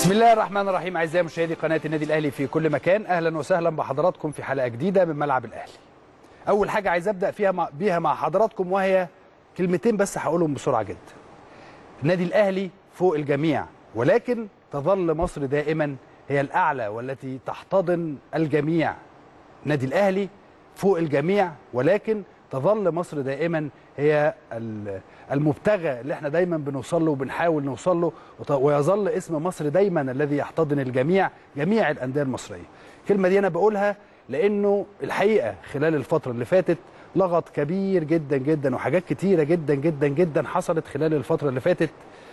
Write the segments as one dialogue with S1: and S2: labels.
S1: بسم الله الرحمن الرحيم اعزائي مشاهدي قناه النادي الاهلي في كل مكان اهلا وسهلا بحضراتكم في حلقه جديده من ملعب الاهلي اول حاجه عايز ابدا فيها مع بيها مع حضراتكم وهي كلمتين بس هقولهم بسرعه جدا النادي الاهلي فوق الجميع ولكن تظل مصر دائما هي الاعلى والتي تحتضن الجميع النادي الاهلي فوق الجميع ولكن تظل مصر دائما هي المبتغى اللي احنا دايما بنوصل له وبنحاول نوصل له ويظل اسم مصر دايما الذي يحتضن الجميع جميع الانديه المصريه. الكلمه دي انا بقولها لانه الحقيقه خلال الفتره اللي فاتت لغط كبير جدا جدا وحاجات كتيره جدا جدا جدا حصلت خلال الفتره اللي فاتت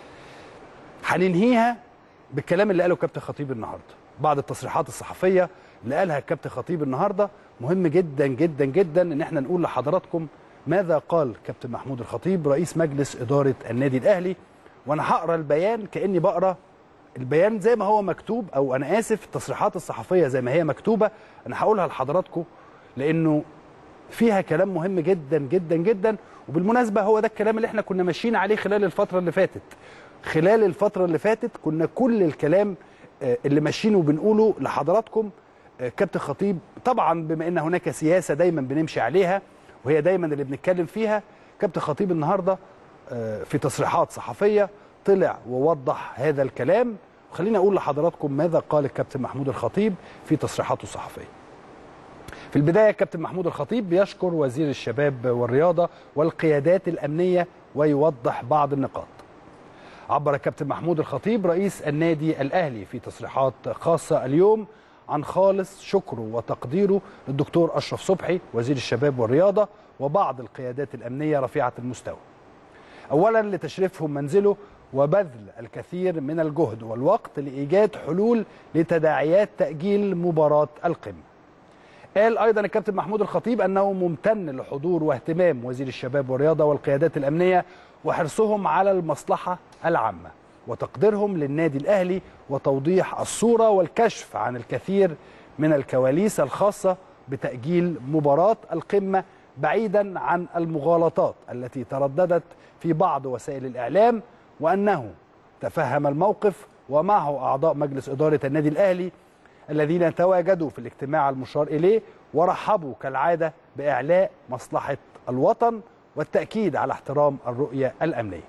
S1: هننهيها بالكلام اللي قاله كابتن خطيب النهارده بعض التصريحات الصحفيه اللي قالها الكابتن خطيب النهارده مهم جدا جدا جدا ان احنا نقول لحضراتكم ماذا قال كابتن محمود الخطيب رئيس مجلس اداره النادي الاهلي وانا هقرا البيان كاني بقرا البيان زي ما هو مكتوب او انا اسف التصريحات الصحفيه زي ما هي مكتوبه انا هقولها لحضراتكم لانه فيها كلام مهم جدا جدا جدا وبالمناسبه هو ده الكلام اللي احنا كنا ماشيين عليه خلال الفتره اللي فاتت خلال الفتره اللي فاتت كنا كل الكلام اللي ماشيينه وبنقوله لحضراتكم كابتن خطيب طبعا بما ان هناك سياسه دايما بنمشي عليها وهي دايما اللي بنتكلم فيها كابتن خطيب النهارده في تصريحات صحفيه طلع ووضح هذا الكلام وخليني اقول لحضراتكم ماذا قال الكابتن محمود الخطيب في تصريحاته الصحفيه في البدايه كابتن محمود الخطيب بيشكر وزير الشباب والرياضه والقيادات الامنيه ويوضح بعض النقاط عبر الكابتن محمود الخطيب رئيس النادي الاهلي في تصريحات خاصه اليوم عن خالص شكره وتقديره للدكتور اشرف صبحي وزير الشباب والرياضه وبعض القيادات الامنيه رفيعه المستوى. اولا لتشريفهم منزله وبذل الكثير من الجهد والوقت لايجاد حلول لتداعيات تاجيل مباراه القمه. قال ايضا الكابتن محمود الخطيب انه ممتن لحضور واهتمام وزير الشباب والرياضه والقيادات الامنيه وحرصهم على المصلحه العامه. وتقديرهم للنادي الاهلي وتوضيح الصوره والكشف عن الكثير من الكواليس الخاصه بتاجيل مباراه القمه بعيدا عن المغالطات التي ترددت في بعض وسائل الاعلام وانه تفهم الموقف ومعه اعضاء مجلس اداره النادي الاهلي الذين تواجدوا في الاجتماع المشار اليه ورحبوا كالعاده باعلاء مصلحه الوطن والتاكيد على احترام الرؤيه الامنيه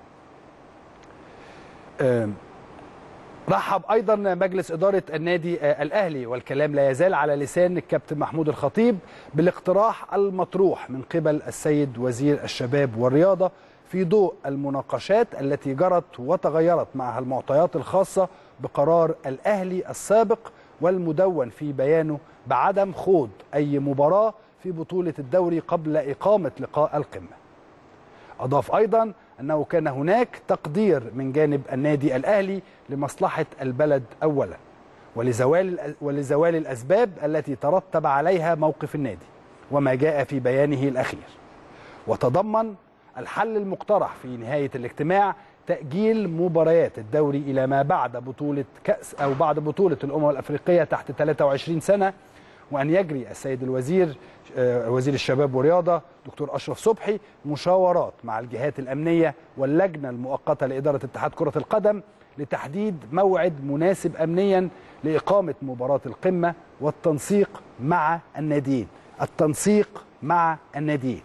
S1: رحب ايضا مجلس اداره النادي الاهلي والكلام لا يزال على لسان الكابتن محمود الخطيب بالاقتراح المطروح من قبل السيد وزير الشباب والرياضه في ضوء المناقشات التي جرت وتغيرت معها المعطيات الخاصه بقرار الاهلي السابق والمدون في بيانه بعدم خوض اي مباراه في بطوله الدوري قبل اقامه لقاء القمه. اضاف ايضا انه كان هناك تقدير من جانب النادي الاهلي لمصلحه البلد اولا ولزوال ولزوال الاسباب التي ترتب عليها موقف النادي وما جاء في بيانه الاخير. وتضمن الحل المقترح في نهايه الاجتماع تاجيل مباريات الدوري الى ما بعد بطوله كاس او بعد بطوله الامم الافريقيه تحت 23 سنه وان يجري السيد الوزير وزير الشباب والرياضه دكتور اشرف صبحي مشاورات مع الجهات الامنيه واللجنه المؤقته لاداره اتحاد كره القدم لتحديد موعد مناسب امنيا لاقامه مباراه القمه والتنسيق مع الناديين التنسيق مع الناديين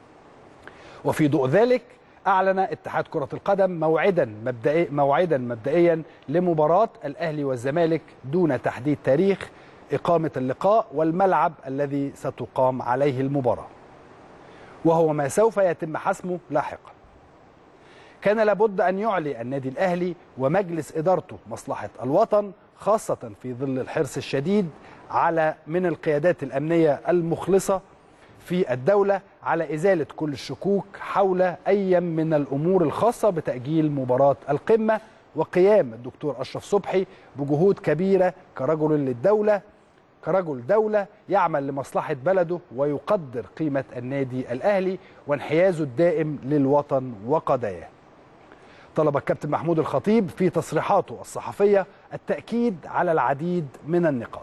S1: وفي ضوء ذلك اعلن اتحاد كره القدم موعدا مبدئي موعدا مبدئيا لمباراه الاهلي والزمالك دون تحديد تاريخ إقامة اللقاء والملعب الذي ستقام عليه المباراة وهو ما سوف يتم حسمه لاحقا كان لابد أن يعلي النادي الأهلي ومجلس إدارته مصلحة الوطن خاصة في ظل الحرص الشديد على من القيادات الأمنية المخلصة في الدولة على إزالة كل الشكوك حول أي من الأمور الخاصة بتأجيل مباراة القمة وقيام الدكتور أشرف صبحي بجهود كبيرة كرجل للدولة كرجل دولة يعمل لمصلحة بلده ويقدر قيمة النادي الأهلي وانحيازه الدائم للوطن وقضاياه طلب الكابتن محمود الخطيب في تصريحاته الصحفية التأكيد على العديد من النقاط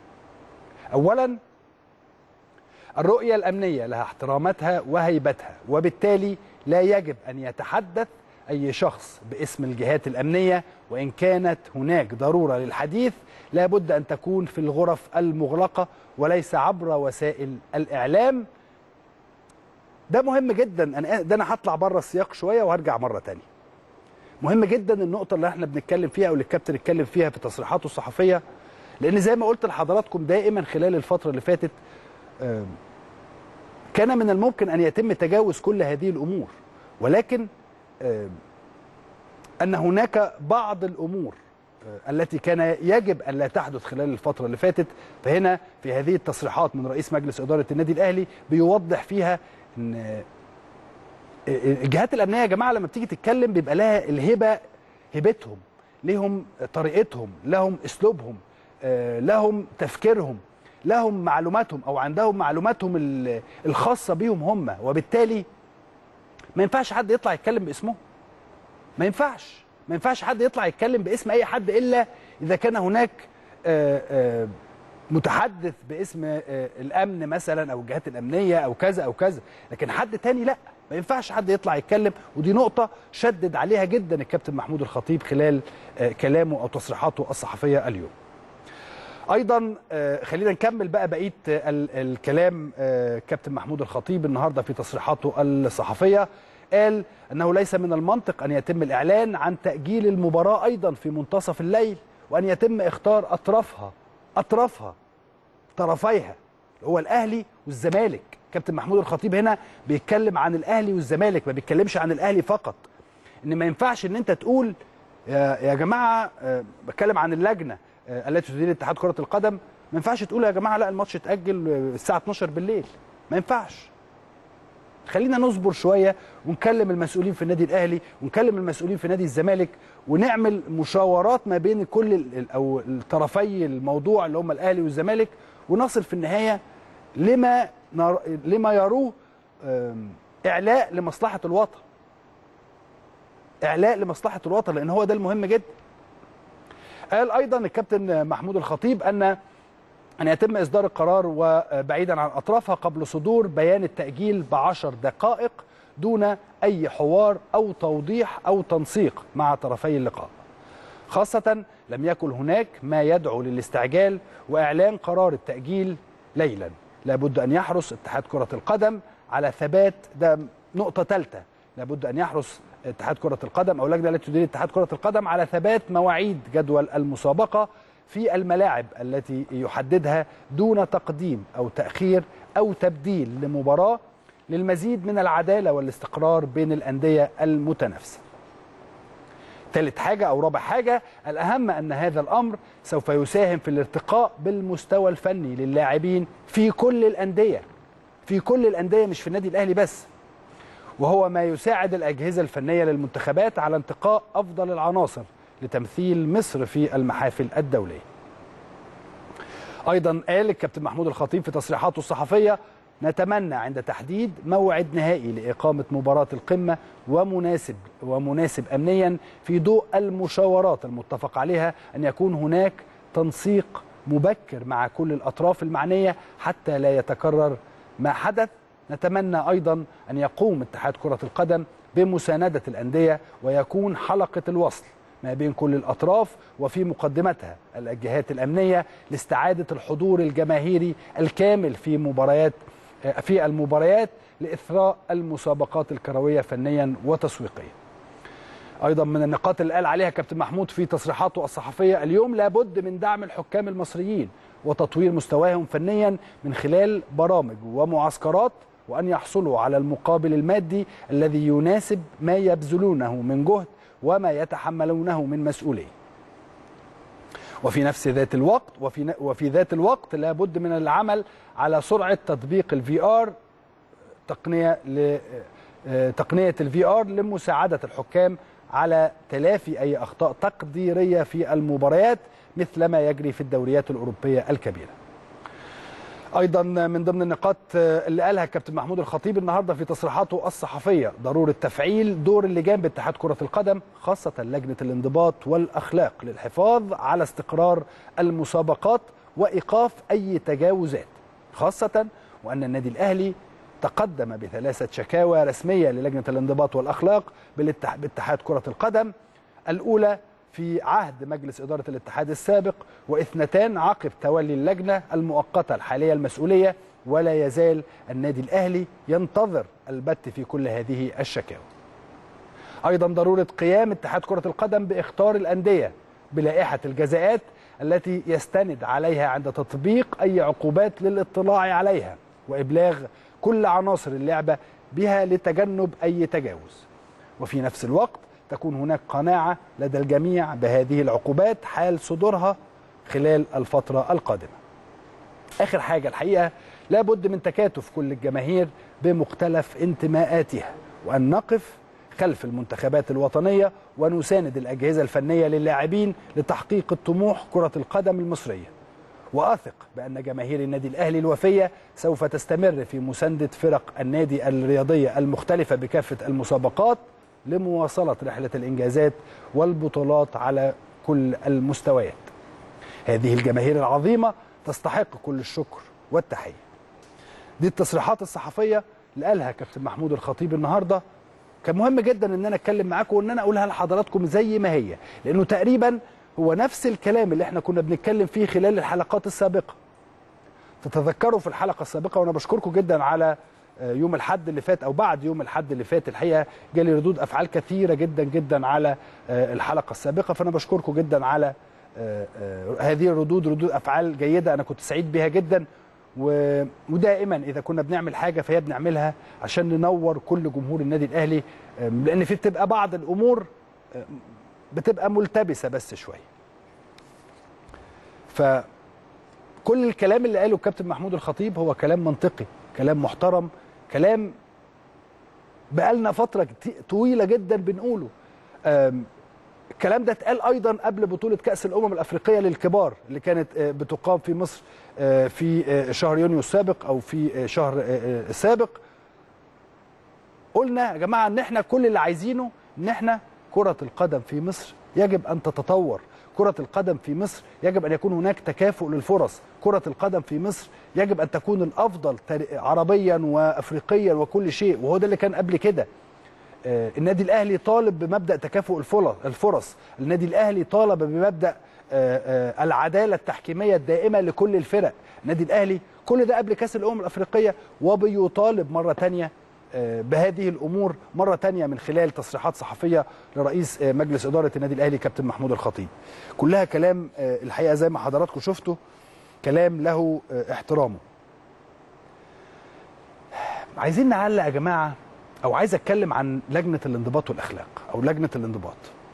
S1: أولا الرؤية الأمنية لها احتراماتها وهيبتها وبالتالي لا يجب أن يتحدث اي شخص باسم الجهات الامنيه وان كانت هناك ضروره للحديث لابد ان تكون في الغرف المغلقه وليس عبر وسائل الاعلام ده مهم جدا انا ده انا هطلع بره السياق شويه وهرجع مره تانية مهم جدا النقطه اللي احنا بنتكلم فيها او اللي الكابتن اتكلم فيها في تصريحاته الصحفيه لان زي ما قلت لحضراتكم دائما خلال الفتره اللي فاتت آم، كان من الممكن ان يتم تجاوز كل هذه الامور ولكن آم، ان هناك بعض الامور آه، التي كان يجب ان لا تحدث خلال الفتره اللي فاتت فهنا في هذه التصريحات من رئيس مجلس اداره النادي الاهلي بيوضح فيها ان آه، الجهات الامنيه يا جماعه لما بتيجي تتكلم بيبقى لها الهبه هبتهم ليهم طريقتهم لهم اسلوبهم آه، لهم تفكيرهم لهم معلوماتهم او عندهم معلوماتهم ال- الخاصه بيهم هم وبالتالي ما ينفعش حد يطلع يتكلم باسمهم ما ينفعش ما ينفعش حد يطلع يتكلم باسم اي حد الا اذا كان هناك آه، آه، متحدث باسم آه، الامن مثلا او الجهات الامنيه او كذا او كذا لكن حد تاني لا ما ينفعش حد يطلع يتكلم ودي نقطه شدد عليها جدا الكابتن محمود الخطيب خلال آه، كلامه او تصريحاته الصحفيه اليوم ايضا آه، خلينا نكمل بقى بقيه آه، ال- الكلام آه، كابتن محمود الخطيب النهارده في تصريحاته الصحفيه قال انه ليس من المنطق ان يتم الاعلان عن تاجيل المباراه ايضا في منتصف الليل وان يتم اختار اطرافها اطرافها طرفيها هو الاهلي والزمالك كابتن محمود الخطيب هنا بيتكلم عن الاهلي والزمالك ما بيتكلمش عن الاهلي فقط ان ما ينفعش ان انت تقول يا, يا جماعه آه، بتكلم عن اللجنه آه، التي تدير اتحاد كره القدم ما ينفعش تقول يا جماعه لا الماتش اتاجل آه، الساعه 12 بالليل ما ينفعش خلينا نصبر شويه ونكلم المسؤولين في النادي الاهلي ونكلم المسؤولين في نادي الزمالك ونعمل مشاورات ما بين كل ال- ال- او الطرفي الموضوع اللي هم الاهلي والزمالك ونصل في النهايه لما نر... لما يروه آم، اعلاء لمصلحه الوطن اعلاء لمصلحه الوطن لان هو ده المهم جدا قال ايضا الكابتن محمود الخطيب ان أن يتم إصدار القرار وبعيدا عن أطرافها قبل صدور بيان التأجيل بعشر دقائق دون أي حوار أو توضيح أو تنسيق مع طرفي اللقاء خاصة لم يكن هناك ما يدعو للاستعجال وإعلان قرار التأجيل ليلا لابد أن يحرص اتحاد كرة القدم على ثبات ده نقطة ثالثة لابد أن يحرص اتحاد كرة القدم أو اللجنة التي تدير اتحاد كرة القدم على ثبات مواعيد جدول المسابقة في الملاعب التي يحددها دون تقديم أو تأخير أو تبديل لمباراة للمزيد من العدالة والاستقرار بين الأندية المتنافسة ثالث حاجة أو رابع حاجة الأهم أن هذا الأمر سوف يساهم في الارتقاء بالمستوى الفني للاعبين في كل الأندية في كل الأندية مش في النادي الأهلي بس وهو ما يساعد الأجهزة الفنية للمنتخبات على انتقاء أفضل العناصر لتمثيل مصر في المحافل الدولية أيضا قال الكابتن محمود الخطيب في تصريحاته الصحفية نتمنى عند تحديد موعد نهائي لإقامة مباراة القمة ومناسب ومناسب أمنيا في ضوء المشاورات المتفق عليها أن يكون هناك تنسيق مبكر مع كل الأطراف المعنية حتى لا يتكرر ما حدث نتمنى أيضا أن يقوم اتحاد كرة القدم بمساندة الأندية ويكون حلقة الوصل ما بين كل الأطراف وفي مقدمتها الجهات الأمنية لاستعادة الحضور الجماهيري الكامل في مباريات في المباريات لإثراء المسابقات الكروية فنيا وتسويقيا ايضا من النقاط اللي قال عليها كابتن محمود في تصريحاته الصحفيه اليوم لابد من دعم الحكام المصريين وتطوير مستواهم فنيا من خلال برامج ومعسكرات وان يحصلوا على المقابل المادي الذي يناسب ما يبذلونه من جهد وما يتحملونه من مسؤوليه. وفي نفس ذات الوقت وفي وفي ذات الوقت لابد من العمل على سرعه تطبيق الفي ار تقنيه ل تقنيه الفي ار لمساعده الحكام على تلافي اي اخطاء تقديريه في المباريات مثل ما يجري في الدوريات الاوروبيه الكبيره. ايضا من ضمن النقاط اللي قالها الكابتن محمود الخطيب النهارده في تصريحاته الصحفيه ضروره تفعيل دور اللجان باتحاد كره القدم خاصه لجنه الانضباط والاخلاق للحفاظ على استقرار المسابقات وايقاف اي تجاوزات خاصه وان النادي الاهلي تقدم بثلاثة شكاوى رسمية للجنة الانضباط والأخلاق بالاتح- باتحاد كرة القدم الأولى في عهد مجلس إدارة الاتحاد السابق واثنتان عقب تولي اللجنة المؤقتة الحالية المسؤولية ولا يزال النادي الأهلي ينتظر البت في كل هذه الشكاوى ايضا ضروره قيام اتحاد كره القدم باختار الانديه بلائحه الجزاءات التي يستند عليها عند تطبيق اي عقوبات للاطلاع عليها وابلاغ كل عناصر اللعبه بها لتجنب اي تجاوز وفي نفس الوقت تكون هناك قناعه لدى الجميع بهذه العقوبات حال صدورها خلال الفتره القادمه اخر حاجه الحقيقه لابد من تكاتف كل الجماهير بمختلف انتماءاتها وان نقف خلف المنتخبات الوطنيه ونساند الاجهزه الفنيه للاعبين لتحقيق الطموح كره القدم المصريه واثق بان جماهير النادي الاهلي الوفيه سوف تستمر في مسانده فرق النادي الرياضيه المختلفه بكافه المسابقات لمواصله رحله الانجازات والبطولات على كل المستويات هذه الجماهير العظيمة تستحق كل الشكر والتحية دي التصريحات الصحفية اللي قالها كابتن محمود الخطيب النهاردة كان مهم جدا ان انا اتكلم معاكم وان انا اقولها لحضراتكم زي ما هي لانه تقريبا هو نفس الكلام اللي احنا كنا بنتكلم فيه خلال الحلقات السابقة تتذكروا في الحلقة السابقة وانا بشكركم جدا على آه، يوم الحد اللي فات او بعد يوم الحد اللي فات الحقيقه جالي ردود افعال كثيره جدا جدا على آه، الحلقه السابقه فانا بشكركم جدا على آه، آه، هذه الردود ردود افعال جيده انا كنت سعيد بها جدا و- ودائما اذا كنا بنعمل حاجه فهي بنعملها عشان ننور كل جمهور النادي الاهلي آه، لان في بتبقى بعض الامور آه، بتبقى ملتبسه بس شويه فكل الكلام اللي قاله الكابتن محمود الخطيب هو كلام منطقي كلام محترم كلام بقالنا فتره كتي- طويله جدا بنقوله آم، الكلام ده اتقال ايضا قبل بطوله كاس الامم الافريقيه للكبار اللي كانت آه، بتقام في مصر آه، في آه، شهر يونيو السابق او في آه، شهر آه، آه، السابق قلنا يا جماعه ان احنا كل اللي عايزينه ان احنا كره القدم في مصر يجب ان تتطور كرة القدم في مصر يجب أن يكون هناك تكافؤ للفرص كرة القدم في مصر يجب أن تكون الأفضل تار- عربيا وأفريقيا وكل شيء وهو ده اللي كان قبل كده آه، النادي الاهلي طالب بمبدا تكافؤ الفرص الفرص النادي الاهلي طالب بمبدا آه، آه، العداله التحكيميه الدائمه لكل الفرق النادي الاهلي كل ده قبل كاس الامم الافريقيه وبيطالب مره تانية آه، بهذه الامور مره تانية من خلال تصريحات صحفيه لرئيس آه، مجلس اداره النادي الاهلي كابتن محمود الخطيب كلها كلام آه، الحقيقه زي ما حضراتكم شفتوا كلام له آه، احترامه عايزين نعلق يا جماعه او عايز اتكلم عن لجنه الانضباط والاخلاق او لجنه الانضباط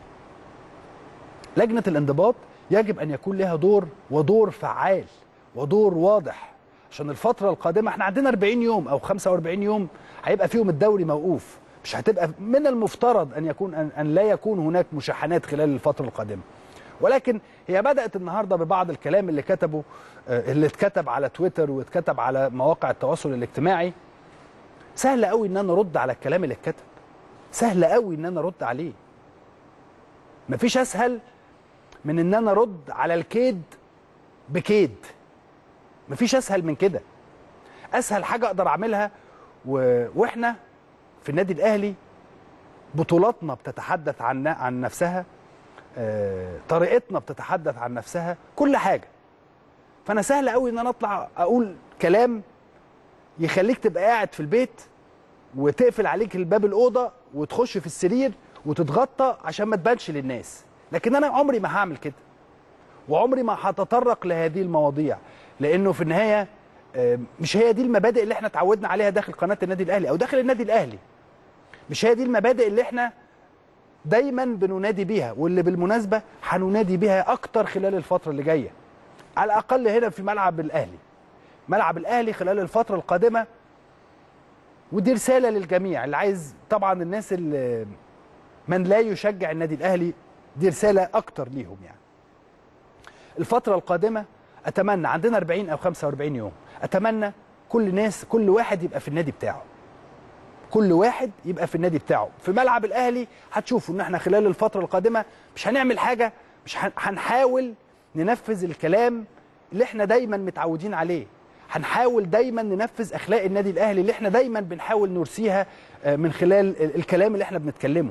S1: لجنه الانضباط يجب ان يكون لها دور ودور فعال ودور واضح عشان الفتره القادمه احنا عندنا 40 يوم او 45 يوم هيبقى فيهم الدوري موقوف مش هتبقى من المفترض ان يكون ان, أن لا يكون هناك مشاحنات خلال الفتره القادمه ولكن هي بدات النهارده ببعض الكلام اللي كتبه آه، اللي اتكتب على تويتر واتكتب على مواقع التواصل الاجتماعي سهل قوي ان انا ارد على الكلام اللي اتكتب سهل قوي ان انا ارد عليه مفيش اسهل من ان انا ارد على الكيد بكيد مفيش اسهل من كده اسهل حاجه اقدر اعملها و... واحنا في النادي الاهلي بطولاتنا بتتحدث عن عن نفسها آه، طريقتنا بتتحدث عن نفسها كل حاجه فانا سهل قوي ان انا اطلع اقول كلام يخليك تبقى قاعد في البيت وتقفل عليك الباب الاوضه وتخش في السرير وتتغطى عشان ما تبانش للناس لكن انا عمري ما هعمل كده وعمري ما هتطرق لهذه المواضيع لانه في النهايه آه، مش هي دي المبادئ اللي احنا اتعودنا عليها داخل قناه النادي الاهلي او داخل النادي الاهلي مش هي دي المبادئ اللي احنا دايما بننادي بيها واللي بالمناسبه هننادي بيها اكتر خلال الفتره اللي جايه على الاقل هنا في ملعب الاهلي ملعب الاهلي خلال الفتره القادمه ودي رساله للجميع اللي عايز طبعا الناس اللي من لا يشجع النادي الاهلي دي رساله اكتر ليهم يعني الفتره القادمه اتمنى عندنا 40 او 45 يوم اتمنى كل ناس كل واحد يبقى في النادي بتاعه كل واحد يبقى في النادي بتاعه في ملعب الاهلي هتشوفوا ان احنا خلال الفتره القادمه مش هنعمل حاجه مش هن- هنحاول ننفذ الكلام اللي احنا دايما متعودين عليه هنحاول دايما ننفذ اخلاق النادي الاهلي اللي احنا دايما بنحاول نرسيها آه، من خلال ال- الكلام اللي احنا بنتكلمه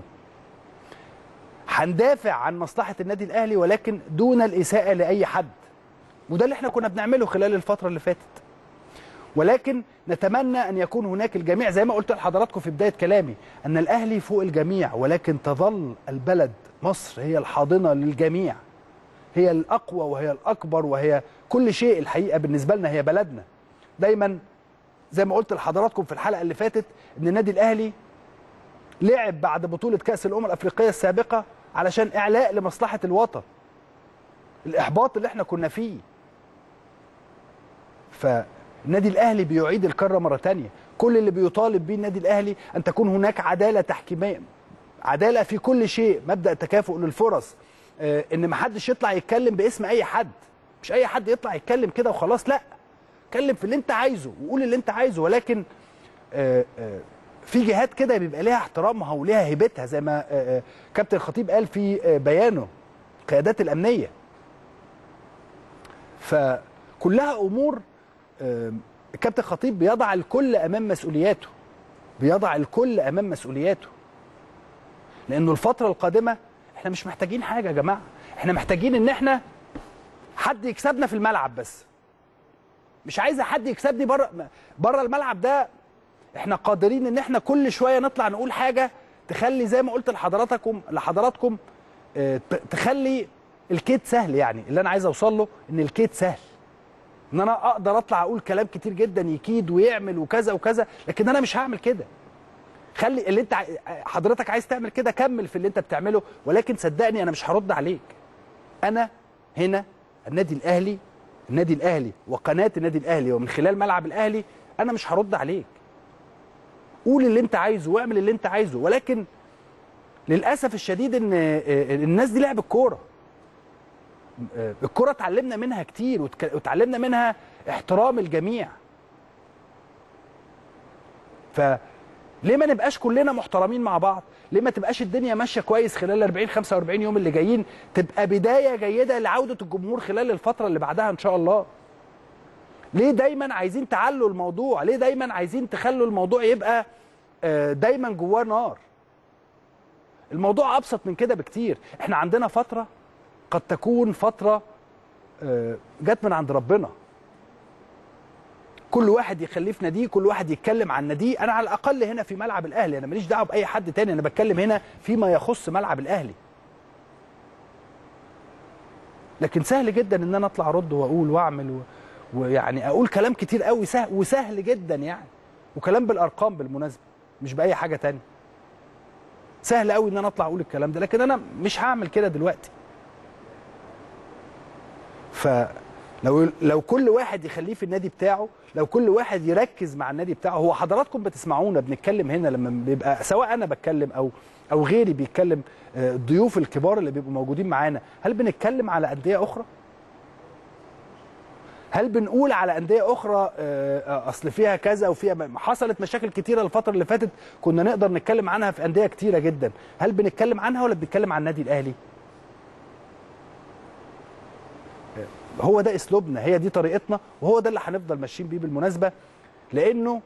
S1: هندافع عن مصلحه النادي الاهلي ولكن دون الاساءه لاي حد وده اللي احنا كنا بنعمله خلال الفتره اللي فاتت ولكن نتمنى ان يكون هناك الجميع زي ما قلت لحضراتكم في بدايه كلامي ان الاهلي فوق الجميع ولكن تظل البلد مصر هي الحاضنه للجميع هي الاقوى وهي الاكبر وهي كل شيء الحقيقه بالنسبه لنا هي بلدنا دايما زي ما قلت لحضراتكم في الحلقه اللي فاتت ان النادي الاهلي لعب بعد بطوله كاس الامم الافريقيه السابقه علشان اعلاء لمصلحه الوطن الاحباط اللي احنا كنا فيه فالنادي الاهلي بيعيد الكره مره تانية كل اللي بيطالب بيه النادي الاهلي ان تكون هناك عداله تحكيميه عداله في كل شيء مبدا تكافؤ للفرص آه، ان ما حدش يطلع يتكلم باسم اي حد مش اي حد يطلع يتكلم كده وخلاص لا اتكلم في اللي انت عايزه وقول اللي انت عايزه ولكن آه، آه، في جهات كده بيبقى ليها احترامها وليها هيبتها زي ما آه، آه، كابتن الخطيب قال في آه، بيانه القيادات الامنيه فكلها امور آه، الكابتن الخطيب بيضع الكل امام مسؤولياته بيضع الكل امام مسؤولياته لانه الفتره القادمه احنا مش محتاجين حاجه يا جماعه احنا محتاجين ان احنا حد يكسبنا في الملعب بس مش عايزه حد يكسبني بره بره الملعب ده احنا قادرين ان احنا كل شويه نطلع نقول حاجه تخلي زي ما قلت لحضراتكم لحضراتكم اه، ت- تخلي الكيد سهل يعني اللي انا عايز اوصل له ان الكيد سهل ان انا اقدر اطلع اقول كلام كتير جدا يكيد ويعمل وكذا وكذا لكن انا مش هعمل كده خلي اللي انت عاي- حضرتك عايز تعمل كده كمل في اللي انت بتعمله ولكن صدقني انا مش هرد عليك انا هنا النادي الاهلي النادي الاهلي وقناه النادي الاهلي ومن خلال ملعب الاهلي انا مش هرد عليك قول اللي انت عايزه واعمل اللي انت عايزه ولكن للاسف الشديد ان آه، الناس دي لعب الكوره آه، الكوره اتعلمنا منها كتير وتك- وتعلمنا منها احترام الجميع فليه ما نبقاش كلنا محترمين مع بعض ليه ما تبقاش الدنيا ماشيه كويس خلال 40 45 يوم اللي جايين تبقى بدايه جيده لعوده الجمهور خلال الفتره اللي بعدها ان شاء الله ليه دايما عايزين تعلوا الموضوع ليه دايما عايزين تخلوا الموضوع يبقى آه، دايما جواه نار الموضوع ابسط من كده بكتير احنا عندنا فتره قد تكون فتره آه، جت من عند ربنا كل واحد يخليه في ناديه كل واحد يتكلم عن ناديه انا على الاقل هنا في ملعب الاهلي انا ماليش دعوه باي حد تاني انا بتكلم هنا فيما يخص ملعب الاهلي لكن سهل جدا ان انا اطلع ارد واقول واعمل و... ويعني اقول كلام كتير قوي سهل وسهل جدا يعني وكلام بالارقام بالمناسبه مش باي حاجه تانية سهل قوي ان انا اطلع اقول الكلام ده لكن انا مش هعمل كده دلوقتي فلو لو كل واحد يخليه في النادي بتاعه لو كل واحد يركز مع النادي بتاعه هو حضراتكم بتسمعونا بنتكلم هنا لما بيبقى سواء انا بتكلم او او غيري بيتكلم آه، الضيوف الكبار اللي بيبقوا موجودين معانا هل بنتكلم على انديه اخرى هل بنقول على انديه اخرى آه، آه، اصل فيها كذا وفيها حصلت مشاكل كتيره الفتره اللي فاتت كنا نقدر نتكلم عنها في انديه كتيره جدا هل بنتكلم عنها ولا بنتكلم عن النادي الاهلي هو ده اسلوبنا هي دي طريقتنا وهو ده اللي هنفضل ماشيين بيه بالمناسبه لانه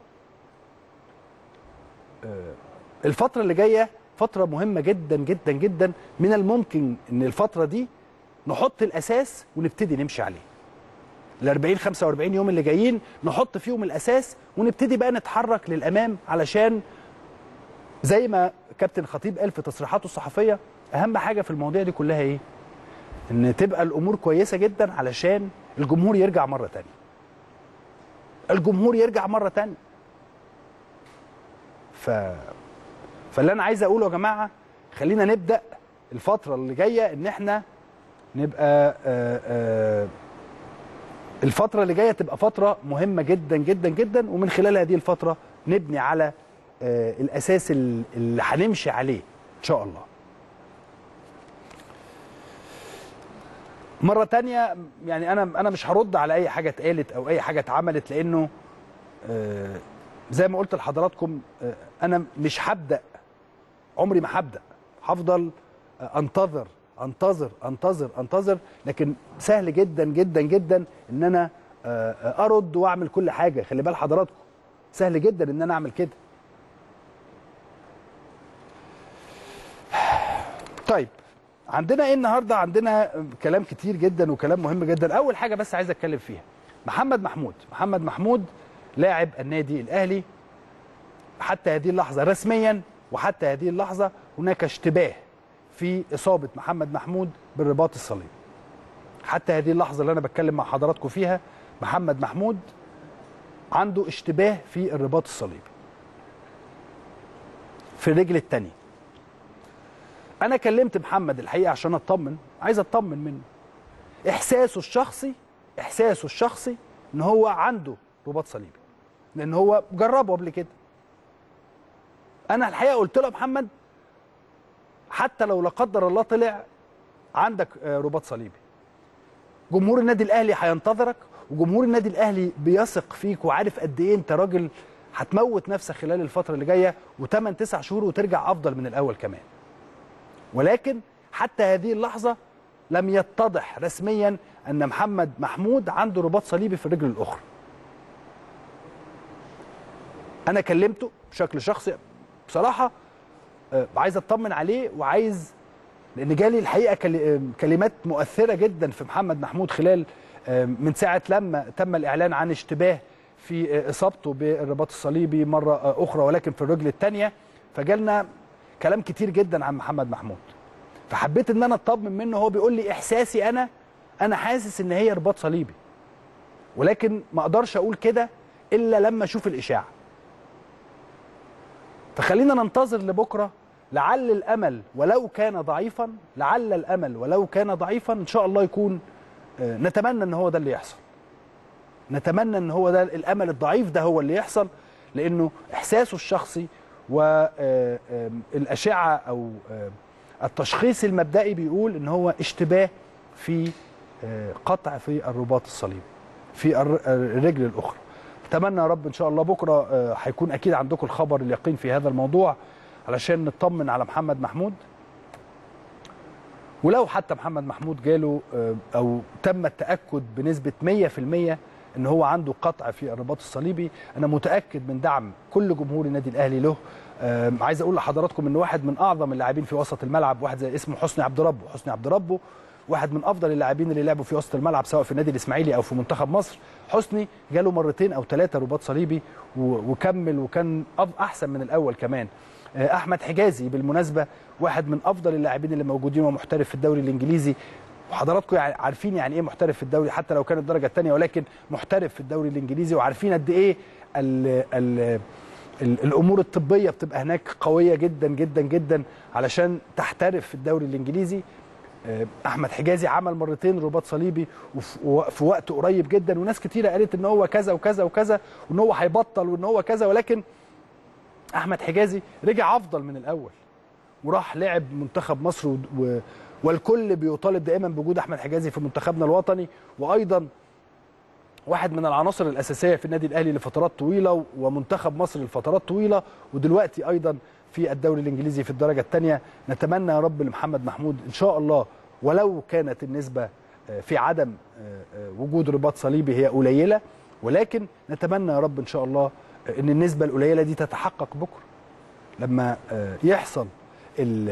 S1: آه، الفتره اللي جايه فتره مهمه جدا جدا جدا من الممكن ان الفتره دي نحط الاساس ونبتدي نمشي عليه ال 40 45 يوم اللي جايين نحط فيهم الاساس ونبتدي بقى نتحرك للامام علشان زي ما كابتن خطيب قال في تصريحاته الصحفيه اهم حاجه في المواضيع دي كلها ايه؟ ان تبقى الامور كويسه جدا علشان الجمهور يرجع مره تانية الجمهور يرجع مره تانية ف فاللي انا عايز اقوله يا جماعه خلينا نبدا الفتره اللي جايه ان احنا نبقى آآ آآ الفتره اللي جايه تبقى فتره مهمه جدا جدا جدا ومن خلال هذه الفتره نبني على آه، الاساس ال- اللي هنمشي عليه ان شاء الله مره تانية يعني انا انا مش هرد على اي حاجه اتقالت او اي حاجه اتعملت لانه آه، زي ما قلت لحضراتكم آه، انا مش هبدا عمري ما هبدا هفضل آه، انتظر انتظر انتظر انتظر لكن سهل جدا جدا جدا ان انا آه، آه، ارد واعمل كل حاجه خلي بال حضراتكم سهل جدا ان انا اعمل كده طيب عندنا ايه النهارده عندنا كلام كتير جدا وكلام مهم جدا اول حاجه بس عايز اتكلم فيها محمد محمود محمد محمود لاعب النادي الاهلي حتى هذه اللحظه رسميا وحتى هذه اللحظه هناك اشتباه في اصابه محمد محمود بالرباط الصليبي حتى هذه اللحظه اللي انا بتكلم مع حضراتكم فيها محمد محمود عنده اشتباه في الرباط الصليبي في الرجل الثانيه انا كلمت محمد الحقيقه عشان اطمن عايز اطمن منه احساسه الشخصي احساسه الشخصي ان هو عنده رباط صليبي لان هو جربه قبل كده انا الحقيقه قلت له يا محمد حتى لو لا قدر الله طلع عندك آه، رباط صليبي جمهور النادي الاهلي هينتظرك وجمهور النادي الاهلي بيثق فيك وعارف قد ايه انت راجل هتموت نفسك خلال الفتره اللي جايه و8 9 شهور وترجع افضل من الاول كمان ولكن حتى هذه اللحظه لم يتضح رسميا ان محمد محمود عنده رباط صليبي في الرجل الاخرى انا كلمته بشكل شخصي بصراحه آه، عايز اطمن عليه وعايز لان جالي الحقيقه كل- آه، كلمات مؤثره جدا في محمد محمود خلال آه، من ساعه لما تم الاعلان عن اشتباه في آه، اصابته بالرباط الصليبي مره آه، اخرى ولكن في الرجل الثانيه فجالنا كلام كتير جدا عن محمد محمود فحبيت ان انا اطمن منه هو بيقول لي احساسي انا انا حاسس ان هي رباط صليبي ولكن ما اقدرش اقول كده الا لما اشوف الاشاعه فخلينا ننتظر لبكره لعل الامل ولو كان ضعيفا لعل الامل ولو كان ضعيفا ان شاء الله يكون آه، نتمنى ان هو ده اللي يحصل نتمنى ان هو ده الامل الضعيف ده هو اللي يحصل لانه احساسه الشخصي والاشعه او آه، التشخيص المبدئي بيقول ان هو اشتباه في آه، قطع في الرباط الصليبي في الر- الرجل الاخرى اتمنى يا رب ان شاء الله بكره آه، هيكون اكيد عندكم الخبر اليقين في هذا الموضوع علشان نطمن على محمد محمود ولو حتى محمد محمود جاله آه، او تم التاكد بنسبه 100% ان هو عنده قطع في الرباط الصليبي انا متاكد من دعم كل جمهور النادي الاهلي له آه، عايز اقول لحضراتكم ان واحد من اعظم اللاعبين في وسط الملعب واحد زي اسمه حسني عبد ربه حسني عبد ربه واحد من افضل اللاعبين اللي لعبوا في وسط الملعب سواء في النادي الاسماعيلي او في منتخب مصر حسني جاله مرتين او ثلاثه رباط صليبي و- وكمل وكان أف- احسن من الاول كمان آه، احمد حجازي بالمناسبه واحد من افضل اللاعبين اللي موجودين ومحترف في الدوري الانجليزي وحضراتكم يع- عارفين يعني ايه محترف في الدوري حتى لو كان الدرجه الثانيه ولكن محترف في الدوري الانجليزي وعارفين قد ايه ال ال ال الامور الطبيه بتبقى هناك قويه جدا جدا جدا علشان تحترف في الدوري الانجليزي آه، احمد حجازي عمل مرتين رباط صليبي وف- وفي وقت قريب جدا وناس كتيره قالت ان هو كذا وكذا وكذا وان هو هيبطل وان هو كذا ولكن احمد حجازي رجع افضل من الاول وراح لعب منتخب مصر و... و... والكل بيطالب دائما بوجود احمد حجازي في منتخبنا الوطني وايضا واحد من العناصر الاساسيه في النادي الاهلي لفترات طويله ومنتخب مصر لفترات طويله ودلوقتي ايضا في الدوري الانجليزي في الدرجه الثانيه نتمنى يا رب لمحمد محمود ان شاء الله ولو كانت النسبه آه، في عدم آه، آه، وجود رباط صليبي هي قليله ولكن نتمنى يا رب ان شاء الله آه، ان النسبه القليله دي تتحقق بكره لما آه، يحصل ال-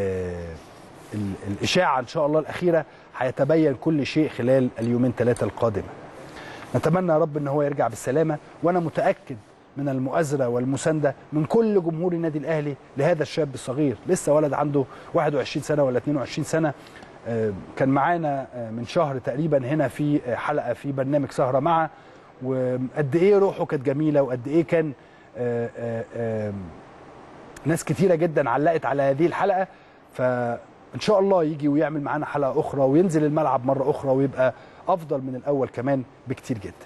S1: ال- الاشاعه ان شاء الله الاخيره هيتبين كل شيء خلال اليومين ثلاثه القادمه نتمنى يا رب ان هو يرجع بالسلامه وانا متاكد من المؤازره والمسانده من كل جمهور النادي الاهلي لهذا الشاب الصغير لسه ولد عنده 21 سنه ولا 22 سنه آه، كان معانا آه، من شهر تقريبا هنا في آه، حلقه في برنامج سهره معه وقد ايه روحه كانت جميله وقد ايه كان آه، آه، آه، ناس كتيره جدا علقت على هذه الحلقه فان شاء الله يجي ويعمل معانا حلقه اخرى وينزل الملعب مره اخرى ويبقى افضل من الاول كمان بكتير جدا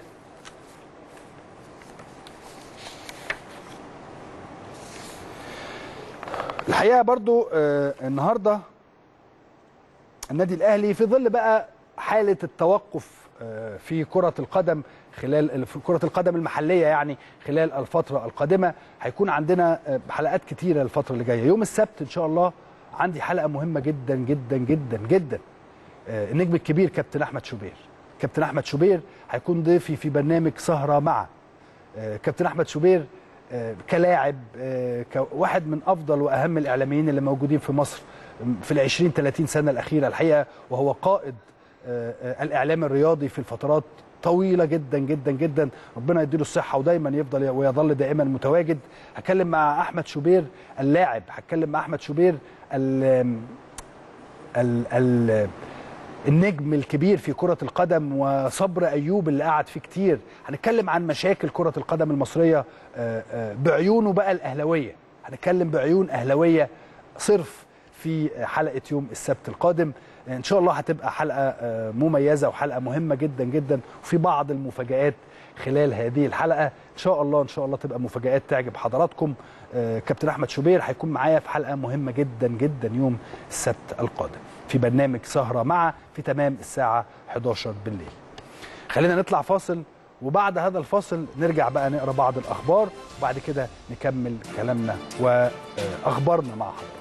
S1: الحقيقه برضو آه، النهارده النادي الاهلي في ظل بقى حاله التوقف آه، في كره القدم خلال في كره القدم المحليه يعني خلال الفتره القادمه هيكون عندنا آه، حلقات كتيره الفتره اللي جايه يوم السبت ان شاء الله عندي حلقه مهمه جدا جدا جدا جدا آه، النجم الكبير كابتن احمد شوبير كابتن احمد شوبير هيكون ضيفي في برنامج سهره مع آه، كابتن احمد شوبير آه، كلاعب آه، كواحد من افضل واهم الاعلاميين اللي موجودين في مصر في ال 20 30 سنه الاخيره الحقيقه وهو قائد آه، آه، الاعلام الرياضي في الفترات طويله جدا جدا جدا ربنا يديله الصحه ودايما يفضل ويظل دائما متواجد هتكلم مع احمد شوبير اللاعب هتكلم مع احمد شوبير ال ال ال النجم الكبير في كرة القدم وصبر أيوب اللي قعد فيه كتير هنتكلم عن مشاكل كرة القدم المصرية آه، آه، بعيونه بقى الأهلوية هنتكلم بعيون أهلوية صرف في حلقة يوم السبت القادم إن شاء الله هتبقى حلقة آه، مميزة وحلقة مهمة جدا جدا وفي بعض المفاجآت خلال هذه الحلقة إن شاء الله إن شاء الله تبقى مفاجآت تعجب حضراتكم آه، كابتن أحمد شوبير هيكون معايا في حلقة مهمة جدا جدا يوم السبت القادم في برنامج سهرة مع في تمام الساعة 11 بالليل خلينا نطلع فاصل وبعد هذا الفاصل نرجع بقى نقرا بعض الأخبار وبعد كده نكمل كلامنا وأخبارنا مع حضراتكم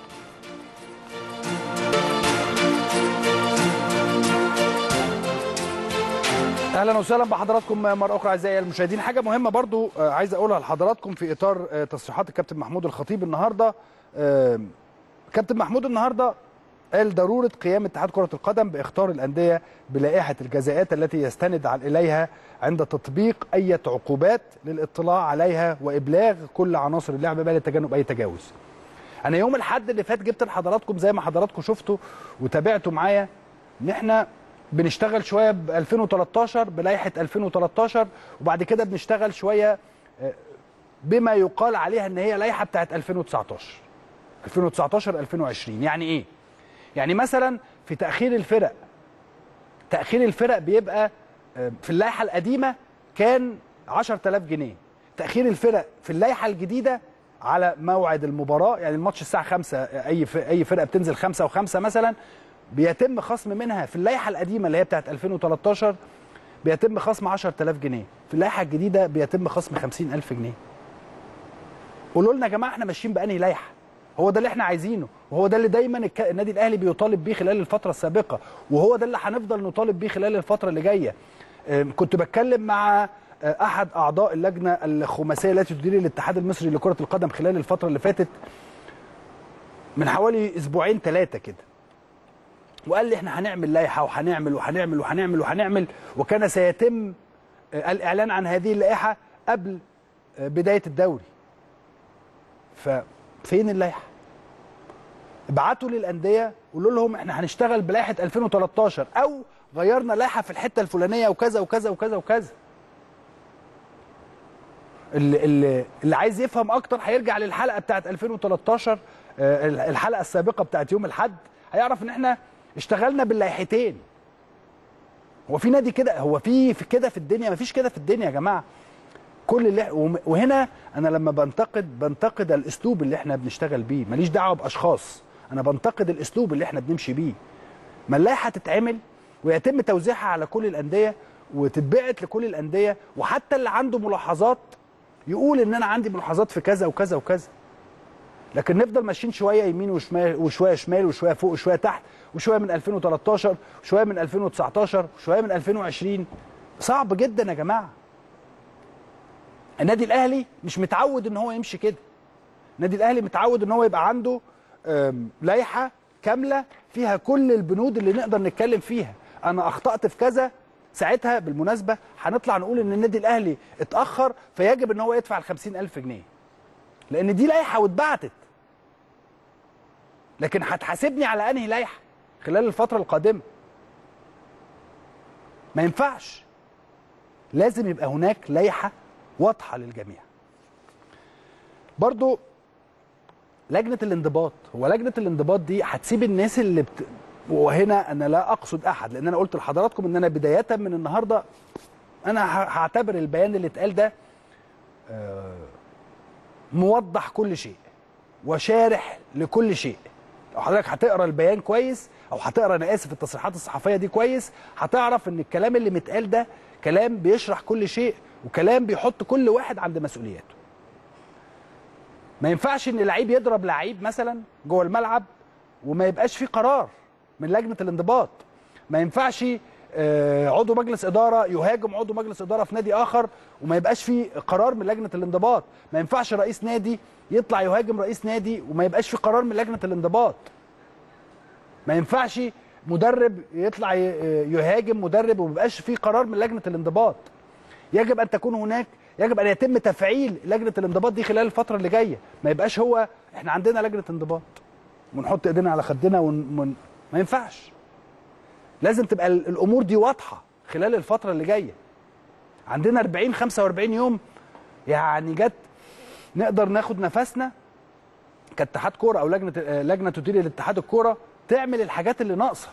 S1: اهلا وسهلا بحضراتكم مره اخرى اعزائي المشاهدين حاجه مهمه برضو آه، عايز اقولها لحضراتكم في اطار آه، تصريحات الكابتن محمود الخطيب النهارده آه، كابتن محمود النهارده قال ضروره قيام اتحاد كره القدم باختار الانديه بلائحه الجزاءات التي يستند عن اليها عند تطبيق اي عقوبات للاطلاع عليها وابلاغ كل عناصر اللعب بقى لتجنب اي تجاوز انا يوم الاحد اللي فات جبت لحضراتكم زي ما حضراتكم شفتوا وتابعتوا معايا ان احنا بنشتغل شويه ب 2013 بلائحه 2013 وبعد كده بنشتغل شويه آه، بما يقال عليها ان هي لائحه بتاعت 2019 2019 2020 يعني ايه يعني مثلا في تاخير الفرق تاخير الفرق بيبقى آه، في اللائحه القديمه كان 10000 جنيه تاخير الفرق في اللائحه الجديده على موعد المباراه يعني الماتش الساعه 5 اي ف- اي فرقه بتنزل 5 و5 مثلا بيتم خصم منها في اللائحه القديمه اللي هي بتاعت 2013 بيتم خصم 10000 جنيه في اللائحه الجديده بيتم خصم 50000 جنيه قولوا لنا يا جماعه احنا ماشيين بانهي لائحه هو ده اللي احنا عايزينه وهو ده اللي دايما الك- النادي الاهلي بيطالب بيه خلال الفتره السابقه وهو ده اللي هنفضل نطالب بيه خلال الفتره اللي جايه أم، كنت بتكلم مع أه، احد اعضاء اللجنه الخماسيه التي تدير الاتحاد المصري لكره القدم خلال الفتره اللي فاتت من حوالي اسبوعين ثلاثه كده وقال لي احنا هنعمل لائحه وهنعمل وهنعمل وهنعمل وهنعمل وكان سيتم آه، الاعلان عن هذه اللائحه قبل آه، بدايه الدوري ففين اللائحه ابعتوا للانديه قولوا لهم احنا هنشتغل بلائحه 2013 او غيرنا لائحه في الحته الفلانيه وكذا وكذا وكذا وكذا اللي, اللي, اللي عايز يفهم اكتر هيرجع للحلقه بتاعت 2013 آه، الحلقه السابقه بتاعت يوم الاحد هيعرف ان احنا اشتغلنا باللائحتين هو في نادي كده هو في في كده في الدنيا مفيش كده في الدنيا يا جماعه كل اللي وم- وهنا انا لما بنتقد بنتقد الاسلوب اللي احنا بنشتغل بيه ماليش دعوه باشخاص انا بنتقد الاسلوب اللي احنا بنمشي بيه ما اللائحه تتعمل ويتم توزيعها على كل الانديه وتتبعت لكل الانديه وحتى اللي عنده ملاحظات يقول ان انا عندي ملاحظات في كذا وكذا وكذا لكن نفضل ماشيين شويه يمين وشمال وشويه شمال وشويه فوق وشويه تحت وشويه من 2013 وشويه من 2019 وشويه من 2020 صعب جدا يا جماعه النادي الاهلي مش متعود ان هو يمشي كده النادي الاهلي متعود ان هو يبقى عنده آم، لائحه كامله فيها كل البنود اللي نقدر نتكلم فيها انا اخطات في كذا ساعتها بالمناسبه هنطلع نقول ان النادي الاهلي اتاخر فيجب ان هو يدفع ال 50000 جنيه لان دي لائحه واتبعتت لكن هتحاسبني على انهي لائحه خلال الفتره القادمه ما ينفعش لازم يبقى هناك لائحه واضحه للجميع برضو لجنه الانضباط هو لجنه الانضباط دي هتسيب الناس اللي بت... وهنا انا لا اقصد احد لان انا قلت لحضراتكم ان انا بدايه من النهارده انا ه- هعتبر البيان اللي اتقال ده آه، موضح كل شيء وشارح لكل شيء لو حضرتك هتقرا البيان كويس او هتقرا انا اسف التصريحات الصحفيه دي كويس هتعرف ان الكلام اللي متقال ده كلام بيشرح كل شيء وكلام بيحط كل واحد عند مسؤولياته ما ينفعش ان لعيب يضرب لعيب مثلا جوه الملعب وما يبقاش فيه قرار من لجنه الانضباط ما ينفعش آه، عضو مجلس اداره يهاجم عضو مجلس اداره في نادي اخر وما يبقاش في قرار من لجنه الانضباط ما ينفعش رئيس نادي يطلع يهاجم رئيس نادي وما يبقاش في قرار من لجنه الانضباط ما ينفعش مدرب يطلع ي- يهاجم مدرب وما يبقاش في قرار من لجنه الانضباط يجب ان تكون هناك يجب ان يتم تفعيل لجنه الانضباط دي خلال الفتره اللي جايه ما يبقاش هو احنا عندنا لجنه انضباط ونحط ايدينا على خدنا ون... ون... ما ينفعش لازم تبقى ال- الامور دي واضحه خلال الفتره اللي جايه عندنا 40 45 يوم يعني جت نقدر ناخد نفسنا كاتحاد كوره او لجنه آه، لجنه تدير الاتحاد الكوره تعمل الحاجات اللي ناقصه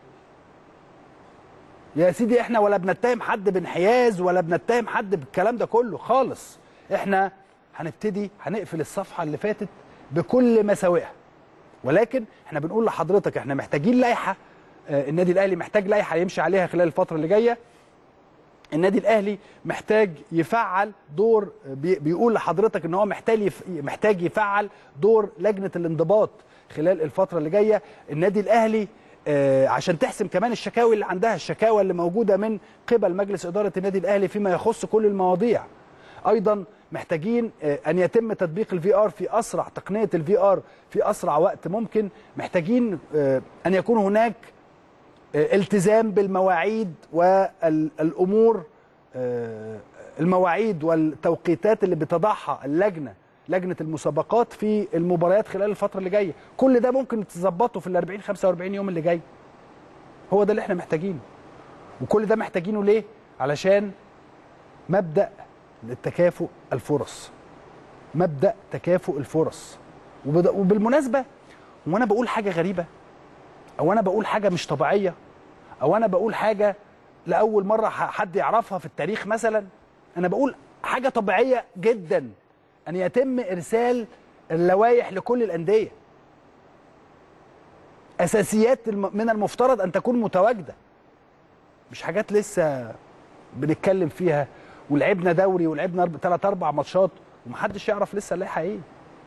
S1: يا سيدي احنا ولا بنتهم حد بانحياز ولا بنتهم حد بالكلام ده كله خالص احنا هنبتدي هنقفل الصفحه اللي فاتت بكل مساوئها ولكن احنا بنقول لحضرتك احنا محتاجين لائحه آه، النادي الاهلي محتاج لائحه يمشي عليها خلال الفتره اللي جايه النادي الاهلي محتاج يفعل دور بي- بيقول لحضرتك ان هو محتاج يف- محتاج يفعل دور لجنه الانضباط خلال الفتره اللي جايه النادي الاهلي آه، عشان تحسم كمان الشكاوي اللي عندها الشكاوى اللي موجوده من قبل مجلس اداره النادي الاهلي فيما يخص كل المواضيع ايضا محتاجين آه، ان يتم تطبيق الفي ار في اسرع تقنيه الفي ار في اسرع وقت ممكن محتاجين آه، ان يكون هناك آه، التزام بالمواعيد والامور آه، المواعيد والتوقيتات اللي بتضعها اللجنه لجنه المسابقات في المباريات خلال الفتره اللي جايه كل ده ممكن تظبطه في ال 40 45 يوم اللي جاي هو ده اللي احنا محتاجينه وكل ده محتاجينه ليه علشان مبدا للتكافؤ الفرص مبدا تكافؤ الفرص وبد- وبالمناسبه وانا بقول حاجه غريبه او انا بقول حاجه مش طبيعيه او انا بقول حاجه لاول مره ح- حد يعرفها في التاريخ مثلا انا بقول حاجه طبيعيه جدا ان يتم ارسال اللوائح لكل الانديه اساسيات الم- من المفترض ان تكون متواجده مش حاجات لسه بنتكلم فيها ولعبنا دوري ولعبنا ثلاث اربع ماتشات ومحدش يعرف لسه اللائحه ايه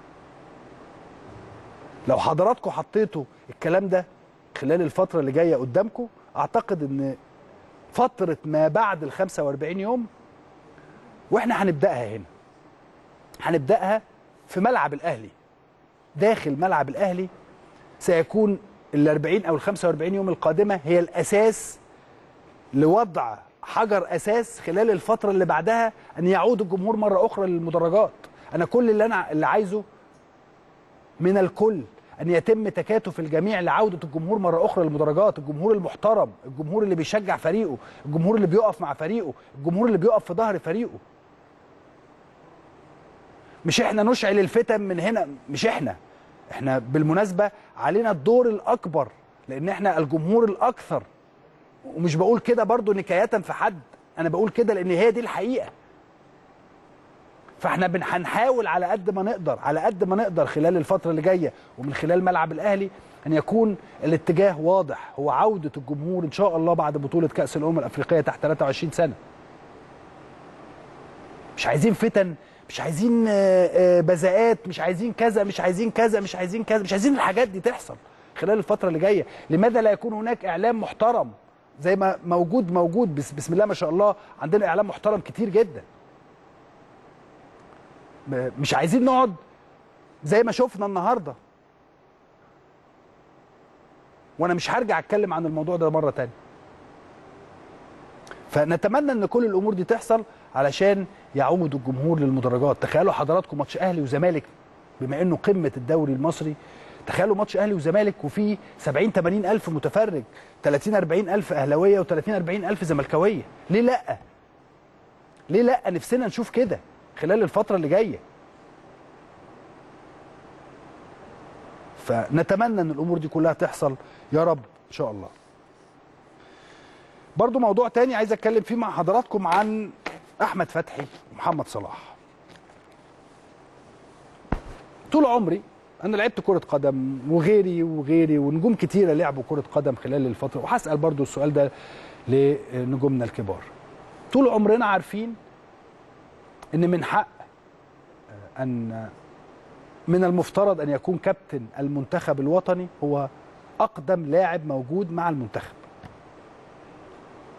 S1: لو حضراتكم حطيتوا الكلام ده خلال الفترة اللي جاية قدامكم أعتقد إن فترة ما بعد ال 45 يوم وإحنا هنبدأها هنا هنبدأها في ملعب الأهلي داخل ملعب الأهلي سيكون ال 40 أو ال 45 يوم القادمة هي الأساس لوضع حجر أساس خلال الفترة اللي بعدها أن يعود الجمهور مرة أخرى للمدرجات أنا كل اللي أنا اللي عايزه من الكل ان يتم تكاتف الجميع لعوده الجمهور مره اخرى للمدرجات الجمهور المحترم الجمهور اللي بيشجع فريقه الجمهور اللي بيقف مع فريقه الجمهور اللي بيقف في ظهر فريقه مش احنا نشعل الفتن من هنا مش احنا احنا بالمناسبه علينا الدور الاكبر لان احنا الجمهور الاكثر ومش بقول كده برضو نكايه في حد انا بقول كده لان هي دي الحقيقه فاحنا بن- هنحاول على قد ما نقدر على قد ما نقدر خلال الفتره اللي جايه ومن خلال ملعب الاهلي ان يكون الاتجاه واضح هو عوده الجمهور ان شاء الله بعد بطوله كاس الامم الافريقيه تحت 23 سنه مش عايزين فتن مش عايزين آه، آه، بذاءات مش عايزين كذا مش عايزين كذا مش عايزين كذا مش عايزين الحاجات دي تحصل خلال الفتره اللي جايه لماذا لا يكون هناك اعلام محترم زي ما موجود موجود بس بسم الله ما شاء الله عندنا اعلام محترم كتير جدا م- مش عايزين نقعد زي ما شفنا النهارده وانا مش هرجع اتكلم عن الموضوع ده مره تانية فنتمنى ان كل الامور دي تحصل علشان يعود الجمهور للمدرجات تخيلوا حضراتكم ماتش اهلي وزمالك بما انه قمه الدوري المصري تخيلوا ماتش اهلي وزمالك وفيه 70 80 الف متفرج 30 40 الف اهلاويه و30 40 الف زملكاويه ليه لا ليه لا نفسنا نشوف كده خلال الفتره اللي جايه فنتمنى ان الامور دي كلها تحصل يا رب ان شاء الله برضو موضوع تاني عايز اتكلم فيه مع حضراتكم عن احمد فتحي ومحمد صلاح طول عمري انا لعبت كره قدم وغيري وغيري ونجوم كتيره لعبوا كره قدم خلال الفتره وهسال برضو السؤال ده لنجومنا الكبار طول عمرنا عارفين ان من حق ان من المفترض ان يكون كابتن المنتخب الوطني هو اقدم لاعب موجود مع المنتخب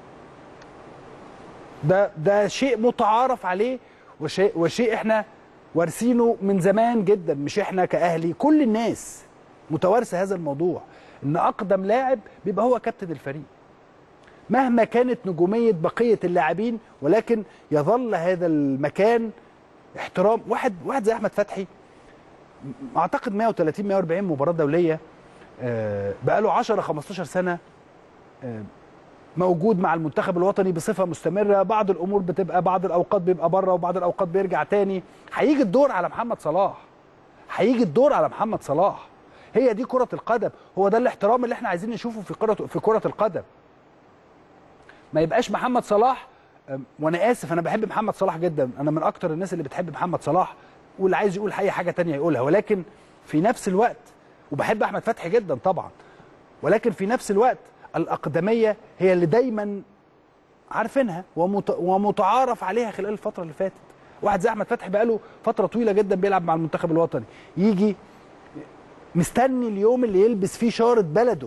S1: ده ده شيء متعارف عليه وشيء وشيء احنا وارثينه من زمان جدا مش احنا كاهلي كل الناس متوارثه هذا الموضوع ان اقدم لاعب بيبقى هو كابتن الفريق مهما كانت نجوميه بقيه اللاعبين ولكن يظل هذا المكان احترام واحد واحد زي احمد فتحي اعتقد 130 140 مباراه دوليه آه، بقاله 10 15 سنه آه، موجود مع المنتخب الوطني بصفه مستمره بعض الامور بتبقى بعض الاوقات بيبقى بره وبعض الاوقات بيرجع تاني هيجي الدور على محمد صلاح هيجي الدور على محمد صلاح هي دي كره القدم هو ده الاحترام اللي احنا عايزين نشوفه في كره في كره القدم ما يبقاش محمد صلاح أم، وانا اسف انا بحب محمد صلاح جدا انا من اكتر الناس اللي بتحب محمد صلاح واللي عايز يقول اي حاجه تانية يقولها ولكن في نفس الوقت وبحب احمد فتحي جدا طبعا ولكن في نفس الوقت الاقدميه هي اللي دايما عارفينها ومت... ومتعارف عليها خلال الفتره اللي فاتت واحد زي احمد فتحي بقاله فتره طويله جدا بيلعب مع المنتخب الوطني يجي مستني اليوم اللي يلبس فيه شاره بلده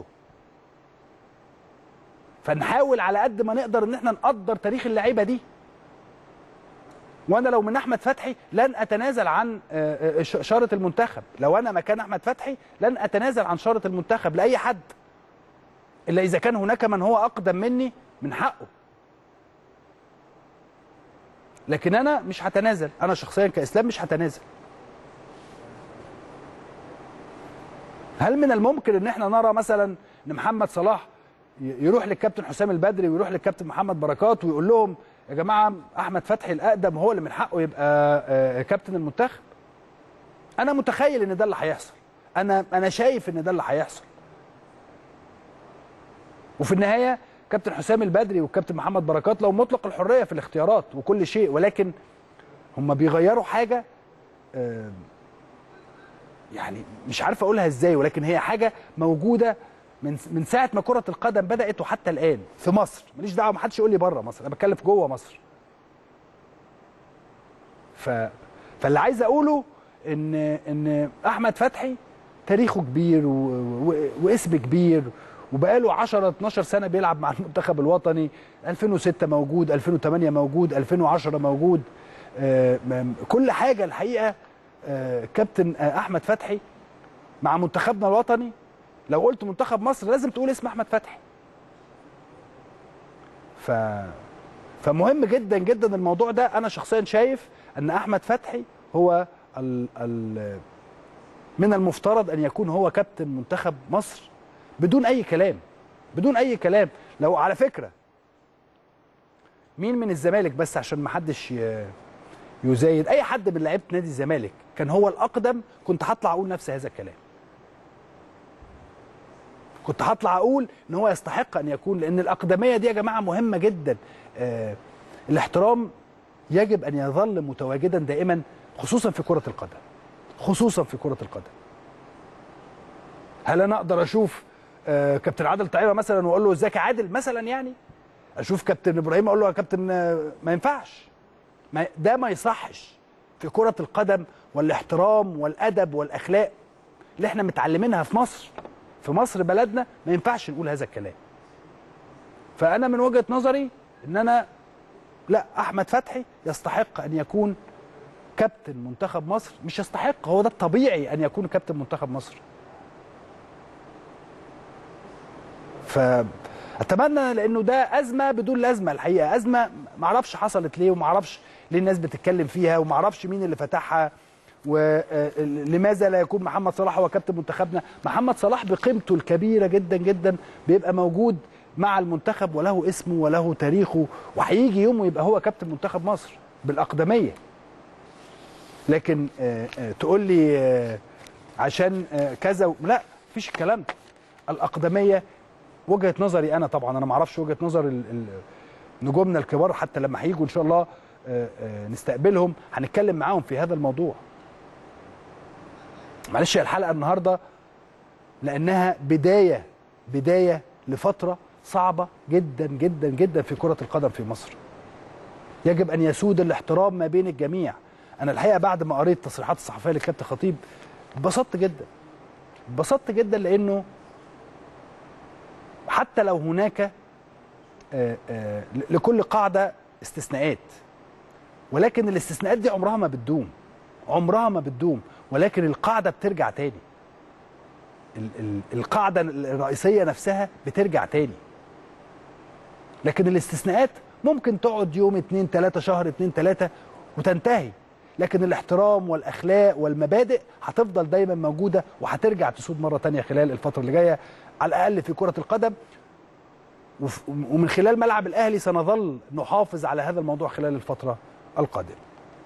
S1: فنحاول على قد ما نقدر ان احنا نقدر تاريخ اللعيبه دي وانا لو من احمد فتحي لن اتنازل عن آه، آه، ش- شاره المنتخب لو انا مكان احمد فتحي لن اتنازل عن شاره المنتخب لاي حد الا اذا كان هناك من هو اقدم مني من حقه لكن انا مش هتنازل انا شخصيا كاسلام مش هتنازل هل من الممكن ان احنا نرى مثلا ان محمد صلاح ي- يروح للكابتن حسام البدري ويروح للكابتن محمد بركات ويقول لهم يا جماعه احمد فتحي الاقدم هو اللي من حقه يبقى آه، كابتن المنتخب انا متخيل ان ده اللي هيحصل انا انا شايف ان ده اللي هيحصل وفي النهايه كابتن حسام البدري والكابتن محمد بركات لو مطلق الحريه في الاختيارات وكل شيء ولكن هم بيغيروا حاجه آه، يعني مش عارف اقولها ازاي ولكن هي حاجه موجوده من من ساعه ما كره القدم بدات وحتى الان في مصر ماليش دعوه ما حدش يقول لي بره مصر انا بتكلم في جوه مصر ف فاللي عايز اقوله ان ان احمد فتحي تاريخه كبير و... و... واسم كبير وبقاله 10 12 سنه بيلعب مع المنتخب الوطني 2006 موجود 2008 موجود 2010 موجود آه، م- كل حاجه الحقيقه آه، كابتن آه، احمد فتحي مع منتخبنا الوطني لو قلت منتخب مصر لازم تقول اسم احمد فتحي ف فمهم جدا جدا الموضوع ده انا شخصيا شايف ان احمد فتحي هو ال... ال... من المفترض ان يكون هو كابتن منتخب مصر بدون اي كلام بدون اي كلام لو على فكره مين من الزمالك بس عشان ما حدش ي... يزايد اي حد من لعيبه نادي الزمالك كان هو الاقدم كنت هطلع اقول نفس هذا الكلام كنت هطلع اقول ان هو يستحق ان يكون لان الاقدميه دي يا جماعه مهمه جدا آه الاحترام يجب ان يظل متواجدا دائما خصوصا في كره القدم خصوصا في كره القدم هل انا اقدر اشوف آه كابتن عادل طعيمه مثلا واقول له ازيك يا عادل مثلا يعني اشوف كابتن ابراهيم اقول له يا كابتن آه، ما ينفعش ما ده ما يصحش في كرة القدم والاحترام والأدب والأخلاق اللي احنا متعلمينها في مصر في مصر بلدنا ما ينفعش نقول هذا الكلام فأنا من وجهة نظري إن أنا لا أحمد فتحي يستحق أن يكون كابتن منتخب مصر مش يستحق هو ده الطبيعي أن يكون كابتن منتخب مصر فأتمنى لأنه ده أزمة بدون لازمة الحقيقة أزمة معرفش حصلت ليه ومعرفش ليه الناس بتتكلم فيها ومعرفش مين اللي فتحها ولماذا لا يكون محمد صلاح هو كابتن منتخبنا محمد صلاح بقيمته الكبيرة جدا جدا بيبقى موجود مع المنتخب وله اسمه وله تاريخه وهيجي يوم ويبقى هو كابتن منتخب مصر بالأقدمية لكن آه، آه، تقول لي آه، عشان آه، كذا و- لا مفيش الكلام ده الأقدمية وجهة نظري أنا طبعا أنا معرفش وجهة نظر ال- ال- نجومنا الكبار حتى لما هيجوا إن شاء الله آه، آه، نستقبلهم هنتكلم معاهم في هذا الموضوع معلش هي الحلقة النهاردة لأنها بداية بداية لفترة صعبة جدا جدا جدا في كرة القدم في مصر يجب أن يسود الاحترام ما بين الجميع أنا الحقيقة بعد ما قريت التصريحات الصحفية للكابتن خطيب اتبسطت جدا اتبسطت جدا لأنه حتى لو هناك آه، آه، لكل قاعدة استثناءات ولكن الاستثناءات دي عمرها ما بتدوم عمرها ما بتدوم ولكن القاعده بترجع تاني ال- ال- القاعده الرئيسيه نفسها بترجع تاني لكن الاستثناءات ممكن تقعد يوم اتنين تلاتة شهر اتنين تلاتة وتنتهي لكن الاحترام والاخلاق والمبادئ هتفضل دايما موجوده وهترجع تسود مره تانية خلال الفتره اللي جايه على الاقل في كره القدم وف- ومن خلال ملعب الاهلي سنظل نحافظ على هذا الموضوع خلال الفتره القادمه.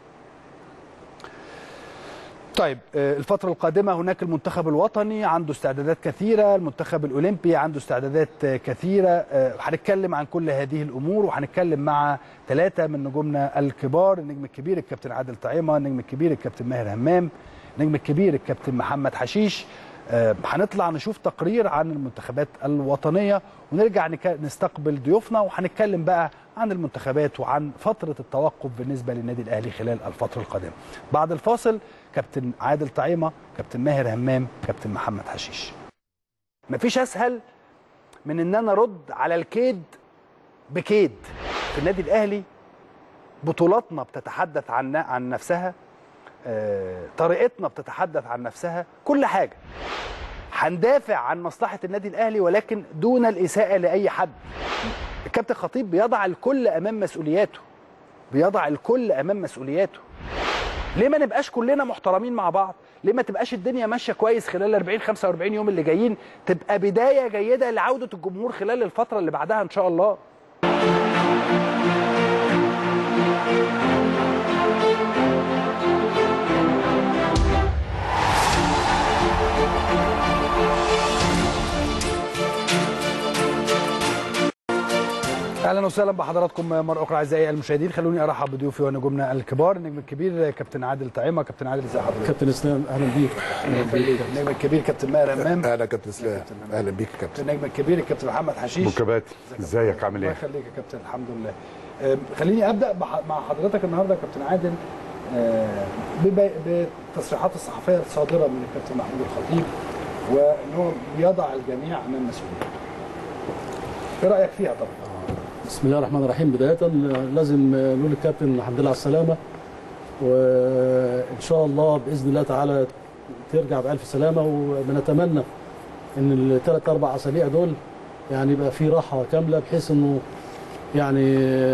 S1: طيب آه، الفترة القادمة هناك المنتخب الوطني عنده استعدادات كثيرة، المنتخب الأولمبي عنده استعدادات آه، كثيرة، آه، هنتكلم عن كل هذه الأمور وهنتكلم مع ثلاثة من نجومنا الكبار، النجم الكبير الكابتن عادل طعيمة، النجم الكبير الكابتن ماهر همام، النجم الكبير الكابتن محمد حشيش، آه، هنطلع نشوف تقرير عن المنتخبات الوطنية ونرجع نك- نستقبل ضيوفنا وهنتكلم بقى عن المنتخبات وعن فترة التوقف بالنسبة للنادي الأهلي خلال الفترة القادمة. بعد الفاصل كابتن عادل طعيمة، كابتن ماهر همام، كابتن محمد حشيش. مفيش أسهل من إن أنا أرد على الكيد بكيد. في النادي الأهلي بطولاتنا بتتحدث عن عن نفسها آه، طريقتنا بتتحدث عن نفسها كل حاجة هندافع عن مصلحة النادي الأهلي ولكن دون الإساءة لأي حد الكابتن خطيب بيضع الكل أمام مسؤولياته بيضع الكل أمام مسؤولياته ليه ما نبقاش كلنا محترمين مع بعض ليه ما تبقاش الدنيا ماشيه كويس خلال 40 45 يوم اللي جايين تبقى بدايه جيده لعوده الجمهور خلال الفتره اللي بعدها ان شاء الله اهلا وسهلا بحضراتكم مره اخرى اعزائي المشاهدين خلوني ارحب بضيوفي ونجومنا الكبار النجم الكبير كابتن عادل طعيمه كابتن عادل ازي حضرتك
S2: كابتن اسلام اهلا بيك
S1: النجم الكبير كابتن ماهر همام
S3: اهلا كابتن اسلام اهلا بيك يا كابتن
S1: النجم الكبير الكابتن محمد حشيش
S4: بوكاباتي ازيك عامل
S1: الله
S4: ايه؟
S1: يخليك يا كابتن الحمد لله أم، خليني ابدا بح- مع حضرتك النهارده يا كابتن عادل آه، ببي- بالتصريحات الصحفيه الصادره من الكابتن محمود الخطيب وان هو بيضع الجميع امام مسؤوليته. ايه رايك فيها طبعا؟
S2: بسم الله الرحمن الرحيم بدايه لازم نقول للكابتن الحمد لله على السلامه وان شاء الله باذن الله تعالى ترجع بالف سلامه وبنتمنى ان الثلاث اربع اسابيع دول يعني يبقى في راحه كامله بحيث انه يعني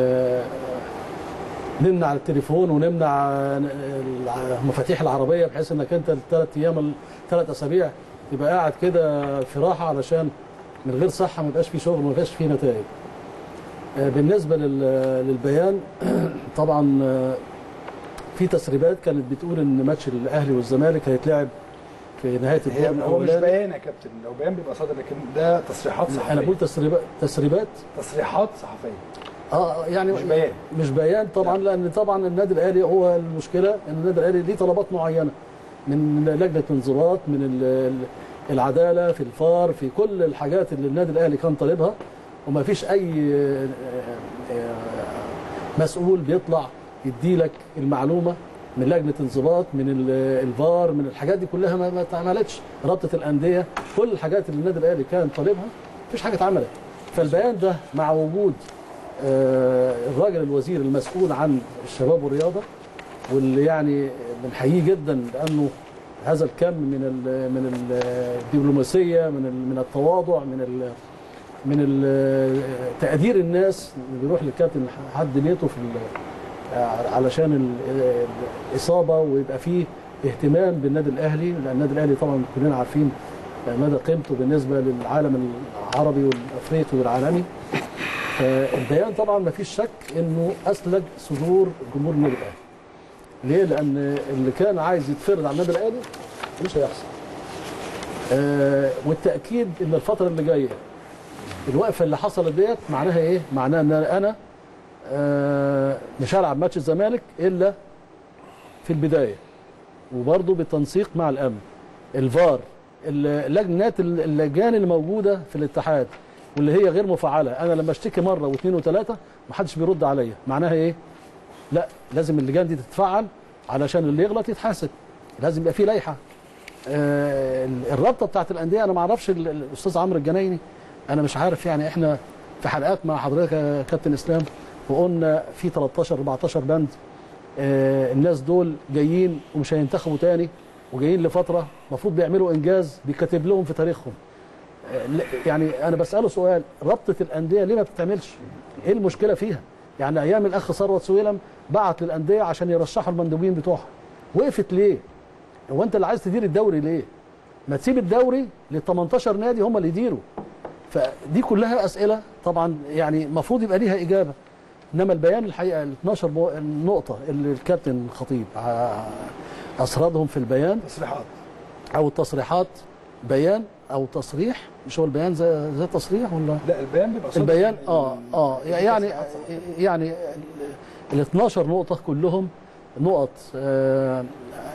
S2: نمنع التليفون ونمنع مفاتيح العربيه بحيث انك انت الثلاث ايام الثلاث اسابيع تبقى قاعد كده في راحه علشان من غير صحه ما يبقاش في شغل ما يبقاش في نتائج. آه، بالنسبه لل- للبيان طبعا آه، في تسريبات كانت بتقول ان ماتش الاهلي والزمالك هيتلعب في نهايه
S1: هي
S2: الدور
S1: هو مش
S2: الاولاني
S1: بيان يا كابتن لو بيان بيبقى صادر لكن ده تصريحات
S2: انا
S1: صحفيه
S2: بقول تسريبات تسريبات
S1: تصريحات صحفيه
S2: اه يعني
S1: مش بيان
S2: مش بيان طبعا لان طبعا النادي الاهلي هو المشكله ان النادي الاهلي ليه طلبات معينه من لجنه انضباط من ال- ال- العداله في الفار في كل الحاجات اللي النادي الاهلي كان طالبها وما فيش اي آه، آه، مسؤول بيطلع يديلك المعلومه من لجنه انضباط من ال- الفار من الحاجات دي كلها ما ما اتعملتش رابطه الانديه كل الحاجات اللي النادي الاهلي كان طالبها مفيش حاجه اتعملت فالبيان ده مع وجود آه، الراجل الوزير المسؤول عن الشباب والرياضه واللي يعني بنحييه جدا لانه هذا الكم من ال من ال الدبلوماسيه من ال من التواضع من ال من ال تقدير الناس بيروح للكابتن حد بيته في ال- علشان ال- الاصابه ويبقى فيه اهتمام بالنادي الاهلي لان النادي الاهلي طبعا كلنا عارفين مدى قيمته بالنسبه للعالم العربي والافريقي والعالمي فالبيان طبعا ما فيش شك انه اسلج صدور جمهور النادي الاهلي. ليه؟ لان اللي كان عايز يتفرض على النادي الاهلي مش هيحصل. آه والتاكيد ان الفتره اللي جايه الوقفه اللي حصلت ديت معناها ايه؟ معناها ان انا آه مش هلعب ماتش الزمالك الا في البدايه. وبرضه بالتنسيق مع الامن. الفار اللجنات اللجان اللي موجوده في الاتحاد واللي هي غير مفعله انا لما اشتكي مره واثنين وثلاثه محدش بيرد عليا معناها ايه لا لازم اللجان دي تتفعل علشان اللي يغلط يتحاسب لازم يبقى في لائحه آه الرابطه بتاعت الانديه انا ما اعرفش ال- الاستاذ عمرو الجنايني انا مش عارف يعني احنا في حلقات مع حضرتك يا كابتن اسلام وقلنا في 13 14 بند آه، الناس دول جايين ومش هينتخبوا تاني وجايين لفتره المفروض بيعملوا انجاز بيكتب لهم في تاريخهم آه، لا- يعني انا بساله سؤال رابطه الانديه ليه ما بتتعملش؟ ايه المشكله فيها؟ يعني ايام الاخ ثروت سويلم بعت للانديه عشان يرشحوا المندوبين بتوعها وقفت ليه؟ هو انت اللي عايز تدير الدوري ليه؟ ما تسيب الدوري ل 18 نادي هم اللي يديروا فدي كلها اسئله طبعا يعني المفروض يبقى ليها اجابه انما البيان الحقيقه ال 12 مو- نقطه اللي الكابتن الخطيب ع- اسردهم في البيان
S1: تصريحات
S2: او التصريحات بيان او تصريح مش هو البيان زي زي التصريح ولا
S1: لا البيان بيبقى صدر
S2: البيان
S1: من-
S2: اه اه يعني يعني ال 12 نقطة كلهم نقط آه،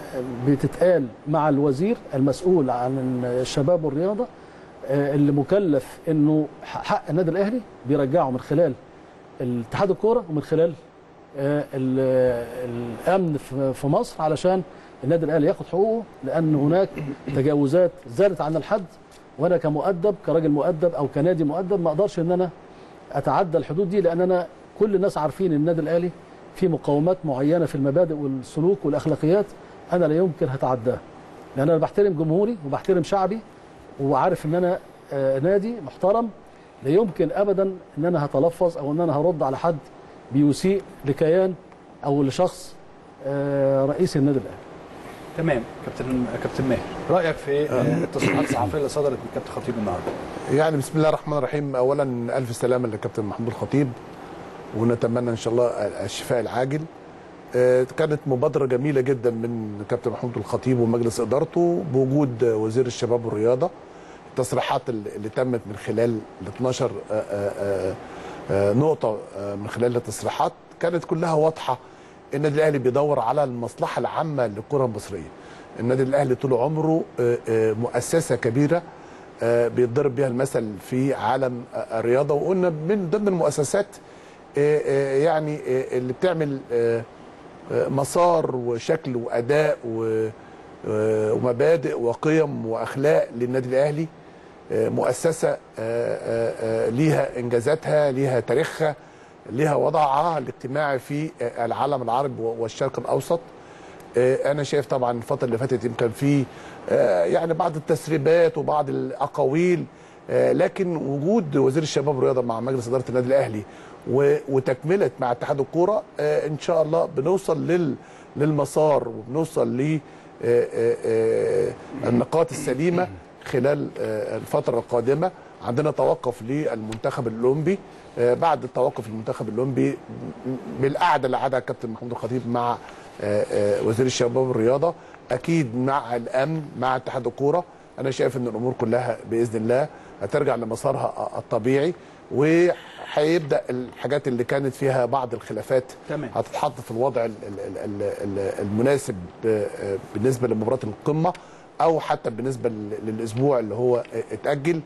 S2: بتتقال مع الوزير المسؤول عن الشباب والرياضة آه، اللي مكلف انه حق النادي الاهلي بيرجعه من خلال الاتحاد الكوره ومن خلال آه، ال- الامن في- في مصر علشان النادي الاهلي ياخد حقوقه لان هناك تجاوزات زادت عن الحد وانا كمؤدب كراجل مؤدب او كنادي مؤدب ما اقدرش ان انا اتعدى الحدود دي لان انا كل الناس عارفين ان النادي الاهلي في مقاومات معينه في المبادئ والسلوك والاخلاقيات انا لا يمكن هتعداها لان انا بحترم جمهوري وبحترم شعبي وعارف ان انا آه، نادي محترم لا يمكن ابدا ان انا هتلفظ او ان انا هرد على حد بيسيء لكيان او لشخص آه، رئيس النادي الاهلي
S1: تمام كابتن كابتن ماهر رايك في آه، التصريحات الصحفيه اللي صدرت من كابتن خطيب النهارده
S3: يعني بسم الله الرحمن الرحيم اولا الف سلامه للكابتن محمود الخطيب ونتمنى ان شاء الله الشفاء العاجل آه، كانت مبادره جميله جدا من كابتن محمود الخطيب ومجلس ادارته بوجود وزير الشباب والرياضه التصريحات اللي اللي تمت من خلال ال 12 آه، آه، آه، نقطه آه، من خلال التصريحات كانت كلها واضحه النادي الاهلي بيدور على المصلحه العامه للكره المصريه النادي الاهلي طول عمره آه، آه، مؤسسه كبيره آه، بيتضرب بها المثل في عالم آه، الرياضه وقلنا من ضمن المؤسسات آه، آه، يعني آه، اللي بتعمل آه، آه، مسار وشكل واداء و- آه، ومبادئ وقيم واخلاق للنادي الاهلي آه، مؤسسه آه، آه، آه، ليها انجازاتها ليها تاريخها ليها وضعها الاجتماعي في آه، العالم العربي والشرق الاوسط آه، انا شايف طبعا الفتره اللي فاتت يمكن في آه، يعني بعض التسريبات وبعض الاقاويل آه، لكن وجود وزير الشباب والرياضه مع مجلس اداره النادي الاهلي و- وتكمله مع اتحاد الكوره آه، ان شاء الله بنوصل لل للمسار وبنوصل ل آه، آه، آه، النقاط السليمه خلال آه، الفتره القادمه عندنا توقف للمنتخب الاولمبي آه، بعد التوقف المنتخب الاولمبي بالقعده اللي قعدها الكابتن محمود الخطيب مع آه، آه، وزير الشباب والرياضه اكيد مع الامن مع اتحاد الكوره انا شايف ان الامور كلها باذن الله هترجع لمسارها الطبيعي وهيبدا الحاجات اللي كانت فيها بعض الخلافات
S1: تمام.
S3: هتتحط في الوضع ال- ال- ال- ال- المناسب آه، آه، بالنسبه لمباراه القمه او حتى بالنسبه لل- للاسبوع اللي هو آه، اتاجل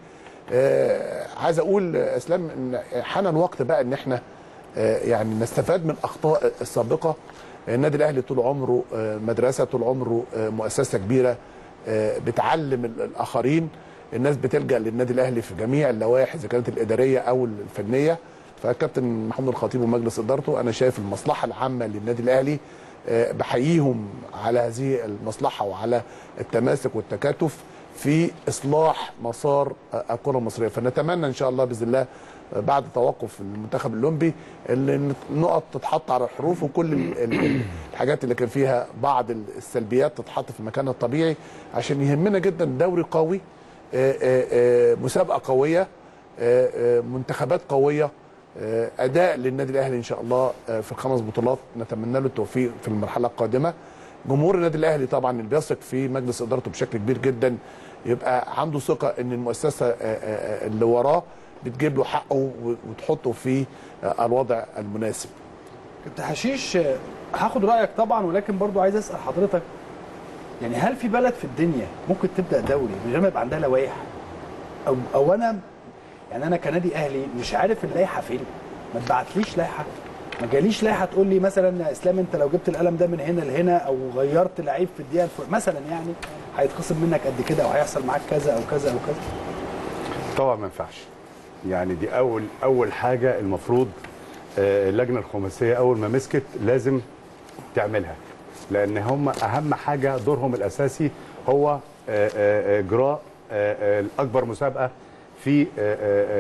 S3: آه، عايز اقول آه، اسلام ان حان الوقت بقى ان احنا آه، يعني نستفاد من اخطاء السابقه النادي الاهلي طول عمره آه، مدرسه طول عمره آه، مؤسسه كبيره آه، بتعلم ال- الاخرين الناس بتلجا للنادي الاهلي في جميع اللوائح اذا كانت الاداريه او الفنيه فكابتن محمود الخطيب ومجلس ادارته انا شايف المصلحه العامه للنادي الاهلي آه، بحييهم على هذه المصلحه وعلى التماسك والتكاتف في اصلاح مسار آه، الكره المصريه فنتمنى ان شاء الله باذن الله آه، بعد توقف المنتخب الاولمبي اللي النقط تتحط على الحروف وكل ال- ال- الحاجات اللي كان فيها بعض السلبيات تتحط في مكانها الطبيعي عشان يهمنا جدا دوري قوي آه، آه، آه، مسابقه قويه آه، آه، منتخبات قويه آه، اداء للنادي الاهلي ان شاء الله آه، في الخمس بطولات نتمنى له التوفيق في المرحله القادمه جمهور النادي الاهلي طبعا اللي بيثق في مجلس ادارته بشكل كبير جدا يبقى عنده ثقه ان المؤسسه آه، آه، اللي وراه بتجيب له حقه و- وتحطه في آه، الوضع المناسب
S1: كابتن حشيش آه، هاخد رايك طبعا ولكن برضو عايز اسال حضرتك يعني هل في بلد في الدنيا ممكن تبدا دوري من غير ما يبقى عندها لوائح او او انا يعني انا كنادي اهلي مش عارف اللائحه فين ما تبعتليش لائحه ما جاليش لائحه تقول لي مثلا يا اسلام انت لو جبت القلم ده من هنا لهنا او غيرت لعيب في الدقيقه الفل... مثلا يعني هيتخصم منك قد كده او هيحصل معاك كذا او كذا او كذا
S4: طبعا ما ينفعش يعني دي اول اول حاجه المفروض آه، اللجنه الخماسيه اول ما مسكت لازم تعملها لان هم اهم حاجه دورهم الاساسي هو آه، آه، اجراء آه، آه، اكبر مسابقه في آه، آه،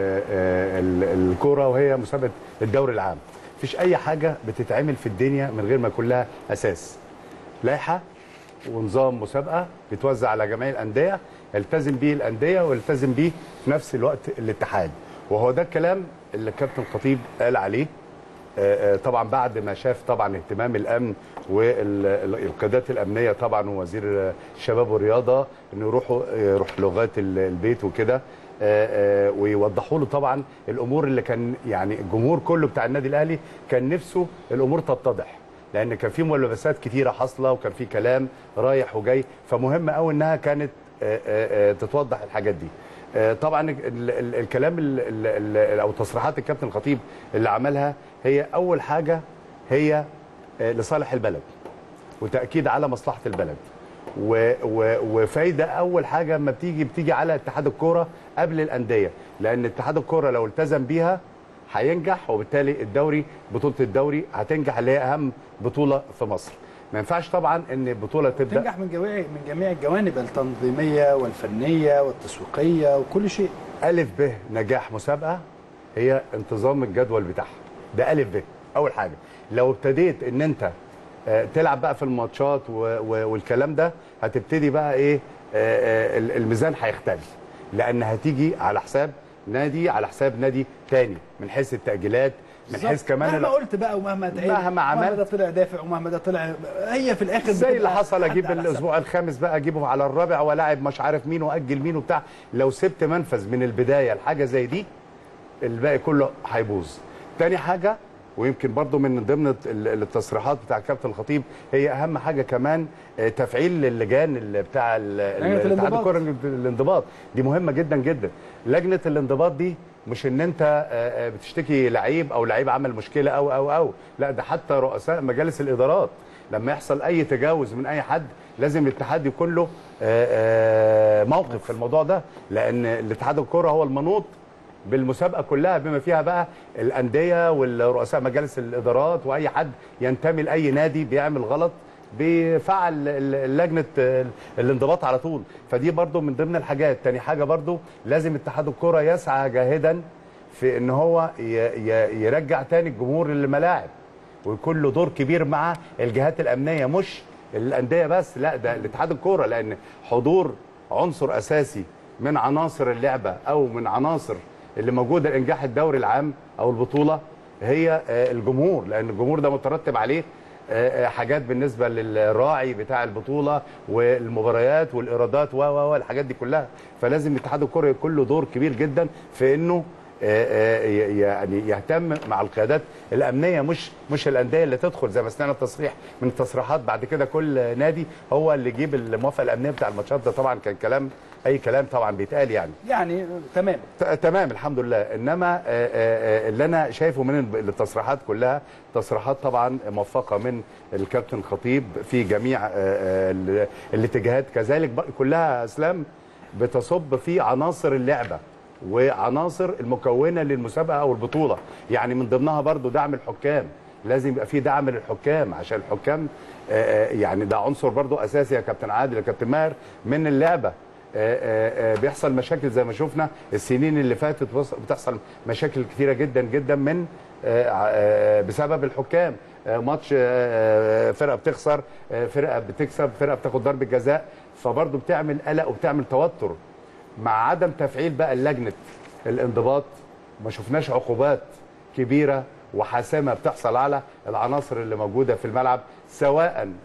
S4: آه، ال- الكوره وهي مسابقه الدوري العام مفيش اي حاجه بتتعمل في الدنيا من غير ما يكون لها اساس لائحه ونظام مسابقه بيتوزع على جميع الانديه يلتزم به الانديه ويلتزم به في نفس الوقت الاتحاد وهو ده الكلام اللي الكابتن الخطيب قال عليه آه، آه، طبعا بعد ما شاف طبعا اهتمام الامن والقيادات الامنيه طبعا ووزير آه، الشباب والرياضه انه يروحوا يروح لغايه ال- البيت وكده آه، آه، ويوضحوا له طبعا الامور اللي كان يعني الجمهور كله بتاع النادي الاهلي كان نفسه الامور تتضح لان كان في ملابسات كتيره حاصله وكان في كلام رايح وجاي فمهم قوي انها كانت آه، آه، آه، تتوضح الحاجات دي آه، طبعا ال- ال- الكلام ال- ال- ال- او تصريحات الكابتن الخطيب اللي عملها هي اول حاجه هي آه، لصالح البلد وتاكيد على مصلحه البلد و و وفايده اول حاجه لما بتيجي بتيجي على اتحاد الكوره قبل الانديه لان اتحاد الكوره لو التزم بيها هينجح وبالتالي الدوري بطوله الدوري هتنجح اللي هي اهم بطوله في مصر ما ينفعش طبعا ان البطوله تبدا
S1: تنجح من جميع من جميع الجوانب التنظيميه والفنيه والتسويقيه وكل شيء
S4: ألف ب نجاح مسابقة هي انتظام الجدول بتاعها ده ألف ب أول حاجة لو ابتديت إن أنت آه، تلعب بقى في الماتشات و- و- والكلام ده هتبتدي بقى إيه آه، آه، ال- الميزان هيختل لأن هتيجي على حساب نادي على حساب نادي تاني من حيث التأجيلات من حيث كمان
S1: مهما
S4: ال-
S1: قلت بقى ومهما اتقال
S4: مهما عملت.
S1: ده طلع دافع ومهما ده طلع هي في الاخر
S4: زي اللي
S1: بتبقى
S4: حصل
S1: حد
S4: اجيب
S1: على حساب.
S4: الاسبوع الخامس بقى اجيبه على الرابع ولاعب مش عارف مين واجل مين وبتاع لو سبت منفذ من البدايه لحاجه زي دي الباقي كله هيبوظ تاني حاجه ويمكن برضو من ضمن ال- التصريحات بتاع الكابتن الخطيب هي اهم حاجه كمان آه، تفعيل اللجان اللي بتاع ال- ال-
S1: لجنة
S4: اتحاد
S1: الانضباط.
S4: الكره الانضباط دي مهمه جدا جدا لجنه الانضباط دي مش ان انت آه، آه، بتشتكي لعيب او لعيب عمل مشكله او او او لا ده حتى رؤساء مجالس الادارات لما يحصل اي تجاوز من اي حد لازم الاتحاد يكون له آه، آه، موقف في الموضوع ده لان الاتحاد الكره هو المنوط بالمسابقه كلها بما فيها بقى الانديه والرؤساء مجالس الادارات واي حد ينتمي لاي نادي بيعمل غلط بيفعل ال- لجنه ال- الانضباط على طول فدي برضو من ضمن الحاجات تاني حاجه برضو لازم اتحاد الكره يسعى جاهدا في ان هو ي- ي- يرجع تاني الجمهور للملاعب ويكون له دور كبير مع الجهات الامنيه مش الانديه بس لا ده الاتحاد الكوره لان حضور عنصر اساسي من عناصر اللعبه او من عناصر اللي موجوده لانجاح الدوري العام او البطوله هي آه، الجمهور لان الجمهور ده مترتب عليه آه، آه، حاجات بالنسبه للراعي بتاع البطوله والمباريات والايرادات و و و الحاجات دي كلها فلازم اتحاد الكره يكون له دور كبير جدا في انه آه، آه، ي- يعني يهتم مع القيادات الامنيه مش مش الانديه اللي تدخل زي ما سمعنا التصريح من التصريحات بعد كده كل نادي هو اللي يجيب الموافقه الامنيه بتاع الماتشات ده طبعا كان كلام اي كلام طبعا بيتقال يعني
S1: يعني تمام
S4: ت- تمام الحمد لله انما آه، آه، آه، اللي انا شايفه من الب- التصريحات كلها تصريحات طبعا موفقه من الكابتن خطيب في جميع آه، آه، ال- الاتجاهات كذلك بق- كلها اسلام بتصب في عناصر اللعبه وعناصر المكونه للمسابقه او البطوله يعني من ضمنها برضو دعم الحكام لازم يبقى في دعم للحكام عشان الحكام آه، آه، يعني ده عنصر برضو اساسي يا كابتن عادل يا كابتن ماهر من اللعبه آه، آه، آه، بيحصل مشاكل زي ما شفنا السنين اللي فاتت بص- بتحصل مشاكل كثيره جدا جدا من آه، آه، بسبب الحكام آه، ماتش آه، فرقه بتخسر آه، فرقه بتكسب فرقه بتاخد ضربه جزاء فبرضه بتعمل قلق وبتعمل توتر مع عدم تفعيل بقى لجنه الانضباط ما شفناش عقوبات كبيره وحاسمه بتحصل على العناصر اللي موجوده في الملعب سواء آه،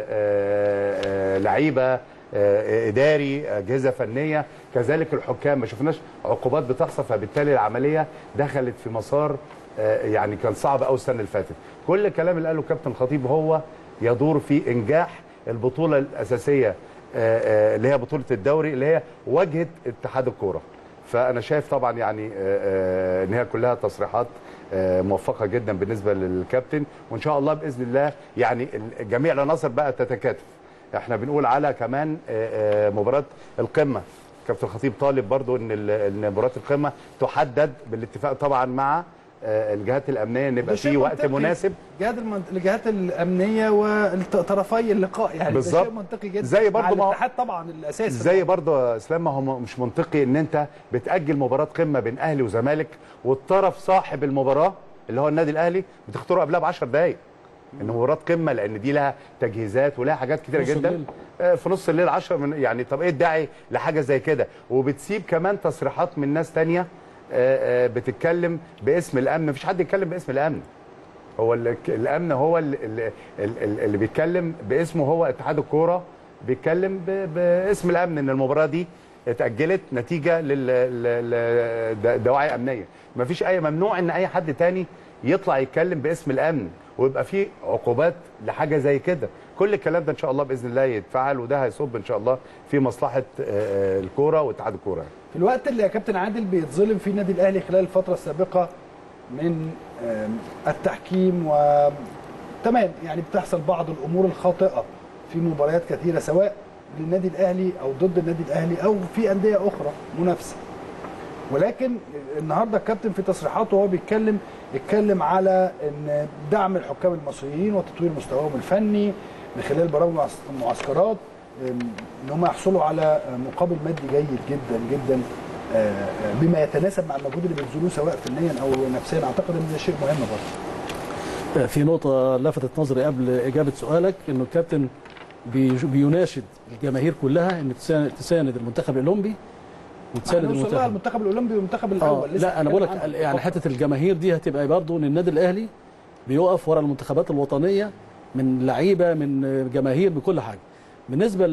S4: آه، آه، لعيبه آه، اداري اجهزه فنيه كذلك الحكام ما شفناش عقوبات بتحصل فبالتالي العمليه دخلت في مسار آه، يعني كان صعب قوي السنه اللي فاتت كل الكلام اللي قاله كابتن خطيب هو يدور في انجاح البطوله الاساسيه آه، آه، اللي هي بطوله الدوري اللي هي واجهه اتحاد الكوره فانا شايف طبعا يعني آه، آه، ان هي كلها تصريحات آه، موفقه جدا بالنسبه للكابتن وان شاء الله باذن الله يعني ال- جميع العناصر بقى تتكاتف احنا بنقول على كمان آه، آه، مباراه القمه كابتن الخطيب طالب برضو ان ال- ان مباراه القمه تحدد بالاتفاق طبعا مع آه، الجهات الامنيه
S1: ده
S4: نبقى
S1: شيء
S4: في وقت
S1: منطقي.
S4: مناسب
S1: جهات المنت... الجهات الامنيه وطرفي اللقاء يعني
S4: بالظبط.
S1: ده شيء منطقي جدا
S4: زي برضو
S1: مع
S4: ما هو-
S1: الاتحاد طبعا الاساسي
S4: زي برضه يا اسلام ما هو مش منطقي ان انت بتاجل مباراه قمه بين اهلي وزمالك والطرف صاحب المباراه اللي هو النادي الاهلي بتختاره قبلها ب 10 دقائق ان مباراه قمه لان دي لها تجهيزات ولها حاجات كتيره
S2: نص
S4: جدا
S2: الليل.
S4: آه، في نص الليل 10 من يعني طب ايه الداعي لحاجه زي كده وبتسيب كمان تصريحات من ناس تانية آه، آه، بتتكلم باسم الامن مفيش حد يتكلم باسم الامن هو ال- الامن هو اللي, اللي, اللي بيتكلم باسمه هو اتحاد الكوره بيتكلم ب- باسم الامن ان المباراه دي اتاجلت نتيجه لدواعي امنيه مفيش اي ممنوع ان اي حد تاني يطلع يتكلم باسم الامن ويبقى في عقوبات لحاجه زي كده كل الكلام ده ان شاء الله باذن الله يتفعل وده هيصب ان شاء الله في مصلحه آه، آه، الكوره واتحاد الكوره يعني.
S1: في الوقت اللي يا كابتن عادل بيتظلم فيه النادي الاهلي خلال الفتره السابقه من آم، التحكيم و تمام يعني بتحصل بعض الامور الخاطئه في مباريات كثيره سواء للنادي الاهلي او ضد النادي الاهلي او في انديه اخرى منافسه ولكن النهارده الكابتن في تصريحاته وهو بيتكلم اتكلم على ان دعم الحكام المصريين وتطوير مستواهم الفني من خلال برامج المعسكرات ام، ان هم يحصلوا على مقابل مادي جيد جدا جدا آه، آه، بما يتناسب مع المجهود اللي بيبذلوه سواء فنيا او نفسيا اعتقد ان ده شيء مهم برضه
S2: في نقطة لفتت نظري قبل إجابة سؤالك إنه الكابتن بي- بيناشد الجماهير كلها إن تساند تساند المنتخب الأولمبي وتساند
S1: هنوصل لها
S2: المنتخب
S1: المنتخب الاولمبي والمنتخب
S2: اه
S1: الاول لسه
S2: لا انا بقول لك
S1: بنتكلم عنه.
S2: يعني حته الجماهير دي هتبقى برضه ان النادي الاهلي بيقف ورا المنتخبات الوطنيه من لعيبه من جماهير بكل حاجه بالنسبه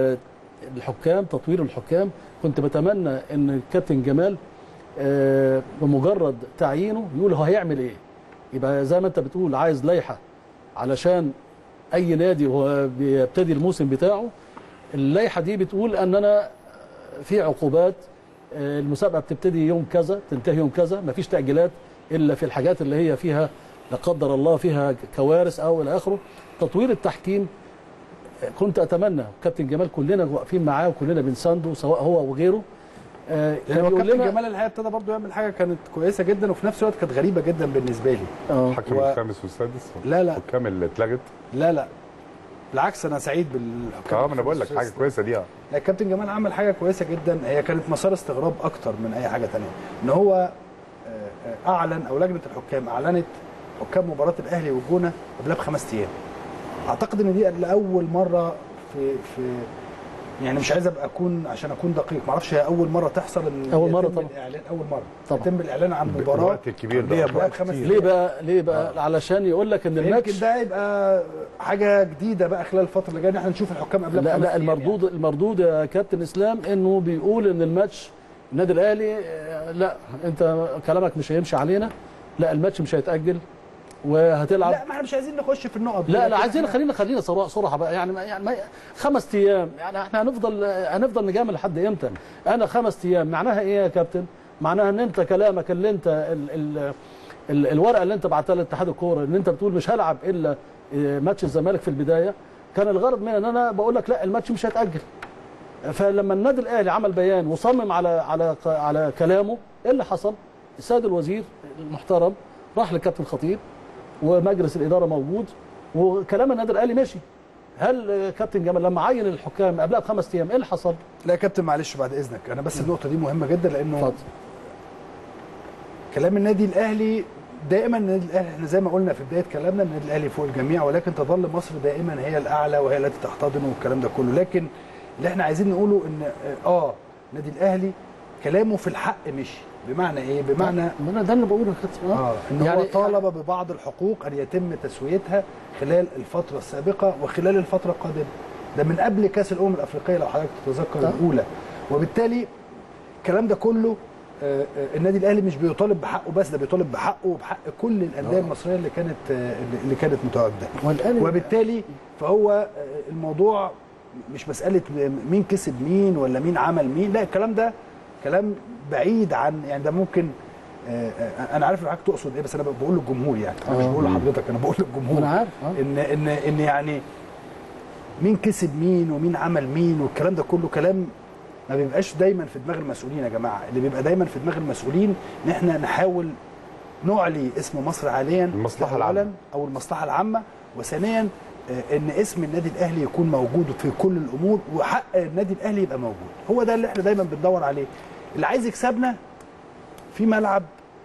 S2: للحكام تطوير الحكام كنت بتمنى ان الكابتن جمال آه، بمجرد تعيينه يقول هو هيعمل ايه يبقى زي ما انت بتقول عايز لائحه علشان اي نادي وهو بيبتدي الموسم بتاعه اللائحه دي بتقول ان انا في عقوبات آه، المسابقه بتبتدي يوم كذا تنتهي يوم كذا مفيش تاجيلات الا في الحاجات اللي هي فيها لا قدر الله فيها كوارث او الى اخره تطوير التحكيم آه، كنت اتمنى كابتن جمال كلنا واقفين معاه وكلنا بنسانده سواء هو وغيره آه،
S1: يعني هو
S2: بيقول
S1: كابتن
S2: لنا-
S1: جمال الحقيقه ابتدى برضه يعمل حاجه كانت كويسه جدا وفي نفس الوقت كانت غريبه جدا بالنسبه لي
S2: آه.
S4: الحكم
S1: و-
S4: الخامس والسادس
S1: لا لا
S4: الحكام اللي اتلغت
S1: لا لا بالعكس انا سعيد بالحكام
S4: اه ما انا بقول لك حاجه كويسه دي اه
S1: لا الكابتن جمال عمل حاجه كويسه جدا هي كانت مسار استغراب اكتر من اي حاجه تانية ان هو آه، آه، اعلن او لجنه الحكام اعلنت حكام مباراه الاهلي والجونه قبلها بخمس ايام اعتقد ان دي لاول مره في في يعني مش عايز ابقى اكون عشان اكون دقيق ما اعرفش هي اول مره تحصل ان
S2: أول مرة
S1: يتم
S2: طبعا.
S1: الاعلان اول مره
S2: طبعا.
S1: يتم الاعلان عن مباراه
S4: الوقت الكبير ده
S1: قبلها بخمس
S2: ليه
S1: ايام
S2: بقى ليه بقى علشان يقول لك ان
S1: يمكن
S2: الماتش
S1: ده يبقى حاجه جديده بقى خلال الفتره اللي جايه ان احنا نشوف الحكام قبلها
S2: لا
S1: بخمس
S2: لا
S1: أيام
S2: المردود المردود يا كابتن اسلام انه بيقول ان الماتش النادي الاهلي آه، لا انت كلامك مش هيمشي علينا لا الماتش مش هيتاجل وهتلعب
S1: لا ما احنا مش عايزين نخش في النقط دي،
S2: لا لا
S1: لكن
S2: عايزين
S1: إحنا-
S2: خلينا خلينا صراحه صراحه بقى يعني ما يعني ما خمس ايام يعني احنا هنفضل هنفضل نجامل لحد امتى؟ انا خمس ايام معناها ايه يا كابتن؟ معناها ان انت كلامك اللي انت ال ال ال الورقه اللي انت بعتها لاتحاد الكوره ان انت بتقول مش هلعب الا آه، ماتش الزمالك في البدايه كان الغرض منها ان انا بقول لك لا الماتش مش هيتاجل فلما النادي الاهلي عمل بيان وصمم على على على كلامه ايه اللي حصل؟ السيد الوزير المحترم راح للكابتن خطيب ومجلس الاداره موجود وكلام النادي الاهلي ماشي هل آه، كابتن جمال لما عين الحكام قبلها بخمس ايام ايه اللي حصل؟
S1: لا يا كابتن معلش بعد اذنك انا بس النقطه دي مهمه جدا لانه
S2: اتفضل
S1: كلام النادي الاهلي دائما النادي الاهلي احنا زي ما قلنا في بدايه كلامنا النادي الاهلي فوق الجميع ولكن تظل مصر دائما هي الاعلى وهي التي تحتضن والكلام ده كله لكن اللي احنا عايزين نقوله ان اه النادي الاهلي كلامه في الحق مشي بمعنى ايه بمعنى
S2: ما انا ده اللي بقوله يا كابتن
S1: اه ان يعني هو طالب ببعض الحقوق ان يتم تسويتها خلال الفتره السابقه وخلال الفتره القادمه ده من قبل كاس الامم الافريقيه لو حضرتك تتذكر
S2: آه.
S1: الاولى وبالتالي الكلام ده كله آه، آه، النادي الاهلي مش بيطالب بحقه بس ده بيطالب بحقه وبحق كل الانديه المصريه اللي كانت آه، اللي كانت متواجده
S2: والآن
S1: وبالتالي فهو آه، الموضوع مش مساله مين كسب مين ولا مين عمل مين لا الكلام ده كلام بعيد عن يعني ده ممكن آه، آه، انا عارف ان حضرتك تقصد ايه بس انا بقول للجمهور يعني انا مش
S2: آه.
S1: بقول لحضرتك انا بقول للجمهور
S2: انا عارف آه.
S1: ان ان ان يعني مين كسب مين ومين عمل مين والكلام ده كله كلام ما بيبقاش دايما في دماغ المسؤولين يا جماعه اللي بيبقى دايما في دماغ المسؤولين ان احنا نحاول نعلي اسم مصر عاليا
S4: المصلحة
S1: ده أولاً،
S4: العامة.
S1: او المصلحه العامه وثانيا آه، ان اسم النادي الاهلي يكون موجود في كل الامور وحق النادي الاهلي يبقى موجود هو ده اللي احنا دايما بندور عليه اللي عايز يكسبنا في ملعب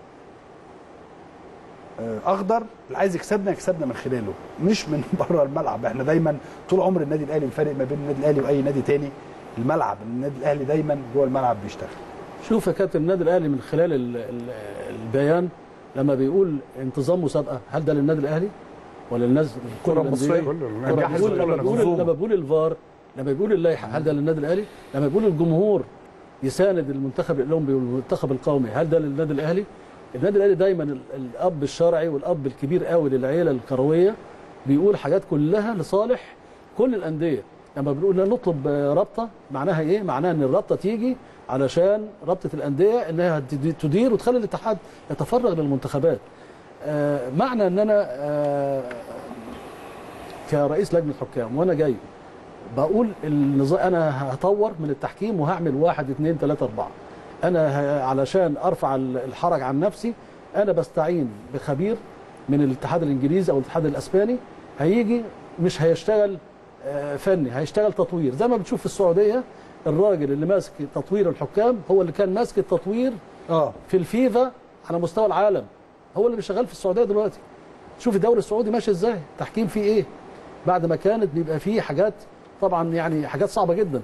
S1: آه، اخضر اللي عايز يكسبنا يكسبنا من خلاله مش من بره الملعب احنا دايما طول عمر النادي الاهلي الفرق ما بين النادي الاهلي واي نادي تاني الملعب النادي الاهلي دايما جوه الملعب بيشتغل
S2: شوف يا كابتن النادي الاهلي من خلال ال- ال- البيان لما بيقول انتظام مسابقه هل ده للنادي الاهلي ولا للناس كل
S3: الكرة
S2: الأندية؟
S3: المصرية.
S4: كله
S2: لما
S4: النجاح
S2: بيقول
S4: الكل
S2: لما بيقول
S4: منظومة.
S2: لما بيقول الفار لما بيقول اللائحه هل ده للنادي الاهلي؟ لما بيقول الجمهور يساند المنتخب الاولمبي والمنتخب القومي هل ده للنادي الاهلي؟ النادي الاهلي دايما ال- الاب الشرعي والاب الكبير قوي للعيله الكرويه بيقول حاجات كلها لصالح كل الانديه لما بنقول لا نطلب آه، رابطه معناها ايه؟ معناها ان الرابطه تيجي علشان رابطه الانديه انها تدي- تدير وتخلي الاتحاد يتفرغ للمنتخبات. آه، معنى ان انا آه، كرئيس لجنه حكام وانا جاي بقول النظام انا هطور من التحكيم وهعمل واحد اثنين ثلاثة أربعة انا ه- علشان ارفع ال- الحرج عن نفسي انا بستعين بخبير من الاتحاد الانجليزي او الاتحاد الاسباني هيجي مش هيشتغل آه، فني هيشتغل تطوير زي ما بتشوف في السعوديه الراجل اللي ماسك تطوير الحكام هو اللي كان ماسك التطوير
S1: اه
S2: في الفيفا على مستوى العالم هو اللي شغال في السعوديه دلوقتي شوف الدوري السعودي ماشي ازاي تحكيم فيه ايه بعد ما كانت بيبقى فيه حاجات طبعا يعني حاجات صعبه جدا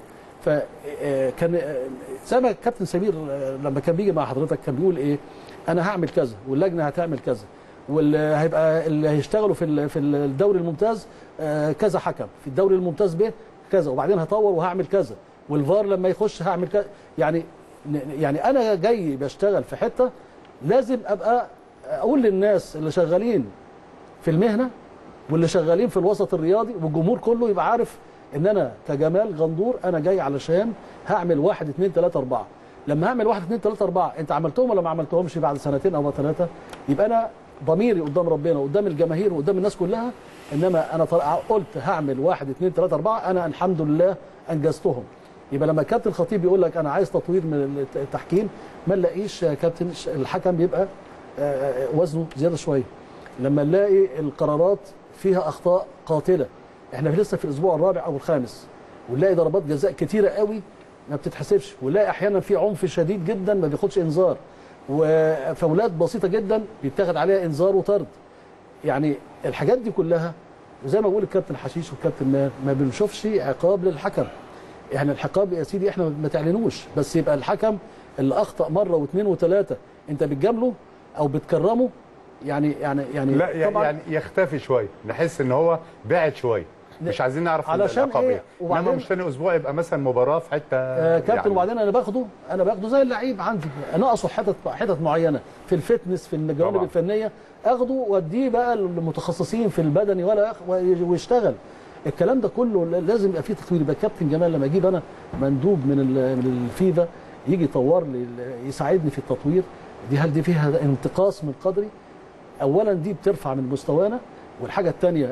S2: فكان زي ما الكابتن سمير آه، لما كان بيجي مع حضرتك كان بيقول ايه انا هعمل كذا واللجنه هتعمل كذا واللي هيبقى اللي هيشتغلوا في ال- في الدوري الممتاز آه، كذا حكم في الدوري الممتاز ب كذا وبعدين هطور وهعمل كذا والفار لما يخش هعمل كذا يعني يعني انا جاي بشتغل في حته لازم ابقى اقول للناس اللي شغالين في المهنه واللي شغالين في الوسط الرياضي والجمهور كله يبقى عارف ان انا كجمال غندور انا جاي علشان هعمل واحد اثنين ثلاثة أربعة لما هعمل واحد اثنين ثلاثة أربعة أنت عملتهم ولا ما عملتهمش بعد سنتين أو ثلاثة يبقى أنا ضميري قدام ربنا وقدام الجماهير وقدام الناس كلها إنما أنا طلع قلت هعمل واحد اثنين ثلاثة أربعة أنا الحمد لله أنجزتهم يبقى لما كابتن الخطيب يقول لك أنا عايز تطوير من التحكيم ما نلاقيش يا كابتن الحكم بيبقى آه، آه، وزنه زيادة شوية لما نلاقي القرارات فيها اخطاء قاتله احنا لسه في الاسبوع الرابع او الخامس ونلاقي ضربات جزاء كتيره قوي ما بتتحسبش ونلاقي احيانا في عنف شديد جدا ما بياخدش انذار وفاولات بسيطه جدا بيتاخد عليها انذار وطرد يعني الحاجات دي كلها وزي ما بقول الكابتن حشيش والكابتن ماهر ما بنشوفش عقاب للحكم يعني العقاب يا سيدي احنا ما تعلنوش بس يبقى الحكم اللي اخطا مره واثنين وثلاثه انت بتجامله او بتكرمه يعني يعني يعني
S4: لا يعني يختفي شويه نحس ان هو بعد شويه مش عايزين نعرف
S2: علشان
S4: العقاب
S2: إيه؟
S4: ايه انما
S2: وبعدين-
S4: مش تاني اسبوع يبقى مثلا مباراه في حته
S2: آه كابتن
S4: يعني
S2: وبعدين انا باخده انا باخده زي اللعيب عندي ناقصه حتت حتت معينه في الفتنس في الجوانب
S4: طبعا.
S2: الفنيه اخده واديه بقى للمتخصصين في البدني ولا يخ- ويشتغل الكلام ده كله لازم يبقى فيه تطوير يبقى كابتن جمال لما اجيب انا مندوب من ال- من الفيفا يجي يطور لي ال- يساعدني في التطوير دي هل دي فيها انتقاص من قدري اولا دي بترفع من مستوانا والحاجه الثانيه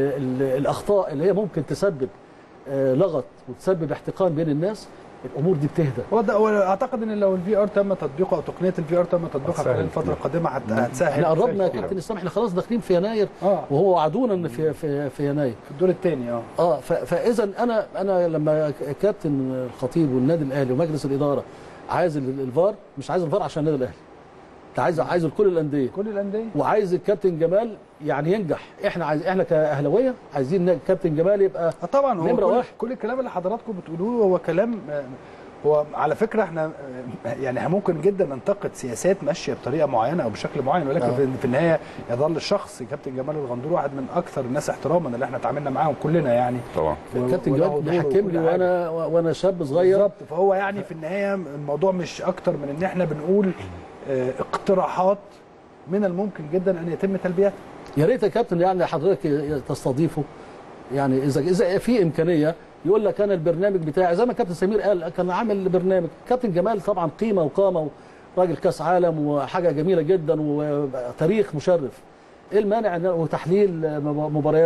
S2: الاخطاء اللي هي ممكن تسبب آه، لغط وتسبب احتقان بين الناس الامور دي بتهدى
S1: هو ده هو اعتقد ان لو الفي ار تم تطبيقه او تقنيه الفي ار تم تطبيقها
S4: هتسهل
S1: خلال الفتره
S4: كتير.
S1: القادمه هت- هتسهل
S2: احنا قربنا يا
S1: كتير.
S2: كابتن اسلام احنا خلاص داخلين في يناير
S1: اه
S2: وهو وعدونا ان في في, في يناير
S1: في الدور الثاني اه
S2: اه ف- فاذا انا انا لما كابتن الخطيب والنادي الاهلي ومجلس الاداره عايز ال- الفار مش عايز الفار عشان النادي الاهلي انت عايز عايز لكل الانديه
S1: كل الانديه
S2: وعايز الكابتن جمال يعني ينجح احنا عايز احنا كاهلاويه عايزين الكابتن جمال يبقى
S1: آه طبعا هو
S2: نمرة
S1: كل,
S2: واحد.
S1: كل الكلام اللي حضراتكم بتقولوه هو كلام آه، هو على فكره احنا آه، يعني ممكن جدا ننتقد سياسات ماشيه بطريقه معينه او بشكل معين ولكن
S2: آه.
S1: في, في النهايه يظل الشخص كابتن جمال الغندور واحد من اكثر الناس احتراما اللي احنا اتعاملنا معاهم كلنا يعني
S4: طبعا
S2: الكابتن
S1: وله
S2: جمال
S1: دور
S2: بيحكم
S1: وكل
S2: لي
S1: حاجة.
S2: وانا وانا شاب صغير
S1: بالظبط فهو يعني في النهايه الموضوع مش اكتر من ان احنا بنقول آه، اقتراحات من الممكن جدا ان يتم تلبيتها
S2: يا ريت يا كابتن يعني حضرتك تستضيفه يعني اذا اذا في امكانيه يقول لك انا البرنامج بتاعي زي ما كابتن سمير قال كان عامل برنامج كابتن جمال طبعا قيمه وقامه راجل كاس عالم وحاجه جميله جدا وتاريخ مشرف ايه المانع ان وتحليل مباريات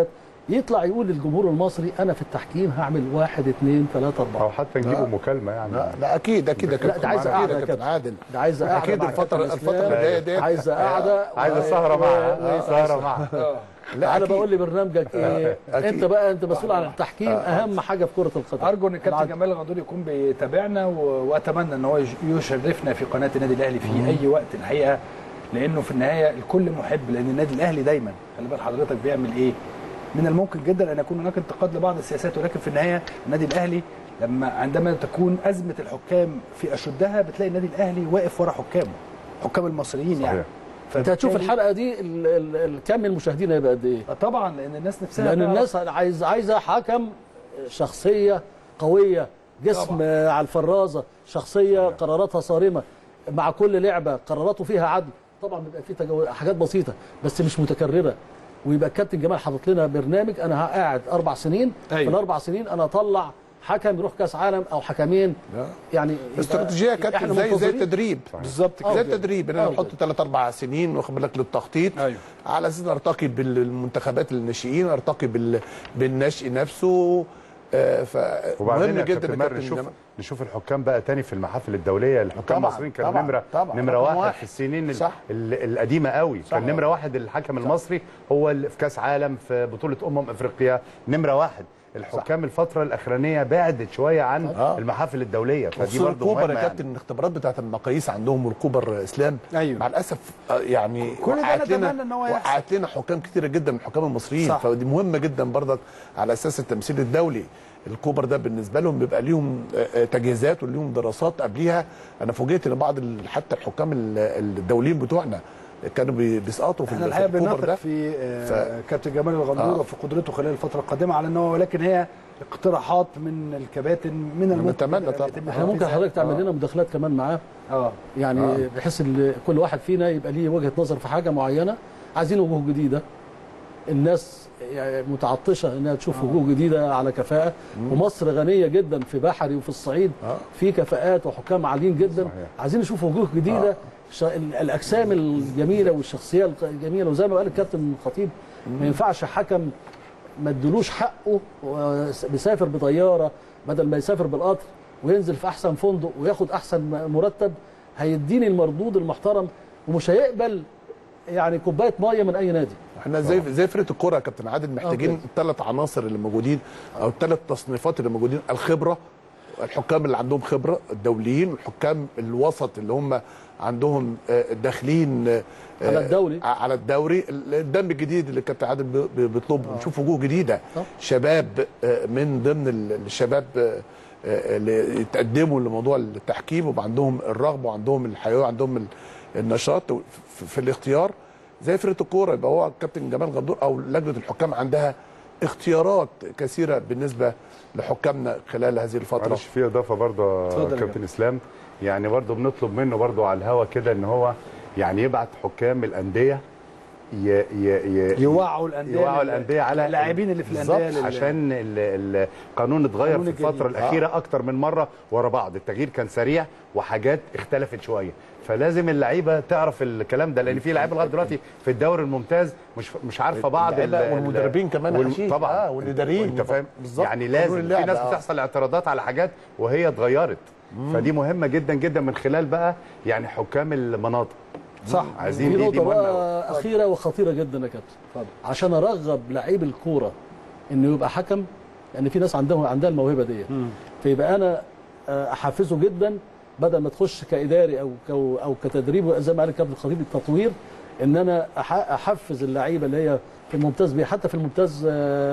S2: يطلع يقول للجمهور المصري انا في التحكيم هعمل واحد اثنين ثلاثه اربعه
S4: او حتى نجيبه مكالمه يعني
S3: لا, لا اكيد اكيد يا
S2: لا
S3: كابتن
S2: ده عايز
S3: اكيد
S2: قعده
S3: يا
S2: يا
S3: كابتن
S2: كابتن
S3: عادل
S2: ده عايز قعده
S3: اكيد
S2: مع
S3: الفتره
S2: كابتن
S3: الفتره
S2: إسلام.
S3: اللي جايه ديت
S2: عايز قعده
S4: عايز السهره معاه
S2: و-
S4: السهره معاه
S3: لا
S2: انا
S3: أكيد.
S2: بقول لبرنامجك ايه
S3: أكيد.
S2: انت بقى انت مسؤول عن التحكيم اهم حاجه في كره القدم
S1: ارجو ان الكابتن
S2: العدل.
S1: جمال الغندور يكون بيتابعنا و- واتمنى ان هو يش- يشرفنا في قناه النادي الاهلي في اي وقت الحقيقه لانه في النهايه الكل محب لان النادي الاهلي دايما خلي بال حضرتك بيعمل ايه من الممكن جدا ان يكون هناك انتقاد لبعض السياسات ولكن في النهايه النادي الاهلي لما عندما تكون ازمه الحكام في اشدها بتلاقي النادي الاهلي واقف ورا حكامه حكام المصريين يعني
S4: صحيح.
S2: انت هتشوف
S1: فبالتالي-
S2: الحلقه دي ال- ال- ال- كم المشاهدين هيبقى قد ايه
S1: طبعا لان الناس نفسها
S2: لان
S1: تعرف.
S2: الناس عايز عايزه حكم شخصيه قويه جسم
S1: طبعاً.
S2: آه، على الفرازه شخصيه قراراتها صارمه مع كل لعبه قراراته فيها عدل طبعا بيبقى في تجاوز حاجات بسيطه بس مش متكرره ويبقى الكابتن جمال حاطط لنا برنامج انا قاعد اربع سنين
S1: أيوة.
S2: في الاربع سنين انا اطلع حكم يروح كاس عالم او حكمين
S3: لا.
S2: يعني يبقى
S3: استراتيجيه يا كابتن
S2: إحنا
S3: زي زي
S2: منتظرين.
S3: التدريب
S1: بالظبط
S2: آه.
S3: زي
S2: أفضل.
S3: التدريب ان انا
S2: أفضل.
S3: نحط ثلاث اربع سنين واخد بالك للتخطيط
S1: أيوة.
S3: على اساس نرتقي بالمنتخبات الناشئين ارتقي بال... بالناشئ نفسه آه،
S4: وبعدين
S3: فمهم
S4: يا
S3: جدا
S4: كابتن
S3: يا
S4: ماهر
S3: كابتن
S4: نشوف
S3: جمال.
S4: نشوف الحكام بقى تاني في المحافل الدوليه الحكام
S3: طبعاً،
S4: المصريين كانوا
S3: طبعاً،
S4: نمره
S3: طبعاً.
S4: نمره
S3: رقم
S4: واحد,
S3: واحد.
S4: في السنين ال-
S3: صح.
S4: ال- القديمه قوي كان نمره واحد الحكم المصري هو اللي في كاس عالم في بطوله امم افريقيا نمره واحد الحكام الفتره الاخرانيه بعدت شويه عن
S3: آه.
S4: المحافل الدوليه فدي
S3: خصوصا
S4: برضه
S3: الكوبر
S4: مهمه
S3: يا
S4: يعني.
S3: كابتن الاختبارات بتاعت المقاييس عندهم والكوبر اسلام
S1: أيوة.
S3: مع الاسف آه، يعني
S1: كل ده
S3: وقعت لنا
S1: نتمنى إن هو يحصل.
S3: وقعت لنا حكام كتيره جدا من الحكام المصريين
S1: صح.
S3: فدي مهمه جدا برضك على اساس التمثيل الدولي الكوبر ده بالنسبه لهم بيبقى ليهم آه، آه، تجهيزات وليهم دراسات قبليها انا فوجئت ان بعض ال- حتى الحكام ال- الدوليين بتوعنا كانوا بي- بيسقطوا في
S1: احنا
S3: ال- في
S1: الحقيقه
S3: الكوبر
S1: بنثق
S3: ده
S1: في آه،
S3: ف-
S1: كابتن جمال الغندور
S3: آه.
S1: وفي قدرته خلال الفتره القادمه على ان هو ولكن هي اقتراحات من الكباتن من الممكن
S3: نتمنى
S1: جداً
S3: طبعاً.
S1: يتم
S2: احنا ممكن
S1: تنفيذها.
S2: حضرتك تعمل
S1: آه.
S2: لنا مداخلات كمان معاه
S1: اه
S2: يعني
S3: آه.
S2: بحيث ان كل واحد فينا يبقى ليه وجهه نظر في حاجه معينه عايزين وجوه جديده الناس يعني متعطشه انها تشوف وجوه جديده على كفاءه ومصر غنيه جدا في بحري وفي الصعيد
S3: آه.
S2: في كفاءات وحكام عاليين جدا
S4: صحيح.
S2: عايزين نشوف وجوه جديده ش... ال- الاجسام الجميله والشخصيه الجميله وزي ما قال الكابتن الخطيب ما ينفعش حكم ما ادلوش حقه بيسافر بطياره بدل ما يسافر بالقطر وينزل في احسن فندق وياخد احسن مرتب هيديني المردود المحترم ومش هيقبل يعني كوبايه ميه من اي نادي
S3: احنا زي زي فرقه الكوره يا كابتن عادل محتاجين
S2: أوكي.
S3: الثلاث عناصر اللي موجودين او الثلاث تصنيفات اللي موجودين الخبره الحكام اللي عندهم خبره الدوليين والحكام الوسط اللي هم عندهم آه، داخلين آه،
S2: على الدوري.
S3: آه، على الدوري الدم الجديد اللي كابتن عادل بي- بي- بيطلبه نشوف وجوه جديده
S2: صح.
S3: شباب آه، من ضمن ال- الشباب آه، آه، اللي يتقدموا لموضوع التحكيم ويبقى عندهم الرغبه وعندهم الحياه وعندهم ال- النشاط في- في الاختيار زي فرقه الكوره يبقى هو الكابتن جمال غندور او لجنه الحكام عندها اختيارات كثيره بالنسبه لحكامنا خلال هذه الفتره
S4: معلش في اضافه برضه
S1: اتفضل يا
S4: كابتن اسلام يعني برضه بنطلب منه برضه على الهوا كده ان هو يعني يبعت حكام الانديه ي ي ي
S1: يوعوا الانديه
S4: يوعوا
S1: لل-
S4: الانديه على
S1: اللاعبين اللي في
S4: بالظبط،
S1: الانديه لل-
S4: عشان ال- القانون اتغير
S1: القانون
S4: في الفتره
S1: الجديد.
S4: الاخيره اكتر من مره ورا بعض التغيير كان سريع وحاجات اختلفت شويه فلازم اللعيبه تعرف الكلام ده لان في لعيبه لغايه دلوقتي في الدوري الممتاز مش مش عارفه بعض ال-
S3: اللعيبة
S4: ال-
S3: والمدربين كمان
S4: والم-
S3: حشيش.
S4: طبعا
S3: آه، والإداريين.
S4: انت فاهم
S3: بالظبط.
S4: يعني
S3: قانون
S4: لازم في
S3: اللعبة،
S4: ناس
S3: آه.
S4: بتحصل اعتراضات على حاجات وهي اتغيرت فدي مهمه جدا جدا من خلال بقى يعني حكام المناطق
S1: صح
S4: عايزين
S2: في
S4: دي دي
S2: نقطه
S4: مهمه أوي.
S2: بقى اخيره وخطيره جدا يا كابتن
S1: اتفضل.
S2: عشان ارغب لعيب الكوره انه يبقى حكم لان في ناس عندهم عندها الموهبه دي فيبقى انا آه، احفزه جدا بدل ما تخش كاداري او كو او كتدريب زي ما قال الكابتن الخطيب التطوير ان انا أح- احفز اللعيبه اللي هي في الممتاز بيه حتى في الممتاز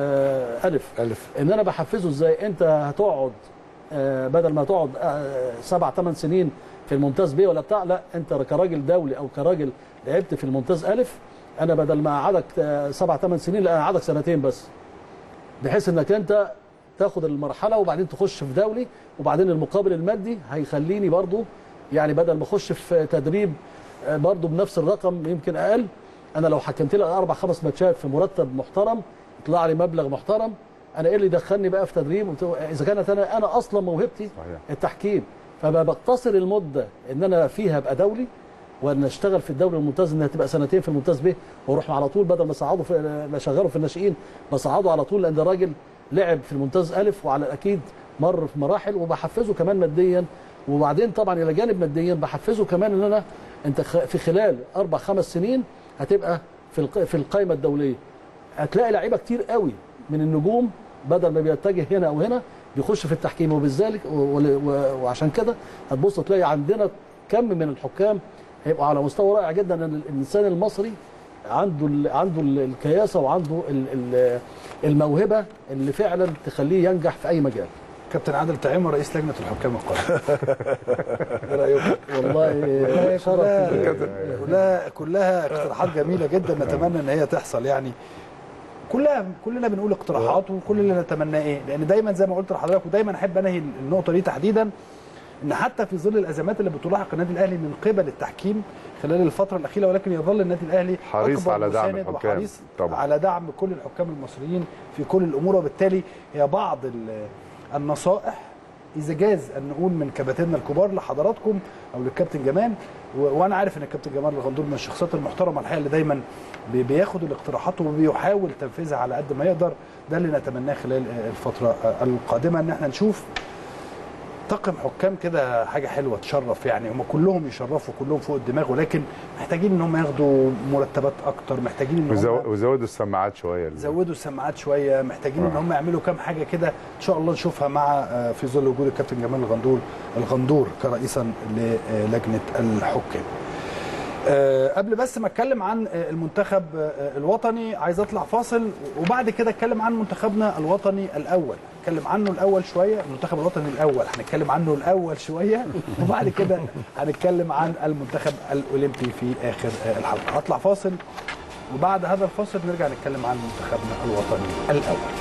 S2: آه، الف
S3: الف
S2: ان انا بحفزه ازاي انت هتقعد آه، بدل ما تقعد آه، سبع ثمان سنين في الممتاز بيه ولا بتاع لا انت كراجل دولي او كراجل لعبت في الممتاز الف انا بدل ما اقعدك آه، سبع ثمان سنين لا اقعدك سنتين بس بحيث انك انت تاخد المرحله وبعدين تخش في دولي وبعدين المقابل المادي هيخليني برضو يعني بدل ما اخش في تدريب آه، برضو بنفس الرقم يمكن اقل انا لو حكمت لي اربع خمس ماتشات في مرتب محترم يطلع لي مبلغ محترم انا ايه اللي دخلني بقى في تدريب وت- اذا كانت انا انا اصلا موهبتي
S4: صحيح.
S2: التحكيم فبقتصر المده ان انا فيها ابقى دولي ونشتغل في الدوري الممتاز انها تبقى سنتين في الممتاز به واروح على طول بدل ما صعده في ما شغله في الناشئين بصعده على طول لان ده راجل لعب في الممتاز الف وعلى الاكيد مر في مراحل وبحفزه كمان ماديا وبعدين طبعا الى جانب ماديا بحفزه كمان ان انا انت خ- في خلال اربع خمس سنين هتبقى في الق- في القائمه الدوليه هتلاقي لعيبه كتير قوي من النجوم بدل ما بيتجه هنا او هنا بيخش في التحكيم وبالذلك و- و- وعشان كده هتبص تلاقي عندنا كم من الحكام هيبقوا على مستوى رائع جدا ان الانسان المصري عنده ال عنده ال- الكياسه وعنده ال ال الموهبه اللي فعلا تخليه ينجح في اي مجال
S1: كابتن عادل طعيمه رئيس لجنه الحكام القادم ايه رايكم؟
S2: والله شرف
S1: كلها كلها كلها اقتراحات جميله جدا نتمنى ان هي تحصل يعني كلها كلنا بنقول اقتراحات وكلنا نتمناه ايه لان دايما زي ما قلت لحضرتك ودايما احب انهي النقطه دي تحديدا ان حتى في ظل الازمات اللي بتلاحق النادي الاهلي من قبل التحكيم خلال الفتره الاخيره ولكن يظل النادي الاهلي
S4: حريص
S1: أكبر
S4: على دعم
S1: مساند
S4: الحكام.
S1: وحريص
S4: طبعا.
S1: على دعم كل الحكام المصريين في كل الامور وبالتالي هي بعض ال- النصائح اذا جاز ان نقول من كباتننا الكبار لحضراتكم او للكابتن جمال و- وانا عارف ان الكابتن جمال الغندور من الشخصيات المحترمه الحقيقه اللي دايما بي- بياخد الاقتراحات وبيحاول تنفيذها على قد ما يقدر ده اللي نتمناه خلال الفتره القادمه ان احنا نشوف طاقم حكام كده حاجه حلوه تشرف يعني هم كلهم يشرفوا كلهم فوق الدماغ ولكن محتاجين ان هم ياخدوا مرتبات اكتر محتاجين ان
S4: وزو-
S1: هم
S4: وزودوا السماعات شويه
S1: زودوا السماعات شويه محتاجين ان
S4: آه.
S1: هم يعملوا كام حاجه كده ان شاء الله نشوفها مع آه، في ظل وجود الكابتن جمال الغندور الغندور كرئيسا للجنه الحكام آه، قبل بس ما اتكلم عن آه، المنتخب آه، الوطني عايز اطلع فاصل وبعد كده اتكلم عن منتخبنا الوطني الاول اتكلم عنه الاول شويه المنتخب الوطني الاول هنتكلم عنه الاول شويه وبعد كده هنتكلم عن المنتخب الاولمبي في اخر آه، الحلقه هطلع فاصل وبعد هذا الفاصل نرجع نتكلم عن منتخبنا الوطني الاول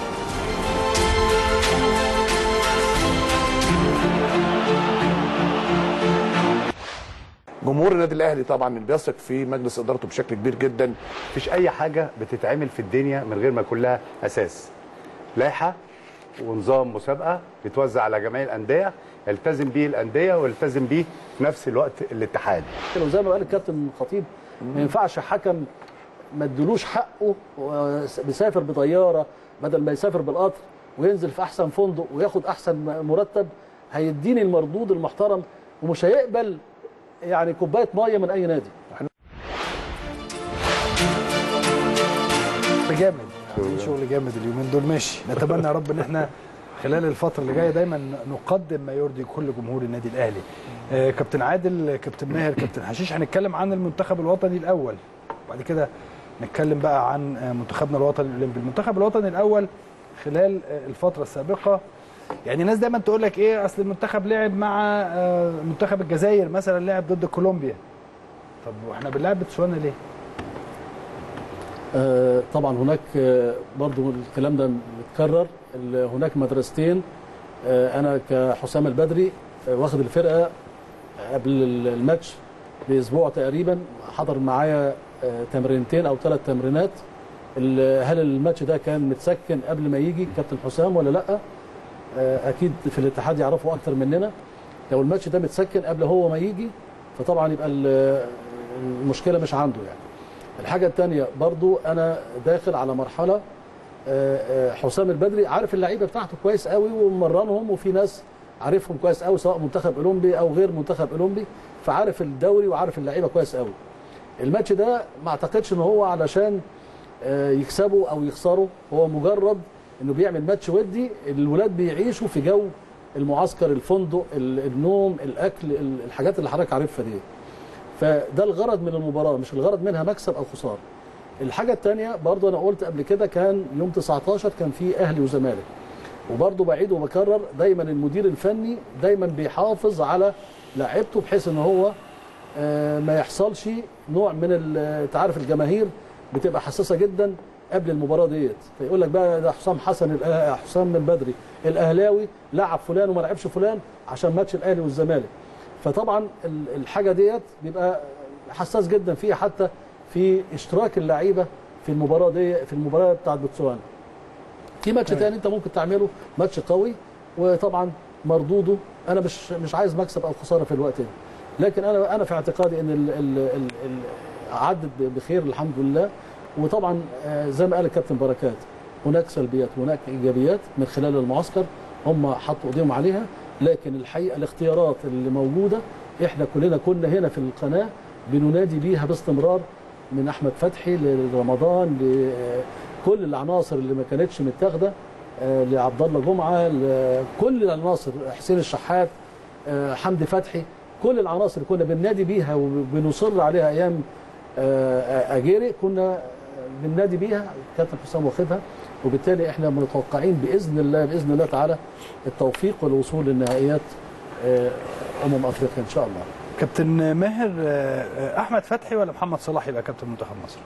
S3: جمهور النادي الاهلي طبعا اللي بيثق في مجلس ادارته بشكل كبير جدا
S4: مفيش اي حاجه بتتعمل في الدنيا من غير ما يكون لها اساس لائحه ونظام مسابقه بيتوزع على جميع الانديه يلتزم بيه الانديه ويلتزم بيه في نفس الوقت الاتحاد
S2: لو زي ما قال الكابتن الخطيب ما ينفعش حكم ما ادلوش حقه بيسافر بطياره بدل ما يسافر بالقطر وينزل في احسن فندق وياخد احسن مرتب هيديني المردود المحترم ومش هيقبل يعني كوبايه ميه من اي نادي
S1: جامد عاملين شغل جامد اليومين دول ماشي نتمنى يا رب ان احنا خلال الفتره اللي جايه دايما نقدم ما يرضي كل جمهور النادي الاهلي آه كابتن عادل كابتن ماهر كابتن حشيش هنتكلم عن المنتخب الوطني الاول وبعد كده نتكلم بقى عن آه، منتخبنا الوطني الاولمبي المنتخب الوطني الاول خلال آه، الفتره السابقه يعني ناس دايما تقول لك ايه اصل المنتخب لعب مع آه، منتخب الجزائر مثلا لعب ضد كولومبيا طب واحنا بنلعب بتسوانا ليه؟
S2: آه، طبعا هناك آه، برضو الكلام ده متكرر ال- هناك مدرستين آه، انا كحسام البدري آه، واخد الفرقه قبل ال- الماتش باسبوع تقريبا حضر معايا آه، تمرينتين او ثلاث تمرينات ال- هل الماتش ده كان متسكن قبل ما يجي كابتن حسام ولا لا آه، اكيد في الاتحاد يعرفوا اكتر مننا لو الماتش ده متسكن قبل هو ما يجي فطبعا يبقى ال- المشكله مش عنده يعني الحاجة الثانية برضو أنا داخل على مرحلة آه، آه، حسام البدري عارف اللعيبة بتاعته كويس قوي ومرنهم وفي ناس عارفهم كويس قوي سواء منتخب أولمبي أو غير منتخب أولمبي فعارف الدوري وعارف اللعيبة كويس قوي الماتش ده ما اعتقدش ان هو علشان آه، يكسبوا او يخسروا هو مجرد انه بيعمل ماتش ودي الولاد بيعيشوا في جو المعسكر الفندق ال- النوم الاكل ال- الحاجات اللي حضرتك عارفها دي فده الغرض من المباراه مش الغرض منها مكسب او خساره الحاجه الثانيه برضو انا قلت قبل كده كان يوم 19 كان في اهلي وزمالك وبرضو بعيد وبكرر دايما المدير الفني دايما بيحافظ على لاعيبته بحيث ان هو آه، ما يحصلش نوع من ال- انت عارف الجماهير بتبقى حساسه جدا قبل المباراه ديت فيقول لك بقى ده حسام حسن الأه- حسام البدري الاهلاوي لعب فلان وما لعبش فلان عشان ماتش الاهلي والزمالك فطبعا ال- الحاجه ديت بيبقى حساس جدا فيها حتى في اشتراك اللعيبه في المباراه دي في المباراه بتاعت بوتسوانا في ماتش تاني انت ممكن تعمله ماتش قوي وطبعا مردوده انا مش مش عايز مكسب او خساره في الوقت ده لكن انا انا في اعتقادي ان ال ال ال ال عدت بخير الحمد لله وطبعا آه، زي ما قال الكابتن بركات هناك سلبيات وهناك ايجابيات من خلال المعسكر هم حطوا ايديهم عليها لكن الحقيقه الاختيارات اللي موجوده احنا كلنا كنا هنا في القناه بننادي بيها باستمرار من احمد فتحي لرمضان لكل العناصر اللي ما كانتش متاخده آه، لعبد الله جمعه لكل العناصر حسين الشحات آه، حمدي فتحي كل العناصر اللي كنا بننادي بيها وبنصر عليها ايام آه، آه، اجيري كنا بننادي بيها كابتن حسام واخدها وبالتالي احنا متوقعين باذن الله باذن الله تعالى التوفيق والوصول للنهائيات آه، امم افريقيا ان شاء الله
S1: كابتن ماهر آه، آه، احمد فتحي ولا محمد صلاح يبقى كابتن منتخب مصر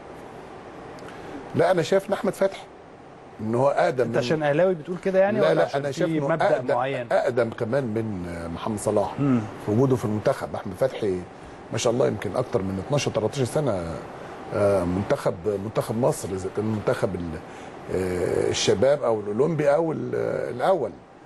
S3: لا انا شايف ان احمد فتحي ان هو اقدم
S1: انت
S3: من-
S1: عشان اهلاوي بتقول كده يعني
S3: لا
S1: ولا
S3: لا
S1: عشان
S3: انا
S1: في
S3: شايف انه
S1: مبدا
S3: أقدم,
S1: معين
S3: اقدم كمان من محمد صلاح
S1: مم.
S3: في وجوده في المنتخب احمد فتحي ما شاء الله يمكن اكتر من 12 13 سنه آه، منتخب منتخب مصر اذا كان منتخب ال- آه، الشباب او الاولمبي او ال- الاول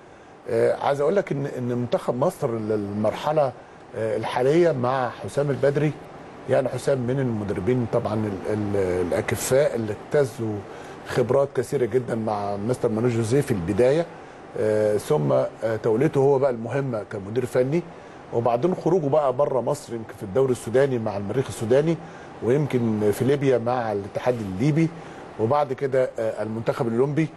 S3: آه، عايز اقول لك ان ان منتخب مصر المرحله آه، الحاليه مع حسام البدري يعني حسام من المدربين طبعا ال- ال- الاكفاء اللي اجتازوا خبرات كثيره جدا مع مستر مانو جوزيه في البدايه آه، ثم آه، توليته هو بقى المهمه كمدير فني وبعدين خروجه بقى بره مصر يمكن في الدوري السوداني مع المريخ السوداني ويمكن في ليبيا مع الاتحاد الليبي وبعد كده آه، المنتخب الاولمبي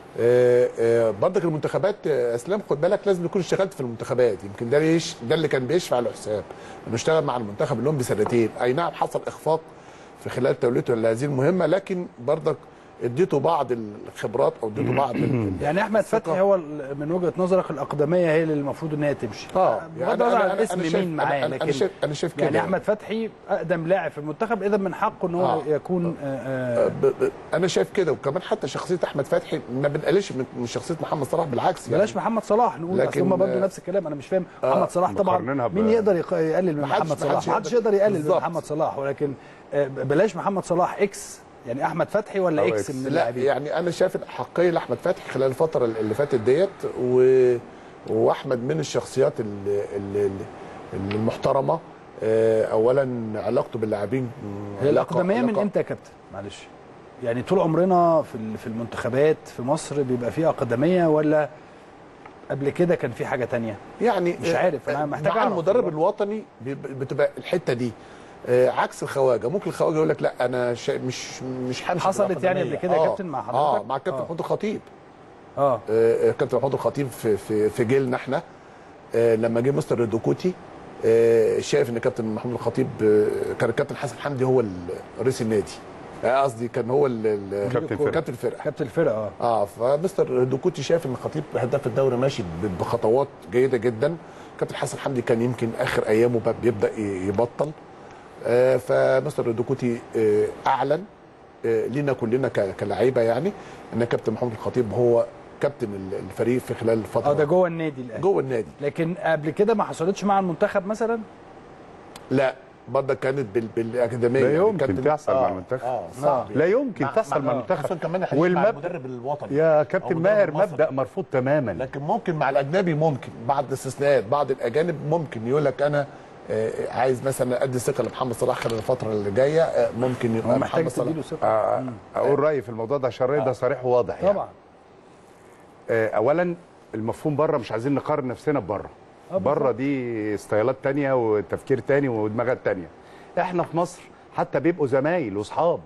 S3: آه، آه، برضك المنتخبات آه، اسلام خد بالك لازم يكون اشتغلت في المنتخبات يمكن ده ليش ده اللي كان بيشفع له حسام انه اشتغل مع المنتخب الاولمبي سنتين اي نعم حصل اخفاق في خلال توليته لهذه المهمه لكن برضك اديته بعض الخبرات او اديته بعض ال-
S1: يعني احمد فتحي هو ال- من وجهه نظرك الاقدميه هي اللي المفروض ان هي تمشي
S3: اه
S1: بغض النظر عن اسم
S3: شايف-
S1: مين معاه
S3: أنا- انا
S1: لكن
S3: شايف انا شايف كده
S1: يعني احمد فتحي اقدم لاعب في المنتخب اذا من حقه ان هو
S3: آه.
S1: يكون آه،
S3: آه،
S1: آه،
S3: ب- ب- انا شايف كده وكمان حتى شخصيه احمد فتحي ما بنقللش من من شخصيه محمد صلاح بالعكس يعني
S1: بلاش محمد صلاح نقول
S3: لكن-
S1: اصل هم برضه نفس الكلام انا مش فاهم
S3: آه،
S1: محمد صلاح طبعا
S4: مقارنينها ب-
S1: مين يقدر يق- يقلل من
S3: محدش-
S1: محمد صلاح
S3: محدش
S1: ما حدش
S3: يقدر.
S1: يقدر يقلل من
S3: بالظبط.
S1: محمد صلاح ولكن آه، بلاش محمد صلاح اكس يعني احمد فتحي ولا
S4: أو
S1: اكس
S4: إكس.
S1: من
S3: لا
S1: اللاعبين
S3: يعني انا شايف الاحقيه لاحمد فتحي خلال الفتره اللي فاتت ديت و... واحمد من الشخصيات ال- ال- ال- المحترمه آه، اولا علاقته باللاعبين
S1: هي
S3: علاقة-
S1: الاقدميه من
S3: علاقة-
S1: امتى يا كابتن معلش يعني طول عمرنا في ال- في المنتخبات في مصر بيبقى فيه اقدميه ولا قبل كده كان في حاجه تانية
S3: يعني
S1: مش عارف، أنا
S3: آه،
S1: محتاج
S3: مع
S1: أعرف
S3: المدرب
S1: والله.
S3: الوطني بيب- بتبقى الحته دي آه، عكس الخواجه ممكن الخواجه يقول لك لا انا شا... مش مش همشي
S1: حصلت يعني
S3: بالأقدمية.
S1: قبل كده يا
S3: آه،
S1: كابتن مع
S3: اه
S1: حضرتك؟
S3: مع الكابتن
S1: آه.
S3: محمود الخطيب
S1: اه
S3: آه، كابتن محمود الخطيب في في في جيلنا احنا آه، لما جه مستر الدوكوتي آه، شايف ان كابتن محمود الخطيب آه، كان الكابتن حسن حمدي هو ال- رئيس النادي آه، قصدي كان هو ال- ال-
S4: كابتن الفرقة.
S3: كابتن الفرقه
S1: كابتن الفرقه اه
S3: اه فمستر دوكوتي شايف ان الخطيب هداف الدوري ماشي ب- بخطوات جيده جدا كابتن حسن حمدي كان يمكن اخر ايامه بقى بيبدا ي- يبطل آه فمستر دوكوتي آه اعلن آه لينا كلنا ك- كلاعيبه يعني ان كابتن محمود الخطيب هو كابتن ال- الفريق في خلال الفتره
S1: اه ده جوه النادي الاهلي
S3: جوه النادي
S1: لكن قبل كده ما حصلتش مع المنتخب مثلا
S3: لا برضه كانت بال... بالاكاديميه
S4: لا
S3: يعني
S4: يمكن
S3: كابتن-
S4: تحصل مع
S3: آه،
S4: المنتخب.
S3: اه صعب
S4: لا يمكن
S3: مع-
S4: تحصل مع
S3: مع-
S4: المنتخب
S3: خصوصا كمان يا حبيبي مع
S4: والمب-
S3: المدرب الوطني
S4: يا
S3: أو
S4: كابتن
S3: مدرب
S4: ماهر
S3: المصري.
S4: مبدا مرفوض تماما
S3: لكن ممكن مع الاجنبي ممكن بعض الاستثناءات بعض الاجانب ممكن يقول لك انا آه، عايز مثلا ادي ثقه لمحمد صلاح خلال الفتره اللي جايه آه، ممكن
S1: هو
S3: يبقى
S1: محتاج
S3: محمد صلاح
S1: تديله ثقه
S4: آه، اقول رايي في الموضوع ده عشان الراي ده صريح وواضح يعني.
S1: طبعا
S4: آه، اولا المفهوم بره مش عايزين نقارن نفسنا بره
S1: آه،
S4: بره دي ستايلات تانية وتفكير تاني ودماغات تانية احنا في مصر حتى بيبقوا زمايل واصحاب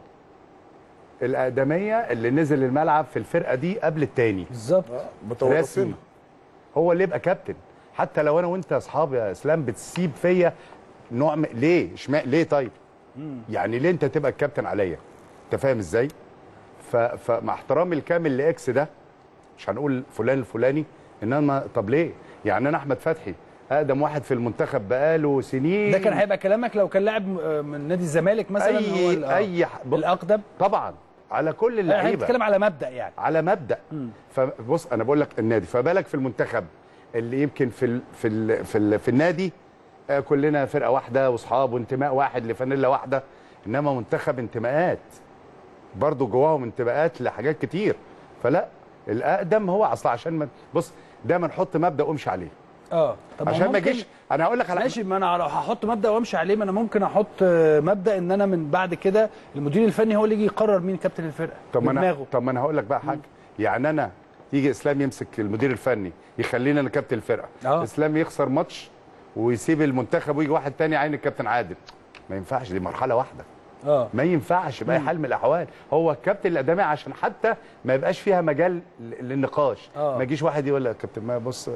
S4: الاقدميه اللي نزل الملعب في الفرقه دي قبل التاني
S1: بالظبط
S3: متوقفين
S4: رسمي هو اللي يبقى كابتن حتى لو انا وانت اصحاب يا اسلام بتسيب فيا نوع م... ليه اشمعنى ليه طيب يعني ليه انت تبقى الكابتن عليا انت فاهم ازاي ف... فمع احترامي الكامل لاكس ده مش هنقول فلان الفلاني انما طب ليه يعني انا احمد فتحي اقدم واحد في المنتخب بقاله سنين
S1: ده كان هيبقى كلامك لو كان لاعب آه، من نادي الزمالك مثلا هو ال-
S4: اي
S1: آه،
S4: اي ح- ب-
S1: الاقدم
S4: طبعا على كل
S1: احنا
S4: اللعيبه
S1: بنتكلم على مبدا يعني
S4: على مبدا فبص انا بقول لك النادي فبالك في المنتخب اللي يمكن في ال في ال في, ال في النادي آه، كلنا فرقه واحده واصحاب وانتماء واحد لفانيلا واحده انما منتخب انتماءات برضو جواهم انتماءات لحاجات كتير فلا الاقدم هو اصلا عشان ما بص دايما حط مبدا وامشي عليه
S1: اه طب
S4: عشان ما
S1: ممكن-
S4: اجيش انا هقول لك على
S1: ماشي ما انا لو هحط مبدا وامشي عليه ما انا ممكن احط آه، مبدا ان انا من بعد كده المدير الفني هو اللي يجي يقرر مين كابتن الفرقه
S4: طب ما انا
S1: بدماغه.
S4: طب ما انا هقول لك بقى حاجه يعني انا يجي اسلام يمسك المدير الفني يخليني انا كابتن الفرقه
S1: آه.
S4: اسلام يخسر ماتش ويسيب المنتخب ويجي واحد تاني عين الكابتن عادل ما ينفعش دي مرحله واحده
S1: اه
S4: ما ينفعش باي حال من الاحوال هو الكابتن الادامي عشان حتى ما يبقاش فيها مجال ل- للنقاش
S1: آه.
S4: ما يجيش واحد يقول لك كابتن ما بص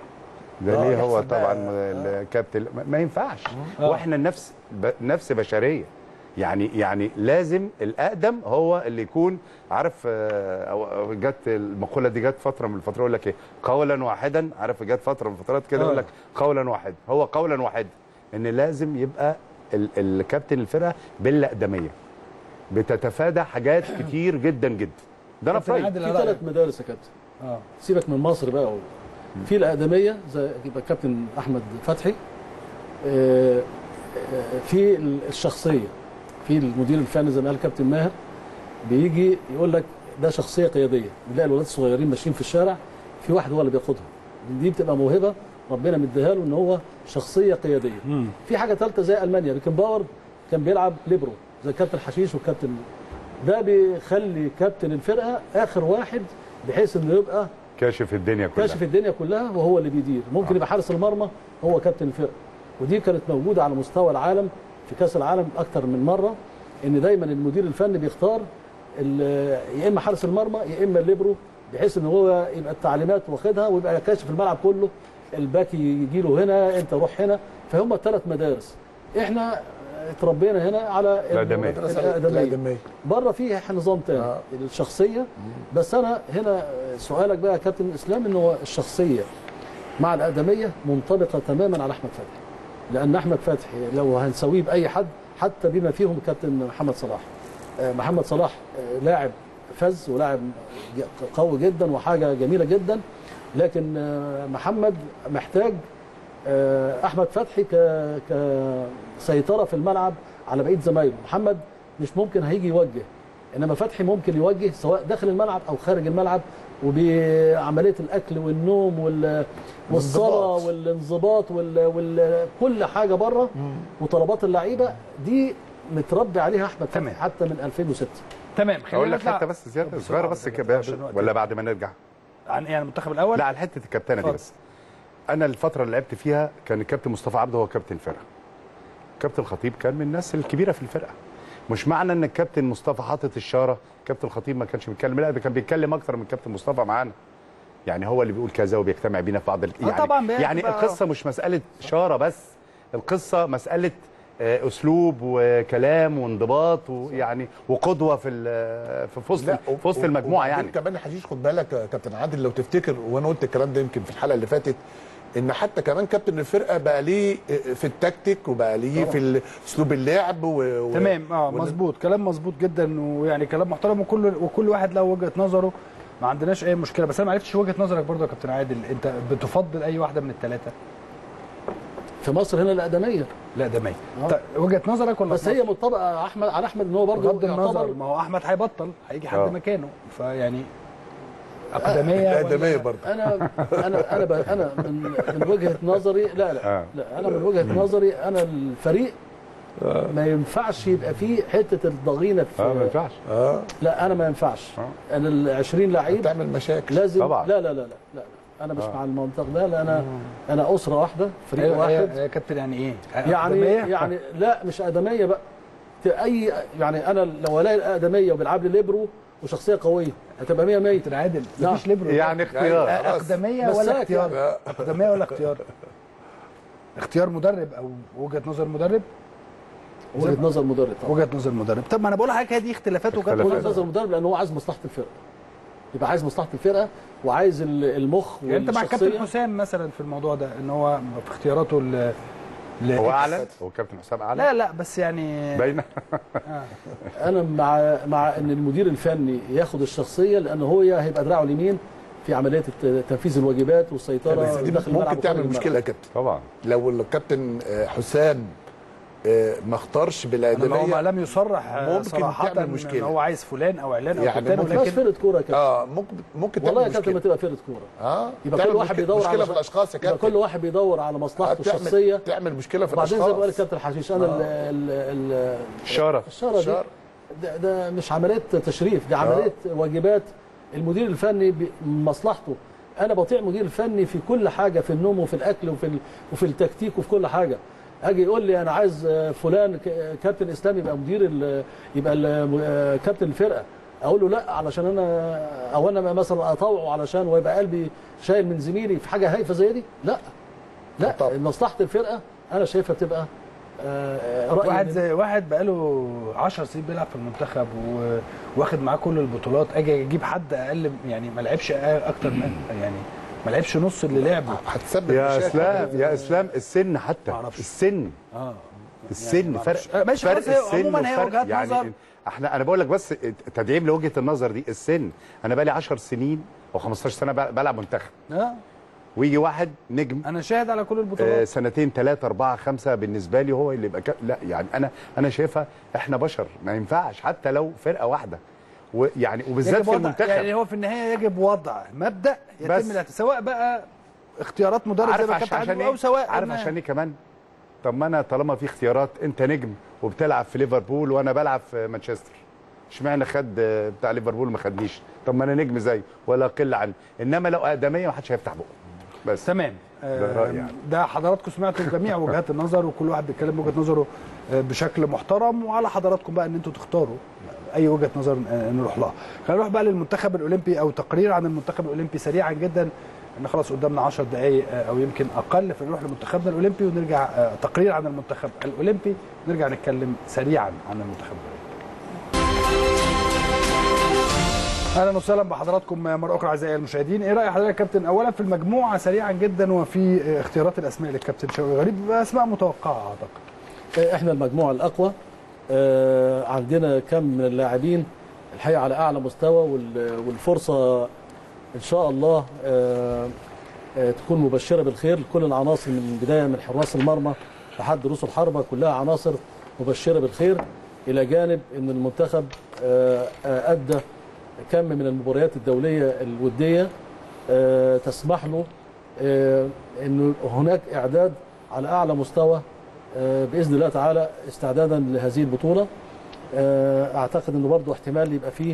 S4: ده
S3: آه،
S4: ليه هو
S3: يحصل بقى.
S4: طبعا الكابتن ما- ما ينفعش واحنا نفس ب- نفس بشريه يعني يعني لازم الاقدم هو اللي يكون عارف آه، أو أو جت المقوله دي جت فتره من الفترات يقول لك ايه قولا واحدا عارف جت فتره من الفترات كده
S1: آه.
S4: يقول لك قولا واحد هو قولا واحد ان لازم يبقى ال- الكابتن الفرقه بالاقدميه بتتفادى حاجات كتير جدا جدا ده انا في
S1: كابتن
S4: رايي
S1: عادل
S2: في
S1: رأيك؟
S2: ثلاث مدارس يا كابتن
S1: اه
S2: سيبك من مصر بقى أقول. في الأقدمية زي يبقى كابتن أحمد فتحي آه، آه، في الشخصية في المدير الفني زي ما قال كابتن ماهر بيجي يقول لك ده شخصية قيادية بنلاقي الولاد الصغيرين ماشيين في الشارع في واحد هو اللي بيقودهم دي بتبقى موهبة ربنا مديها له ان هو شخصية قيادية في حاجة ثالثة زي ألمانيا بيكن باور كان بيلعب ليبرو زي كابتن حشيش وكابتن ده بيخلي كابتن الفرقة آخر واحد بحيث انه يبقى
S4: كاشف الدنيا كلها
S2: كاشف الدنيا كلها وهو اللي بيدير ممكن يبقى حارس المرمى هو كابتن الفرقه ودي كانت موجوده على مستوى العالم في كاس العالم اكتر من مره ان دايما المدير الفني بيختار ال- يا اما حارس المرمى يا اما الليبرو بحيث ان هو يبقى التعليمات واخدها ويبقى كاشف الملعب كله الباك يجي له هنا انت روح هنا فهم الثلاث مدارس احنا اتربينا هنا على
S4: الأقدمية.
S2: الأقدمية.
S3: الأقدمية.
S2: بره فيه نظام تاني
S3: آه.
S2: الشخصيه بس انا هنا سؤالك بقى يا كابتن اسلام ان هو الشخصيه مع الاقدميه منطبقه تماما على احمد فتحي لان احمد فتحي لو هنسويه باي حد حتى بما فيهم كابتن محمد صلاح آه، محمد صلاح آه، لاعب فز ولاعب ج- قوي جدا وحاجه جميله جدا لكن آه، محمد محتاج آه، احمد فتحي ك كسيطره في الملعب على بقيه زمايله محمد مش ممكن هيجي يوجه انما فتحي ممكن يوجه سواء داخل الملعب او خارج الملعب وبعمليه الاكل والنوم وال والصلاه
S3: والانضباط.
S2: والانضباط وال... وال... كل حاجه بره وطلبات اللعيبه دي متربي عليها احمد
S1: تمام.
S2: فتحي حتى من 2006
S1: تمام خلينا
S4: اقول لك
S1: نطلع-
S4: حته بس زياده
S1: طب
S4: صغيره
S1: بسرعة
S4: بس
S1: كده،
S4: كده يا باشا
S1: عشان الوقت.
S4: ولا بعد ما نرجع
S1: عن ايه المنتخب الاول
S4: لا على حته الكابتنه دي
S1: اتفضل.
S4: بس انا الفتره اللي لعبت فيها كان الكابتن مصطفى عبده هو كابتن الفرقه كابتن الخطيب كان من الناس الكبيره في الفرقه مش معنى ان الكابتن مصطفى حاطط الشاره كابتن الخطيب ما كانش بيتكلم لا ده كان بيتكلم اكتر من كابتن مصطفى معانا يعني هو اللي بيقول كذا وبيجتمع بينا في بعض ال...
S1: آه
S4: يعني
S1: طبعاً بيعرف
S4: يعني
S1: بقى-
S4: القصه مش مساله شاره بس القصه مساله آه، اسلوب وكلام وانضباط ويعني وقدوه في ال- في وسط
S3: لا،
S4: في وسط المجموعه
S3: وبعدين
S4: يعني
S3: كمان حشيش خد بالك يا كابتن عادل لو تفتكر وانا قلت الكلام ده يمكن في الحلقه اللي فاتت ان حتى كمان كابتن الفرقه بقى ليه في التكتيك وبقى ليه في اسلوب اللعب و... و...
S1: تمام اه
S3: وإن-
S1: مظبوط كلام مظبوط جدا ويعني كلام محترم وكل وكل واحد له وجهه نظره ما عندناش اي مشكله بس انا ما عرفتش وجهه نظرك برضه يا كابتن عادل انت بتفضل اي واحده من الثلاثه
S2: في مصر هنا الاقدميه
S1: لا ده ميت
S2: آه.
S1: طيب وجهه نظرك ولا
S2: بس
S1: في
S2: هي
S1: مصر؟
S2: منطبقه احمد على احمد ان هو
S1: بغض
S2: برضه
S1: النظر
S2: يعتبر
S1: ما هو احمد هيبطل هيجي حد
S4: آه.
S1: مكانه فيعني اقدميه
S3: الأقدمية
S1: ولا-
S3: برضه
S2: انا انا انا ب- انا من من وجهه نظري لا لا
S4: آه.
S2: لا انا من وجهه نظري انا الفريق ما ينفعش يبقى فيه حته الضغينه
S4: اه ما
S2: في
S4: ينفعش
S3: اه
S2: لا انا ما ينفعش
S4: آه.
S2: انا ال 20 لعيب
S3: تعمل مشاكل
S2: لازم
S4: طبعا.
S2: لا لا لا لا, لا, لا. انا مش
S4: آه.
S2: مع المنطق ده لا انا انا اسره واحده فريق
S1: ايوه
S2: واحد
S1: ايوه يا كابتن يعني ايه؟
S2: يعني
S1: أقدمية؟
S2: يعني لا مش ادميه بقى ت- اي يعني انا لو الاقي الادميه وبيلعب لي ليبرو وشخصيه قويه هتبقى 100 100
S1: كابتن عادل
S2: لا.
S1: مفيش ليبرو
S4: يعني اختيار
S3: خلاص.
S1: اقدميه
S2: مساك
S1: ولا اختيار؟
S3: يعني.
S1: اقدميه ولا اختيار؟ اختيار مدرب او وجهه نظر مدرب؟
S2: وجهه نظر مدرب طبعا
S1: وجهه نظر مدرب طب ما انا بقول لحضرتك هي دي اختلافات وجهات
S4: اختلافات.
S2: وجهه
S1: نظر
S2: نظر المدرب لان هو عايز مصلحه الفرقه يبقى عايز مصلحه الفرقه وعايز ال- المخ
S1: يعني انت مع الكابتن
S2: والشخصيه
S1: حسام مثلا في الموضوع ده ان هو في اختياراته ل ل-
S4: هو اعلن هو كابتن حسام اعلن
S1: لا لا بس يعني
S4: باينه
S2: انا مع مع ان المدير الفني ياخد الشخصيه لان هو هيبقى دراعه اليمين في عمليه الت- تنفيذ الواجبات والسيطره
S3: بس دي
S2: داخل الملعب
S3: ممكن
S2: وخارج
S3: تعمل
S2: الملعب.
S3: مشكله يا كابتن
S4: طبعا
S3: لو الكابتن آه، حسام آه، ما اختارش
S1: أنا ما هو ما
S3: بالادميه
S1: لم يصرح آه،
S3: ممكن
S1: صراحه
S3: تعمل
S1: ان
S3: مشكلة.
S1: هو عايز فلان او علان او
S3: يعني
S1: كتان
S3: ممكن-
S2: ما
S1: ولكن
S2: فرقه كوره يا كابتن
S3: اه ممكن ممكن
S2: والله يا
S3: تعمل
S2: كابتن ما
S3: مشكله
S2: تبقى فرقه كوره
S3: اه
S2: يبقى
S3: تعمل
S2: كل واحد
S3: مشكلة-
S2: بيدور
S3: مشكله
S2: على
S3: في الاشخاص يا
S2: يبقى
S3: كابتن
S2: كل واحد بيدور على مصلحته
S3: تعمل-
S2: الشخصيه
S3: تعمل مشكله في
S2: وبعدين زي ما قال
S3: الاشخاص
S2: الكابتن الحشيش انا ال- ال- ال-
S4: الشاره
S2: الشاره دي
S3: الشارة.
S2: ده, ده مش عمليه تشريف دي عمليه واجبات المدير الفني بمصلحته انا بطيع المدير الفني في كل حاجه في النوم وفي الاكل وفي ال- وفي التكتيك وفي كل حاجه اجي يقول لي انا عايز آه، فلان ك- كابتن اسلام يبقى مدير ال- يبقى ال- آه، كابتن الفرقه اقول له لا علشان انا او انا مثلا اطوعه علشان ويبقى قلبي شايل من زميلي في حاجه هايفه زي دي لا لا
S3: طبعا.
S2: مصلحه الفرقه انا شايفها تبقى آه، آه، رايي
S1: واحد
S2: إن-
S1: زي واحد بقاله 10 سنين بيلعب في المنتخب و- واخد معاه كل البطولات اجي اجيب حد اقل يعني ما لعبش اكتر من يعني ما لعبش نص اللي لعبه
S3: هتسبب
S4: يا
S3: مشاكل.
S4: اسلام يا اسلام السن حتى
S1: معرفش.
S4: السن
S1: اه
S4: السن
S1: ما
S4: فرق
S1: أعرفش. آه، ماشي،
S4: فرق
S1: خلاص، هي
S4: السن
S1: عموماً هي
S4: وفرق-
S1: وجهات
S4: يعني
S1: نظر.
S4: احنا انا بقول لك بس تدعيم لوجهه النظر دي السن انا بقى لي 10 سنين او 15 سنه بل- بلعب منتخب
S1: اه
S4: ويجي واحد نجم
S1: انا شاهد على كل
S4: آه،
S1: البطولات
S4: سنتين ثلاثة أربعة خمسة بالنسبة لي هو اللي يبقى ك... لا يعني أنا أنا شايفها إحنا بشر ما ينفعش حتى لو فرقة واحدة ويعني وبالذات
S1: يجب
S4: في
S1: وضع-
S4: المنتخب
S1: يعني هو في النهايه يجب وضع مبدا
S4: بس.
S1: يتم الاعت- سواء بقى اختيارات مدرب زي
S4: عارف
S1: ما
S4: عشان,
S1: كابتن
S4: عشان
S1: عادل
S4: إيه؟
S1: او سواء
S4: عارف
S1: إن-
S4: عشان إيه كمان؟ طب ما أنا طالما في اختيارات أنت نجم وبتلعب في ليفربول وأنا بلعب في مانشستر اشمعنى خد آه، بتاع ليفربول ما خدنيش طب ما انا نجم زيه ولا قل عني انما لو اقدميه ما حدش هيفتح بقه بس
S1: تمام
S4: ده
S1: آه،
S4: رأيي يعني.
S1: ده حضراتكم سمعتوا جميع وجهات النظر وكل واحد بيتكلم بوجهه نظره آه، بشكل محترم وعلى حضراتكم بقى ان انتوا تختاروا اي وجهه نظر آه، نروح لها خلينا نروح بقى للمنتخب الاولمبي او تقرير عن المنتخب الاولمبي سريعا جدا ان خلاص قدامنا 10 دقائق آه، او يمكن اقل فنروح لمنتخبنا الاولمبي ونرجع آه، تقرير عن المنتخب الاولمبي نرجع نتكلم سريعا عن المنتخب الاولمبي اهلا وسهلا بحضراتكم مره اخرى اعزائي المشاهدين ايه راي حضرتك يا كابتن اولا في المجموعه سريعا جدا وفي اختيارات الاسماء للكابتن شوقي غريب اسماء متوقعه اعتقد
S2: احنا المجموعه الاقوى آه، عندنا كم من اللاعبين الحقيقه على اعلى مستوى وال- والفرصه ان شاء الله آه، آه، تكون مبشره بالخير لكل العناصر من بدايه من حراس المرمى لحد رؤوس الحربه كلها عناصر مبشره بالخير الى جانب ان المنتخب آه، آه، ادى كم من المباريات الدوليه الوديه آه، تسمح له آه، انه هناك اعداد على اعلى مستوى آه، باذن الله تعالى استعدادا لهذه البطوله آه، اعتقد انه برضه احتمال يبقى فيه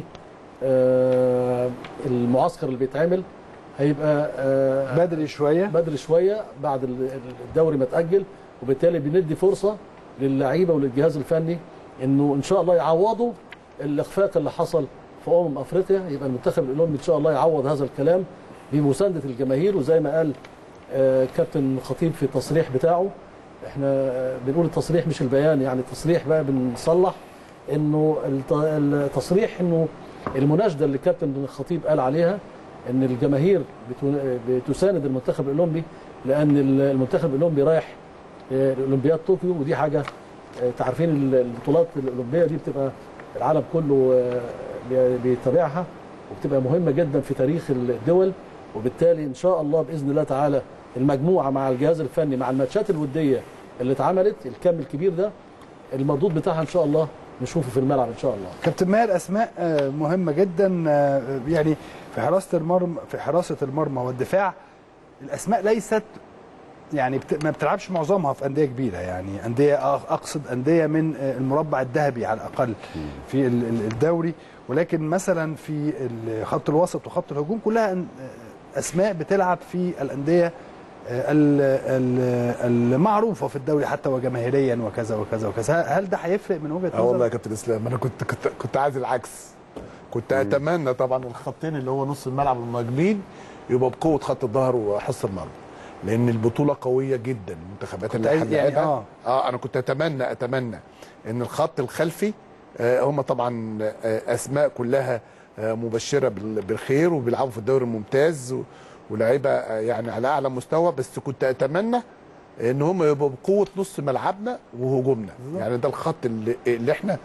S2: آه، المعسكر اللي بيتعمل هيبقى آه،
S1: بدري شويه
S2: بدري شويه بعد ال- الدوري ما اتاجل وبالتالي بندي فرصه للعيبه وللجهاز الفني انه ان شاء الله يعوضوا الاخفاق اللي حصل في امم افريقيا يبقى المنتخب الاولمبي ان شاء الله يعوض هذا الكلام بمسانده الجماهير وزي ما قال آه، كابتن خطيب في التصريح بتاعه احنا آه، بنقول التصريح مش البيان يعني التصريح بقى بنصلح انه الت- التصريح انه المناشده اللي كابتن الخطيب قال عليها ان الجماهير بتو- بتساند المنتخب الاولمبي لان المنتخب الاولمبي رايح آه، الاولمبياد طوكيو ودي حاجه آه، تعرفين ال- البطولات الاولمبيه دي بتبقى العالم كله آه، بي- بيتابعها وبتبقى مهمه جدا في تاريخ الدول وبالتالي ان شاء الله باذن الله تعالى المجموعه مع الجهاز الفني مع الماتشات الوديه اللي اتعملت الكم الكبير ده المردود بتاعها ان شاء الله نشوفه في الملعب ان شاء الله
S1: كابتن ماهر اسماء آه، مهمه جدا آه، يعني في حراسه المرمى في حراسه المرمى والدفاع الاسماء ليست يعني بت... ما بتلعبش معظمها في انديه كبيره يعني انديه أ- اقصد انديه من آه، المربع الذهبي على الاقل في ال- ال- الدوري ولكن مثلا في ال- خط الوسط وخط الهجوم كلها أن- آه، اسماء بتلعب في الانديه آه، ال- ال- المعروفه في الدوري حتى وجماهيريا وكذا وكذا وكذا هل ده هيفرق من وجهه
S3: اه والله يا
S1: نظرك؟
S3: كابتن اسلام انا كنت كنت كنت عايز العكس كنت اتمنى طبعا الخطين اللي هو نص الملعب المهاجمين يبقى بقوه خط الظهر وحراسه المرمى لان البطوله قويه جدا المنتخبات
S1: كنت
S3: اللي
S1: عايز-
S3: احنا
S1: يعني
S3: بنلعبها
S1: آه.
S3: اه انا كنت اتمنى اتمنى ان الخط الخلفي آه هم طبعا آه اسماء كلها آه مبشره بال- بالخير وبيلعبوا في الدوري الممتاز و- ولاعيبه آه يعني على اعلى مستوى بس كنت اتمنى ان هم يبقوا بقوه نص ملعبنا وهجومنا يعني ده الخط اللي, اللي احنا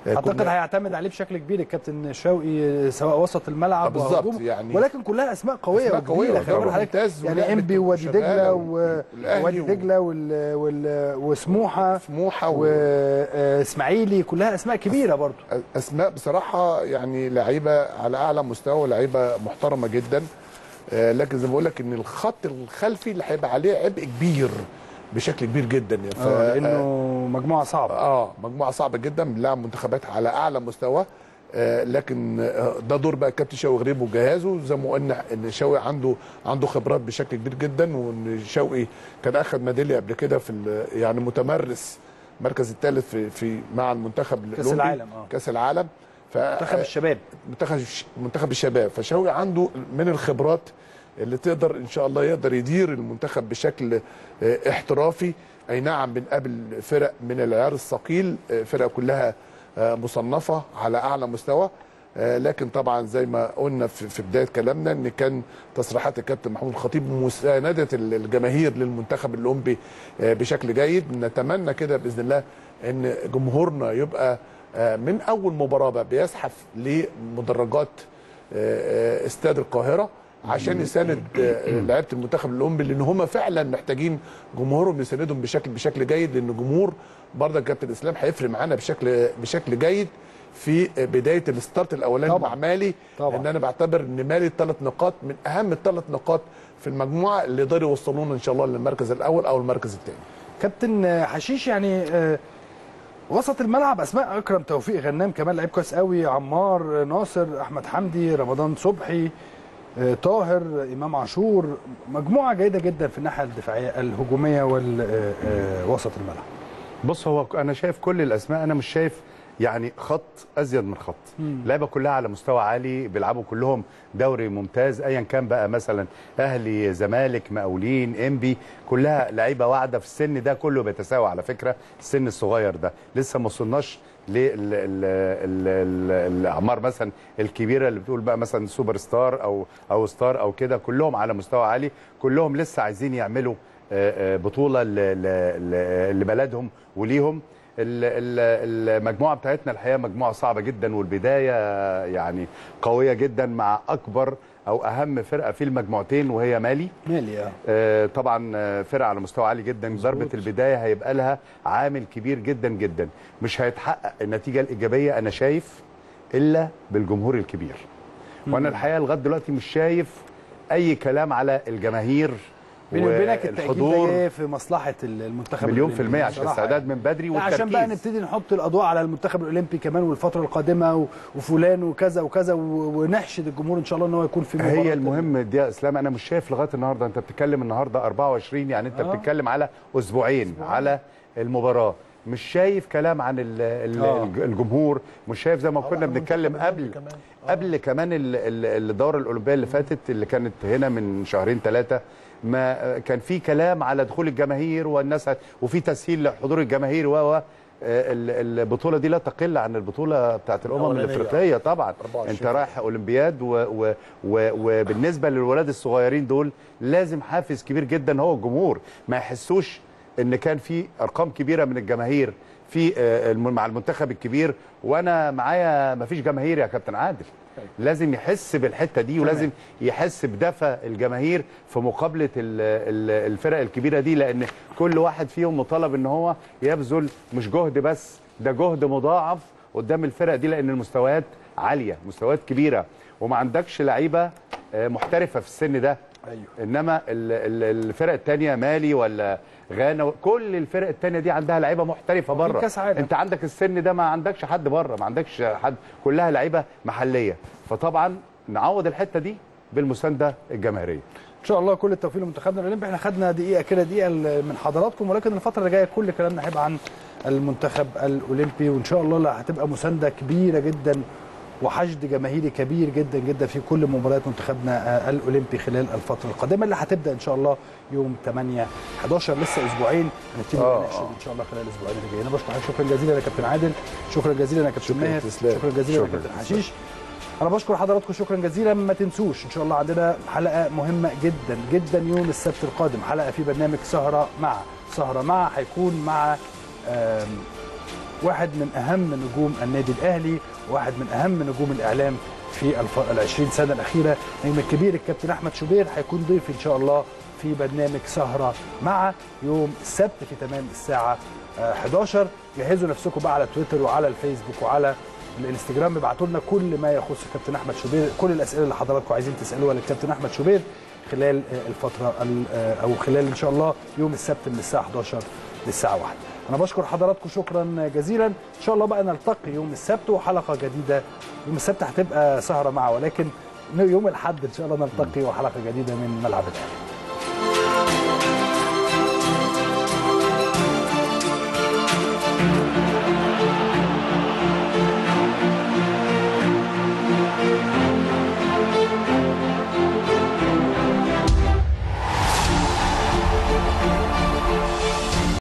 S3: آه،
S1: اعتقد
S3: كنا-
S1: هيعتمد عليه بشكل كبير الكابتن شوقي سواء وسط الملعب
S3: آه، بالظبط،
S1: وهجوم،
S3: يعني-
S1: ولكن كلها اسماء قويه
S3: أسماء قوية
S1: وجديدة. خلي
S3: طبعاً.
S1: بالك حضرتك
S3: ممتاز
S1: يعني
S3: ولعبة
S1: انبي ووادي
S3: وشغالة
S1: دجله
S3: والأهلي
S1: ووادي
S3: و-
S1: دجله وال... وال... وسموحه
S3: سموحه و...
S1: واسماعيلي كلها اسماء كبيره برضو
S3: اسماء بصراحه يعني لعيبه على اعلى مستوى ولعيبه محترمه جدا آه، لكن زي ما بقول لك ان الخط الخلفي اللي هيبقى عليه عبء كبير بشكل كبير جدا يعني ف-
S1: آه، لانه مجموعه صعبه
S3: اه مجموعه صعبه جدا بنلعب منتخبات على اعلى مستوى آه لكن آه ده دور بقى الكابتن شوقي غريب وجهازه زي ما قلنا ان شوقي عنده عنده خبرات بشكل كبير جدا وان شوقي كان اخذ ميداليه قبل كده في ال- يعني متمرس المركز الثالث في في مع المنتخب
S1: كأس
S3: الأولمبي،
S1: العالم، آه.
S3: كاس العالم ف
S1: منتخب الشباب
S3: منتخب منتخب الشباب فشوقي عنده من الخبرات اللي تقدر ان شاء الله يقدر يدير المنتخب بشكل آه، احترافي اي نعم بنقابل فرق من العيار الثقيل آه، فرق كلها آه، مصنفه على اعلى مستوى آه، لكن طبعا زي ما قلنا في في بدايه كلامنا ان كان تصريحات الكابتن محمود الخطيب مسانده الجماهير للمنتخب الاولمبي آه، بشكل جيد نتمنى كده باذن الله ان جمهورنا يبقى آه، من اول مباراه بقى بيزحف لمدرجات آه، آه، استاد القاهره عشان يساند آه، لعيبه المنتخب الاولمبي لان هم فعلا محتاجين جمهورهم يساندهم بشكل بشكل جيد لان الجمهور برضه كابتن اسلام هيفرق معانا بشكل بشكل جيد في بدايه الستارت الاولاني
S1: طبعاً.
S3: مع مالي
S1: طبعاً.
S3: ان انا بعتبر ان مالي الثلاث نقاط من اهم الثلاث نقاط في المجموعه اللي يقدروا يوصلونا ان شاء الله للمركز الاول او المركز الثاني
S1: كابتن حشيش يعني آه، وسط الملعب اسماء اكرم توفيق غنام كمان لعيب كويس قوي عمار ناصر احمد حمدي رمضان صبحي آه، طاهر امام عاشور مجموعه جيده جدا في الناحيه الدفاعيه الهجوميه والوسط الملعب
S4: بص هو انا شايف كل الاسماء انا مش شايف يعني خط ازيد من خط اللعيبه كلها على مستوى عالي بيلعبوا كلهم دوري ممتاز ايا كان بقى مثلا اهلي زمالك مقاولين انبي كلها لعيبه واعده في السن ده كله بيتساوى على فكره السن الصغير ده لسه ما وصلناش للاعمار مثلا الكبيره اللي بتقول بقى مثلا سوبر ستار او او ستار او كده كلهم على مستوى عالي كلهم لسه عايزين يعملوا آه، آه، بطوله ل- ل- ل- لبلدهم وليهم ال- ال- المجموعه بتاعتنا الحقيقه مجموعه صعبه جدا والبدايه يعني قويه جدا مع اكبر او اهم فرقه في المجموعتين وهي مالي
S1: مالي اه
S4: آه، طبعا آه، فرقه على مستوى عالي جدا ضربه البدايه هيبقى لها عامل كبير جدا جدا مش هيتحقق النتيجه الايجابيه انا شايف الا بالجمهور الكبير وانا الحقيقه لغايه دلوقتي مش شايف اي كلام على الجماهير
S1: بيني وبينك التأكيد ده
S4: والحضور
S1: جاي في مصلحة المنتخب
S4: مليون في
S1: الأولمبي
S4: المية عشان
S1: بصراحة
S4: الاستعداد من بدري
S1: لا،
S4: والتركيز
S1: عشان بقى نبتدي نحط الاضواء على المنتخب الاولمبي كمان والفتره القادمه و- وفلان وكذا وكذا و- ونحشد الجمهور ان شاء الله ان هو يكون في مباراة
S4: هي المهم دي يا اسلام انا مش شايف لغايه النهارده انت بتتكلم النهارده 24 يعني انت
S1: آه.
S4: آه. بتتكلم على اسبوعين على المباراه مش شايف كلام عن ال ال
S1: آه.
S4: الجمهور مش شايف زي ما كنا بنتكلم قبل قبل كمان ال- ال- الدوره الاولمبيه اللي فاتت اللي كانت هنا من شهرين ثلاثه ما كان في كلام على دخول الجماهير والناس هت- وفي تسهيل لحضور الجماهير و و ال- البطوله دي لا تقل عن البطوله بتاعت الامم
S2: الأولانية.
S4: الافريقيه طبعا
S3: 24.
S4: انت رايح اولمبياد و و و وبالنسبه للولاد الصغيرين دول لازم حافز كبير جدا هو الجمهور ما يحسوش ان كان في ارقام كبيره من الجماهير في آه، الم- مع المنتخب الكبير وانا معايا ما فيش جماهير يا كابتن عادل لازم يحس بالحته دي ولازم يحس بدفى الجماهير في مقابله ال- ال- الفرق الكبيره دي لان كل واحد فيهم مطالب ان هو يبذل مش جهد بس ده جهد مضاعف قدام الفرق دي لان المستويات عاليه مستويات كبيره وما عندكش لعيبه آه، محترفه في السن ده
S1: أيوه.
S4: انما ال- ال- الفرق الثانيه مالي ولا غانا كل الفرق الثانيه دي عندها لعيبه محترفه بره
S1: كأس عالم.
S4: انت عندك السن ده ما عندكش حد بره ما عندكش حد كلها لعيبه محليه فطبعا نعوض الحته دي بالمسانده الجماهيريه
S1: ان شاء الله كل التوفيق لمنتخبنا الاولمبي احنا خدنا دقيقه كده دقيقه من حضراتكم ولكن الفتره اللي جايه كل كلامنا هيبقى عن المنتخب الاولمبي وان شاء الله لا هتبقى مسانده كبيره جدا وحشد جماهيري كبير جدا جدا في كل مباريات منتخبنا آه، الاولمبي خلال الفتره القادمه اللي هتبدا ان شاء الله يوم 8 11 لسه اسبوعين هنبتدي
S4: آه،
S1: نناقش
S4: آه.
S1: ان شاء الله خلال الاسبوعين اللي جايين انا بشكر حضرتك شكرا جزيلا يا كابتن عادل شكرا جزيلا يا كابتن
S3: شكرا
S1: ماهر
S3: تسلم.
S1: شكرا جزيلا يا
S4: شكرا
S1: كابتن حشيش انا بشكر حضراتكم شكرا جزيلا ما تنسوش ان شاء الله عندنا حلقه مهمه جدا جدا يوم السبت القادم حلقه في برنامج سهره مع سهره مع هيكون مع آم، واحد من اهم نجوم النادي الاهلي واحد من اهم نجوم الاعلام في الف- ال 20 سنه الاخيره نجم الكبير الكابتن احمد شوبير هيكون ضيف ان شاء الله في برنامج سهره مع يوم السبت في تمام الساعه آه، 11 جهزوا نفسكم بقى على تويتر وعلى الفيسبوك وعلى الانستجرام ابعتوا لنا كل ما يخص الكابتن احمد شوبير كل الاسئله اللي حضراتكم عايزين تسالوها للكابتن احمد شوبير خلال آه، الفتره ال- آه، او خلال ان شاء الله يوم السبت من الساعه 11 للساعه 1 انا بشكر حضراتكم شكرا جزيلا ان شاء الله بقى نلتقي يوم السبت وحلقه جديده يوم السبت هتبقى سهره مع ولكن يوم الاحد ان شاء الله نلتقي وحلقه جديده من ملعب الاهلي